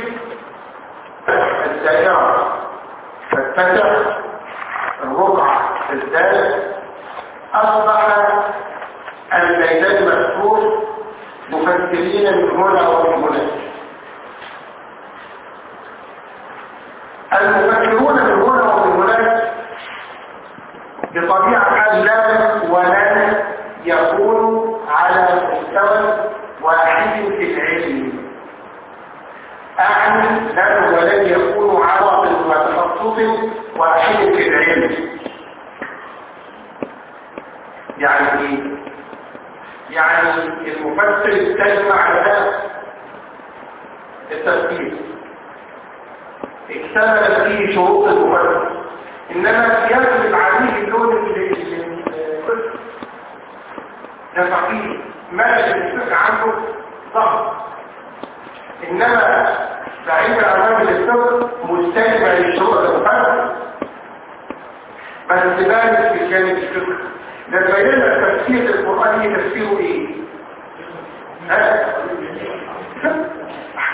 الدائرة تتسع الربع الثالث أصبح الميدان مفتوح مفسرين من هنا ومن هناك المفكرون من هنا ومن هناك بطبيعة الحال لا ولن يكونوا على مستوى واحد في العلم أعني لا ولن يكونوا على وتخصص واحد في العلم يعني ايه؟ يعني المفسر استجمع على التفكير اكتمل فيه شروط المفسر انما يغلب عليه اللون ده فقيه ما الفكر عنه ضغط انما بعيد امام الفكر مستجمع لشروط المفسر بس بارد في جانب الفكر لما يلنا تفسير القرآن تفسيره ايه؟ ها؟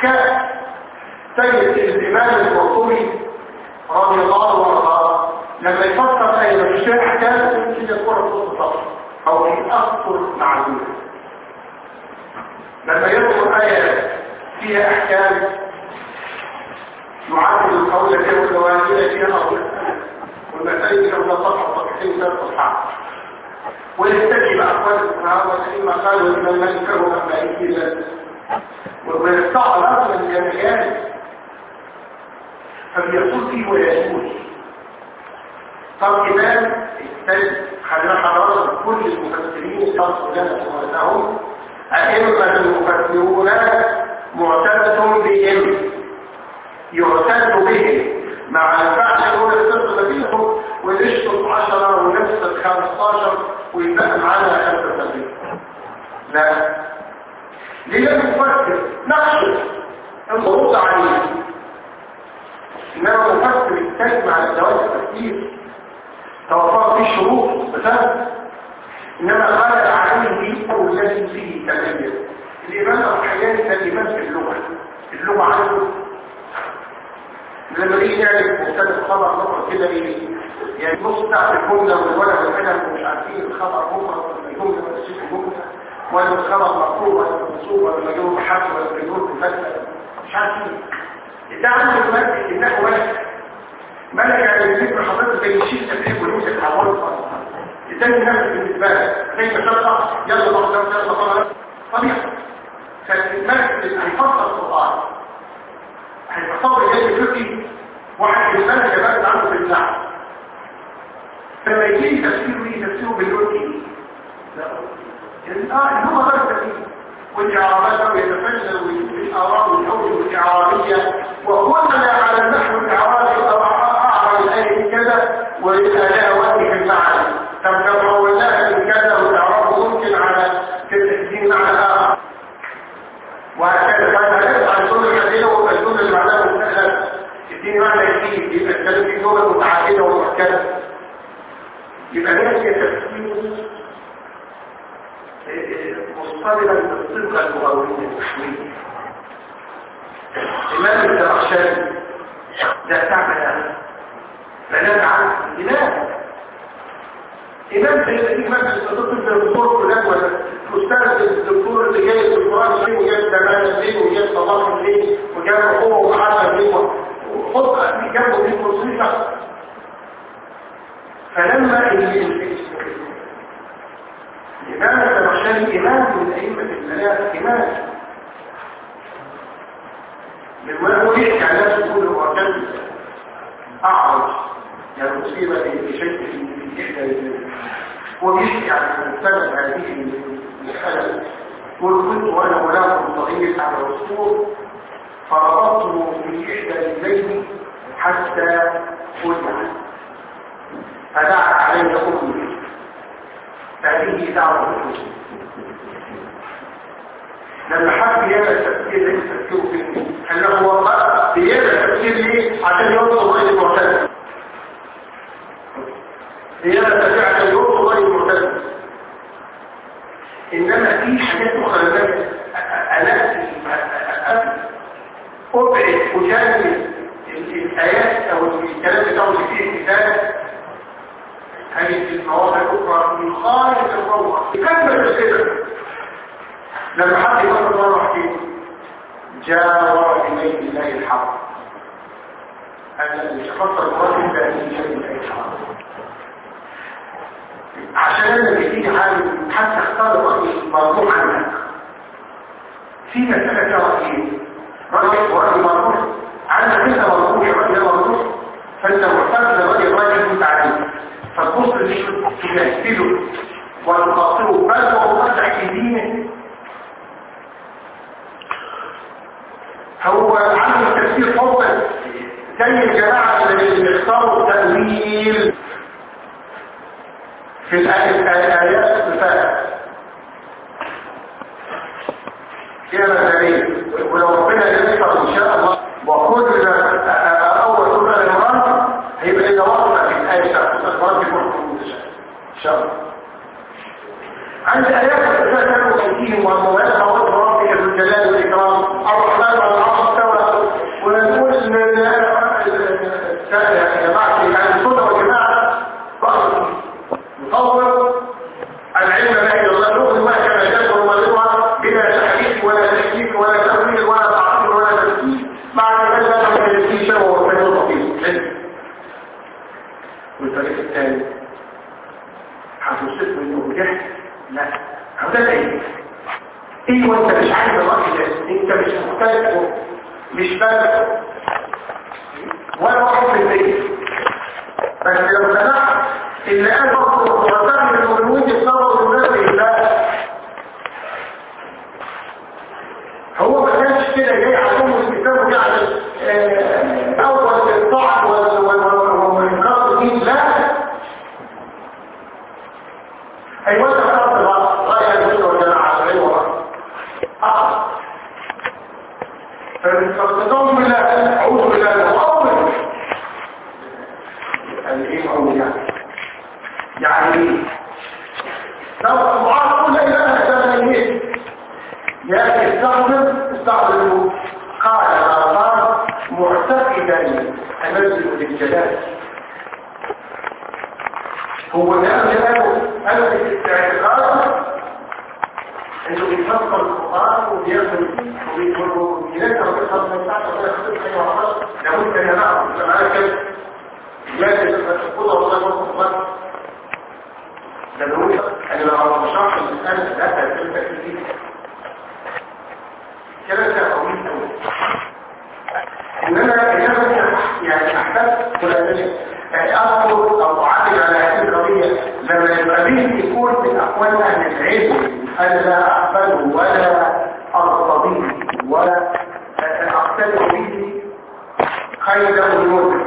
احكام سيد الامام القرطبي رضي الله عنه لما يفكر اي مشكله احكام يمكن يذكرها في نص سطر او في اسطر معدوده لما يذكر ايه فيها احكام يعدل القول فيها والواجبه فيها او والمسائل كما صفحه صفحتين ثلاث صفحات ويستجيب اقوال الفقهاء والذين قالوا ان من يكره ما يجي ويستعرض اصلا الجمعيات فبيصول فيه ويجوز طب إمام الثالث خلينا حضرات كل المفسرين يصلوا لنا سمعتهم أئمة المفسرون معتدة بهم يعتد بهم مع الفعل يقول الصدق فيهم ونشطب عشرة ونفسد خمستاشر ويبقى معانا خمسة سبيل لا ليه المفسر نقصد المرود عليه انما مفسر يستجمع الزواج التفكير توفر فيه شروط بسبب انما قال عليه او الذي فيه تغير الامام احيانا كان امام في اللغه اللغه عنده لما يجي يعرف مبتدا الخبر نقرا كده ايه يعني نص ساعه الجمله والولد والكلام مش عارفين الخبر بكره ولا الجمله ولا الشيء الجمله ولا الخبر مرفوع ولا منصوب ولا مجرور بحرف ولا مجرور بفتحه مش عارفين ده عنده الملك النحو ملك ملك يعني الفكر حضرتك زي شيء تفريق ويوسف حوالي ازاي الناس بالنسبه لك زي ما شرطه يلا بقى يلا بقى طبيعي فالملك هيفصل القران هيتصور جاي فقهي واحد الملك بقى عنده في النحو لما يجي تفسيره ايه تفسيره باللغه ايه لا اه هو ده التفسير والإعرابات يتفنن والآراء والحوج والإعرابية وكلنا على النحو الإعرابي أعرى الآية كذا وللآلاء وجه المعنى طب لو حولناها من كذا والإعراب ممكن على كالتحديد معنى آخر وهكذا كان هنرجع الجملة الحديثة والجملة اللي معناها مستهلة الدين معنى جديد يبقى الكلام في جمل متعددة ومحكمة يبقى نفس التفسير مصطلبا بالصفة اللغوية التحويل إمام الزمخشري ده بتاع بيان بيان عن الإمام إمام زي الإمام الدكتور الدكتور فلان ولا الأستاذ الدكتور اللي جاي القرآن فين وجاب زمان فين وجاب صلاح فين وجاب قوة وحاجة فين وخطأ في جنبه في مصيبة فلما الإمام الزمخشري إمام من أئمة الثلاثة إمام من هو يحكي عن نفسه يقول هو كان أعرج يعني مصيبة بشكل في إحدى هو بيحكي عن سبب هذه المسألة يقول كنت وأنا غلام صغير على الرسول فربطته في إحدى الليل حتى أجمع فدعت علي أمي هذه دعوة الرسول لما حد يانا التفكير ليس تفكيره فيه انه هو بيانا التفكير ليه عشان يوصل غير المعتدل بيانا التفكير عشان يوصل غير المعتدل انما في حاجات اخرى لك الاتي ابعد وجانب الايات او الكلام بتاعه اللي فيه الكتاب هذه المواضع الاخرى من خارج الروح كلمه كده لما حد يقول مرة حكيم جاء إليه الله الحق الذي تفصل مرات الله الله الحق عشان لما بيجي حاجة حتى اختار رأي مرفوع عنك في مسألة فيها رأيين رأي ورأي مرفوع عندك انت مرفوع رأي مرفوع فانت محتاج لرأي الراجل المتعلم فتبص للشيء تجهزه وتقاطعه بل هو مرجع في دينه هو عنده تفسير حبا زي الجماعة اللي اختاروا التأويل في الآيات الصفات فيها مثالين ولو ربنا يذكر إن شاء الله وكل أول سورة الإمران هيبقى إذا وقفت في الآية بتاعت الإمران في مرحبا إن شاء الله عند آيات الصفات كانوا تنكيهم والمبالغة والرب ذو الجلال والإكرام الرحمن والعصر مش بس ولا واحد في المية بس لو سمحت اللي قال برضه وتعمل الأمور يتصور الناس لله هو ما كانش كده جاي عشان الكتاب يعني آه، اول الطعن والانكار الدين لا ايوه انت خلاص بقى راي الدين والجماعه ايوه اه فاستطاعوا بالله اعوذ بالله من اول يعني ايه اول يعني يعني ايه لو الله لا اله الا الله يا استخدم استخدم قال الآثار معتقدا أنزل بالجلال هو ده قالوا قالوا في الاعتقاد انه بيفكر القرآن وبياخد وبيقولوا يذكر بالخط من تحت ولا يخطط اي وحش لابد ان نعرف لما انا كده لازم تقول الله يوفقك ده بيقول انا لو ما بشرحش المسألة ده هتبقى كتير كلام قوي قوي انما انما يعني احداث فلانيه اذكر او اعلم على هذه القضيه لما القبيل يكون من اقوال اهل العلم انا لا اقبله ولا ارتضيه ولا اقتنع به خير الامور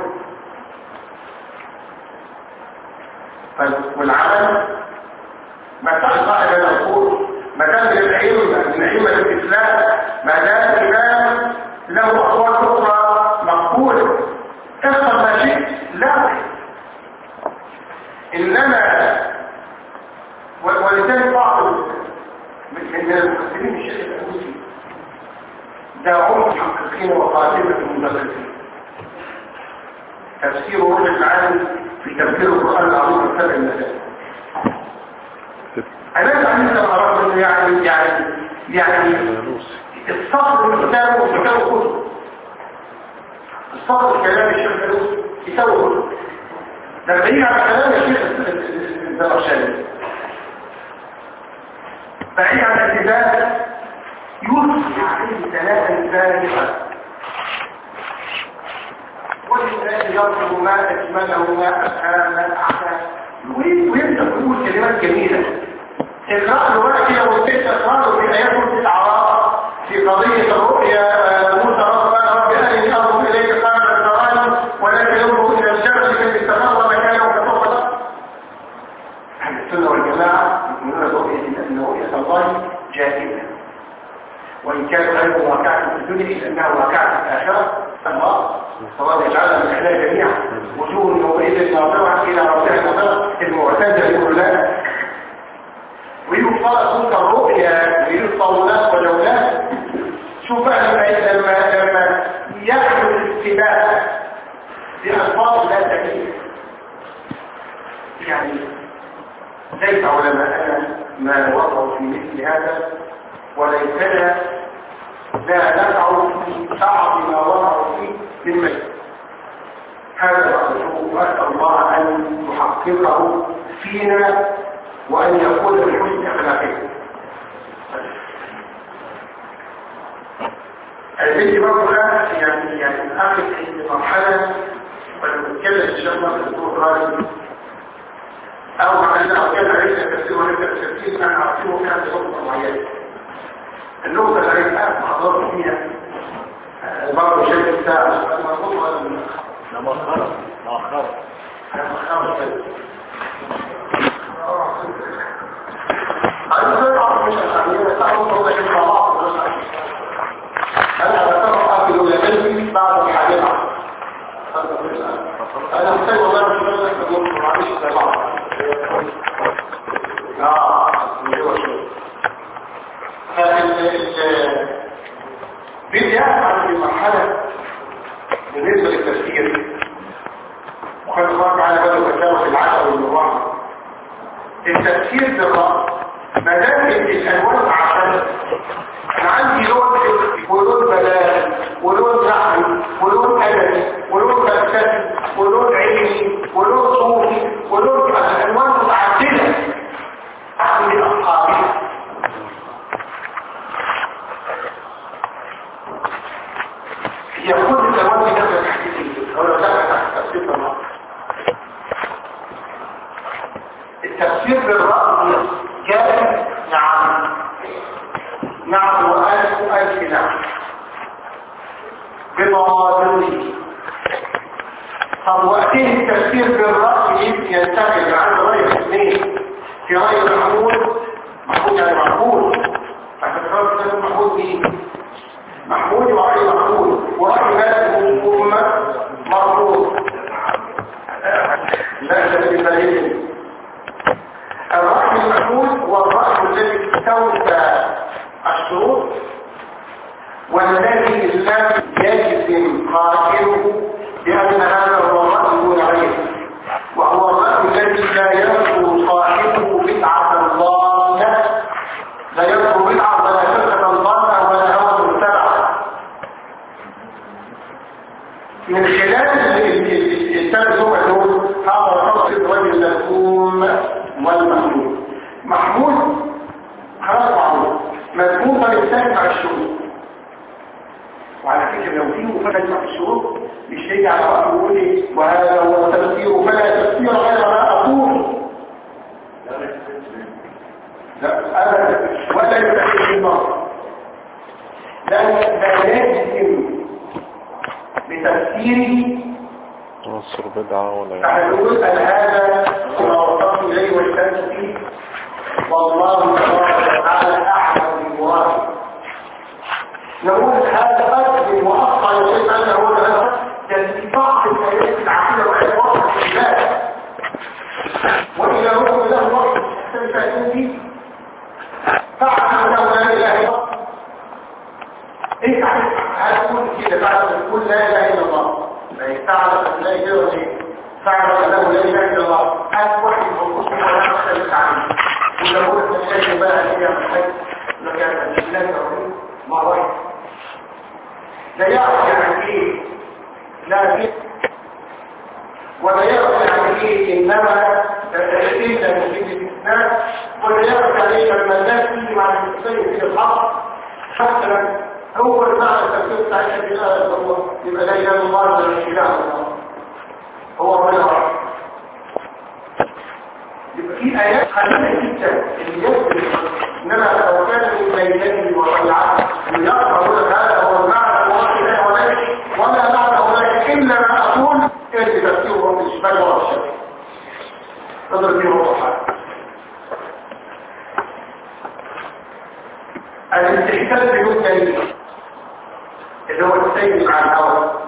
والعمل ما صاحب انا اقول ما دام العلم من علم الاسلام ما دام الامام له اقوال اخرى مقبوله افهم ما شئت لا انما ولذلك بعض من المفسرين الشيخ الأنوسي داعون محققين وقاتلة المدرسين تفسير روح العالم في تفسير القرآن العظيم والسبع المثال أنا أعلم لما أردت يعني يعني يعني الصبر الكتاب وكتاب كتب الصبر كلام الشيخ الفلوس يسوي كتب لما يجي على كلام الشيخ الزمخشري بعيد عن الاتباع يوصي عليه ثلاثة بالغة ولله يرجو ما أجمله ما أفهام ما أعلى ويبدأ يقول كلمات جميلة اقرأ له بقى كده والست اقرأ له في آيات الاستعراض في قضية الرؤيا موسى ربنا رب أرني أرض إليك قال تراني ولكن ينظر إلى الجبل كيف استمر مكانه فسوف أهل السنة والجماعة يقولون رؤية أن رؤية الله جائزة وإن كان غير واقعة في الدنيا إلا أنها واقعة في الآخرة الله سواء يجعلها من أهلها جميعا وجوه يومئذ ناظرة إلى ربها ناظرة المعتزلة يقول لا ويوصل صوت الرؤيا للطاولات والجولات شوف بقى لما لما لما يحدث الاتباع بألفاظ لا تكليف يعني ليس علماءنا ما وضعوا في مثل هذا وليسنا لا نقع في بعض ما وضعوا فيه من مثل هذا مقصود واسال الله ان يحققه فينا وأن يكون بحسن أخلاقه البنت برضه يعني يعني الأخذ في مرحلة ونتكلم إن شاء الله في الدكتور غالي أو مع أن أتكلم عليك تفسير وليس تفسير أنا أعطيه كان بنقطة معينة النقطة اللي عايزها محضرت فيها برضه شيء الساعة المفروض ولا لا مؤخرا مؤخرا مؤخرا أنا بتفق أبي الأولى بعد الحادثة أنا محتاج والله مش بس أقول معلش زي بعض آه هو شو بدي أفهم في مرحلة بالنسبة للتفكير وكان الله تعالى بدأ كتابه في العشر والمروحة التفكير بالرأس ما دام الالوان عشان انا عندي لون ولون بلاغ ولون نحوي ولون ادبي ولون فلسفي ولون علمي ولون صوفي ولون الالوان متعدده احمل اصحابها هي كل الألوان دي داخلة تحت الإنجيل ولا داخلة تحت تفسير النص التفسير بالرأي جائز نعم نعم وألف ألف نعم بمواضيعه طب وقته التفسير بالرأي ينتقل عن رأي اثنين في رأي محمود محمود يعني محمود فكتبت كتاب محمود مين محمود ورأي محمود ورأي مالك أمة مرفوض لا ده بالبالين الرأي المحمود هو الرأي الذي استوفى الشروط والذي لم يجزم قائله بأن هذا هو الرأي العين وهو الرأي الذي لا يذكر صاحبه بدعة ضالة لا يذكر بدعة ولا فرقة ضالة ولا هوى متبعة من خلال الثلاث نوع دول هذا الرأي الرجل المذموم والمحمود محمود خلاص معروف مذموم فبالتالي مع الشروط وعلى فكرة لو فيه مفرد مع الشروط مش هيجي على رأيه ويقول ايه وهذا هو التفسير فلا تفسير غير ما أقول لا أبدا ولا يتفسير النار لا لا يجزم بتفسيره عنصر بدعة ولا فهنقول أن هذا ما وصلت إليه واجتهدت فيه والله تبارك وتعالى أعلم بالمراد نقول هذا قد مؤقت يقول أنه هو هذا اتفاق الآيات العقيدة وآيات واضحة في الله وإذا ركب له وقت تستمتعون فيه فاعلم أنه لا إله إلا الله إيه هل تقول كده بعد ما تقول لا إله إلا الله ما يستعرض أن لا إله إلا الله فاعلم أنه لا إله إلا الله هل واحد من ولا تختلف عنه ولو قلت الشيء بقى هي محتاج لك أن تشلك ما رأيك لا يعرف يعني ايه لا فيه ولا يعرف يعني ايه انما الا مفيد الاستثناء ولا يعرف يعني ايه لما الناس تيجي مع المسلمين في الحق مثلا هو المعنى التفسير بتاع الشيء هو يبقى لا اله الا الله ولا اله الا الله هو ربنا واحد يبقى في ايات قليله جدا اللي يثبت انما لو كان من بينه وضيعته يقرأ لك هذا هو المعنى الواحد وليس ولا معنى هناك الا ما اقول ان تفسيره من الشمال ولا الشمال نظر فيه وضحا الاستحسان بدون دليل اللي هو السيد مع الهوى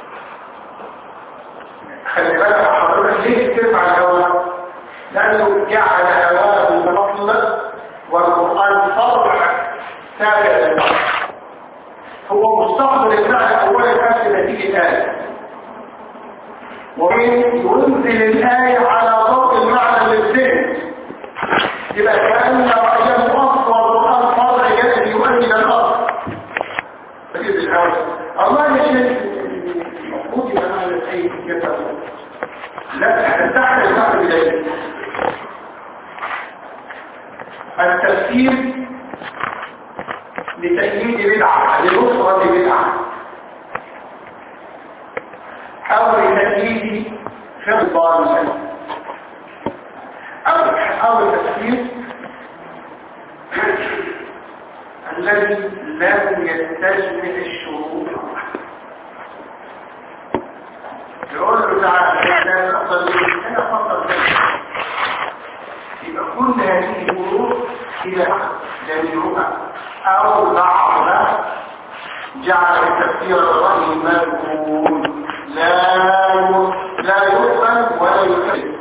خلي بالك حضرتك ليه ترفع الهوى لانه جعل هواه بطل والقران صرح ثابت هو مستقبل المعنى اولا كانت نتيجه ايه ومن ينزل الايه على ضوء المعنى للذهن يبقى كان رايه اصلا القران فرع ياتي يؤمن الارض فكيف الحوالي الله مش المفروض يبقى معنى الايه كده لا تحت الفرق اليه التفسير لتأييد بدعة لنصرة بدعة أو لتأييد فرض مثلا أو أو التفسير الذي لم يستجمع الشروط يقول له تعالى لا تفضل أنا أفضل يبقى كل هذه الأمور إلى دليلها أو بعض جعل التفسير الرأي مذكور لا لا يقبل ولا يكذب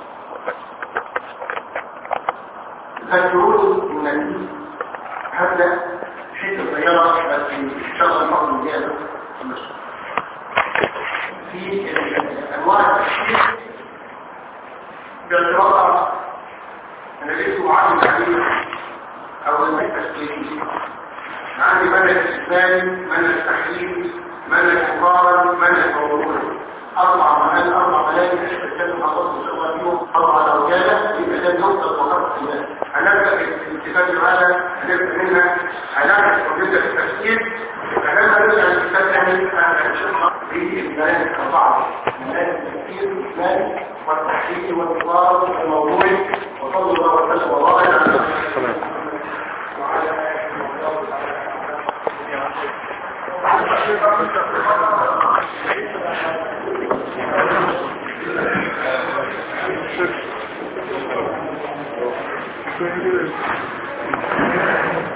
ذكرون النبي هبدأ حيث الطيارة بس إن شاء الله نحن زيادة في أنواع التفسير بالقراءة أنا ليس معلم عليه أو الميت التشكيلي عندي منهج إسلامي منهج تحليل منهج مقارن منهج موضوع أربع مهال أربع ملايين حيث الكلام حضرت إن شاء الله فيهم أربع رجالة يبقى ده نقطة وقت الناس هنبدأ في الاتفاق هذا هنبدأ منها هنعمل وجودة في التفكير فلما نرجع للكتاب يعني Thank you.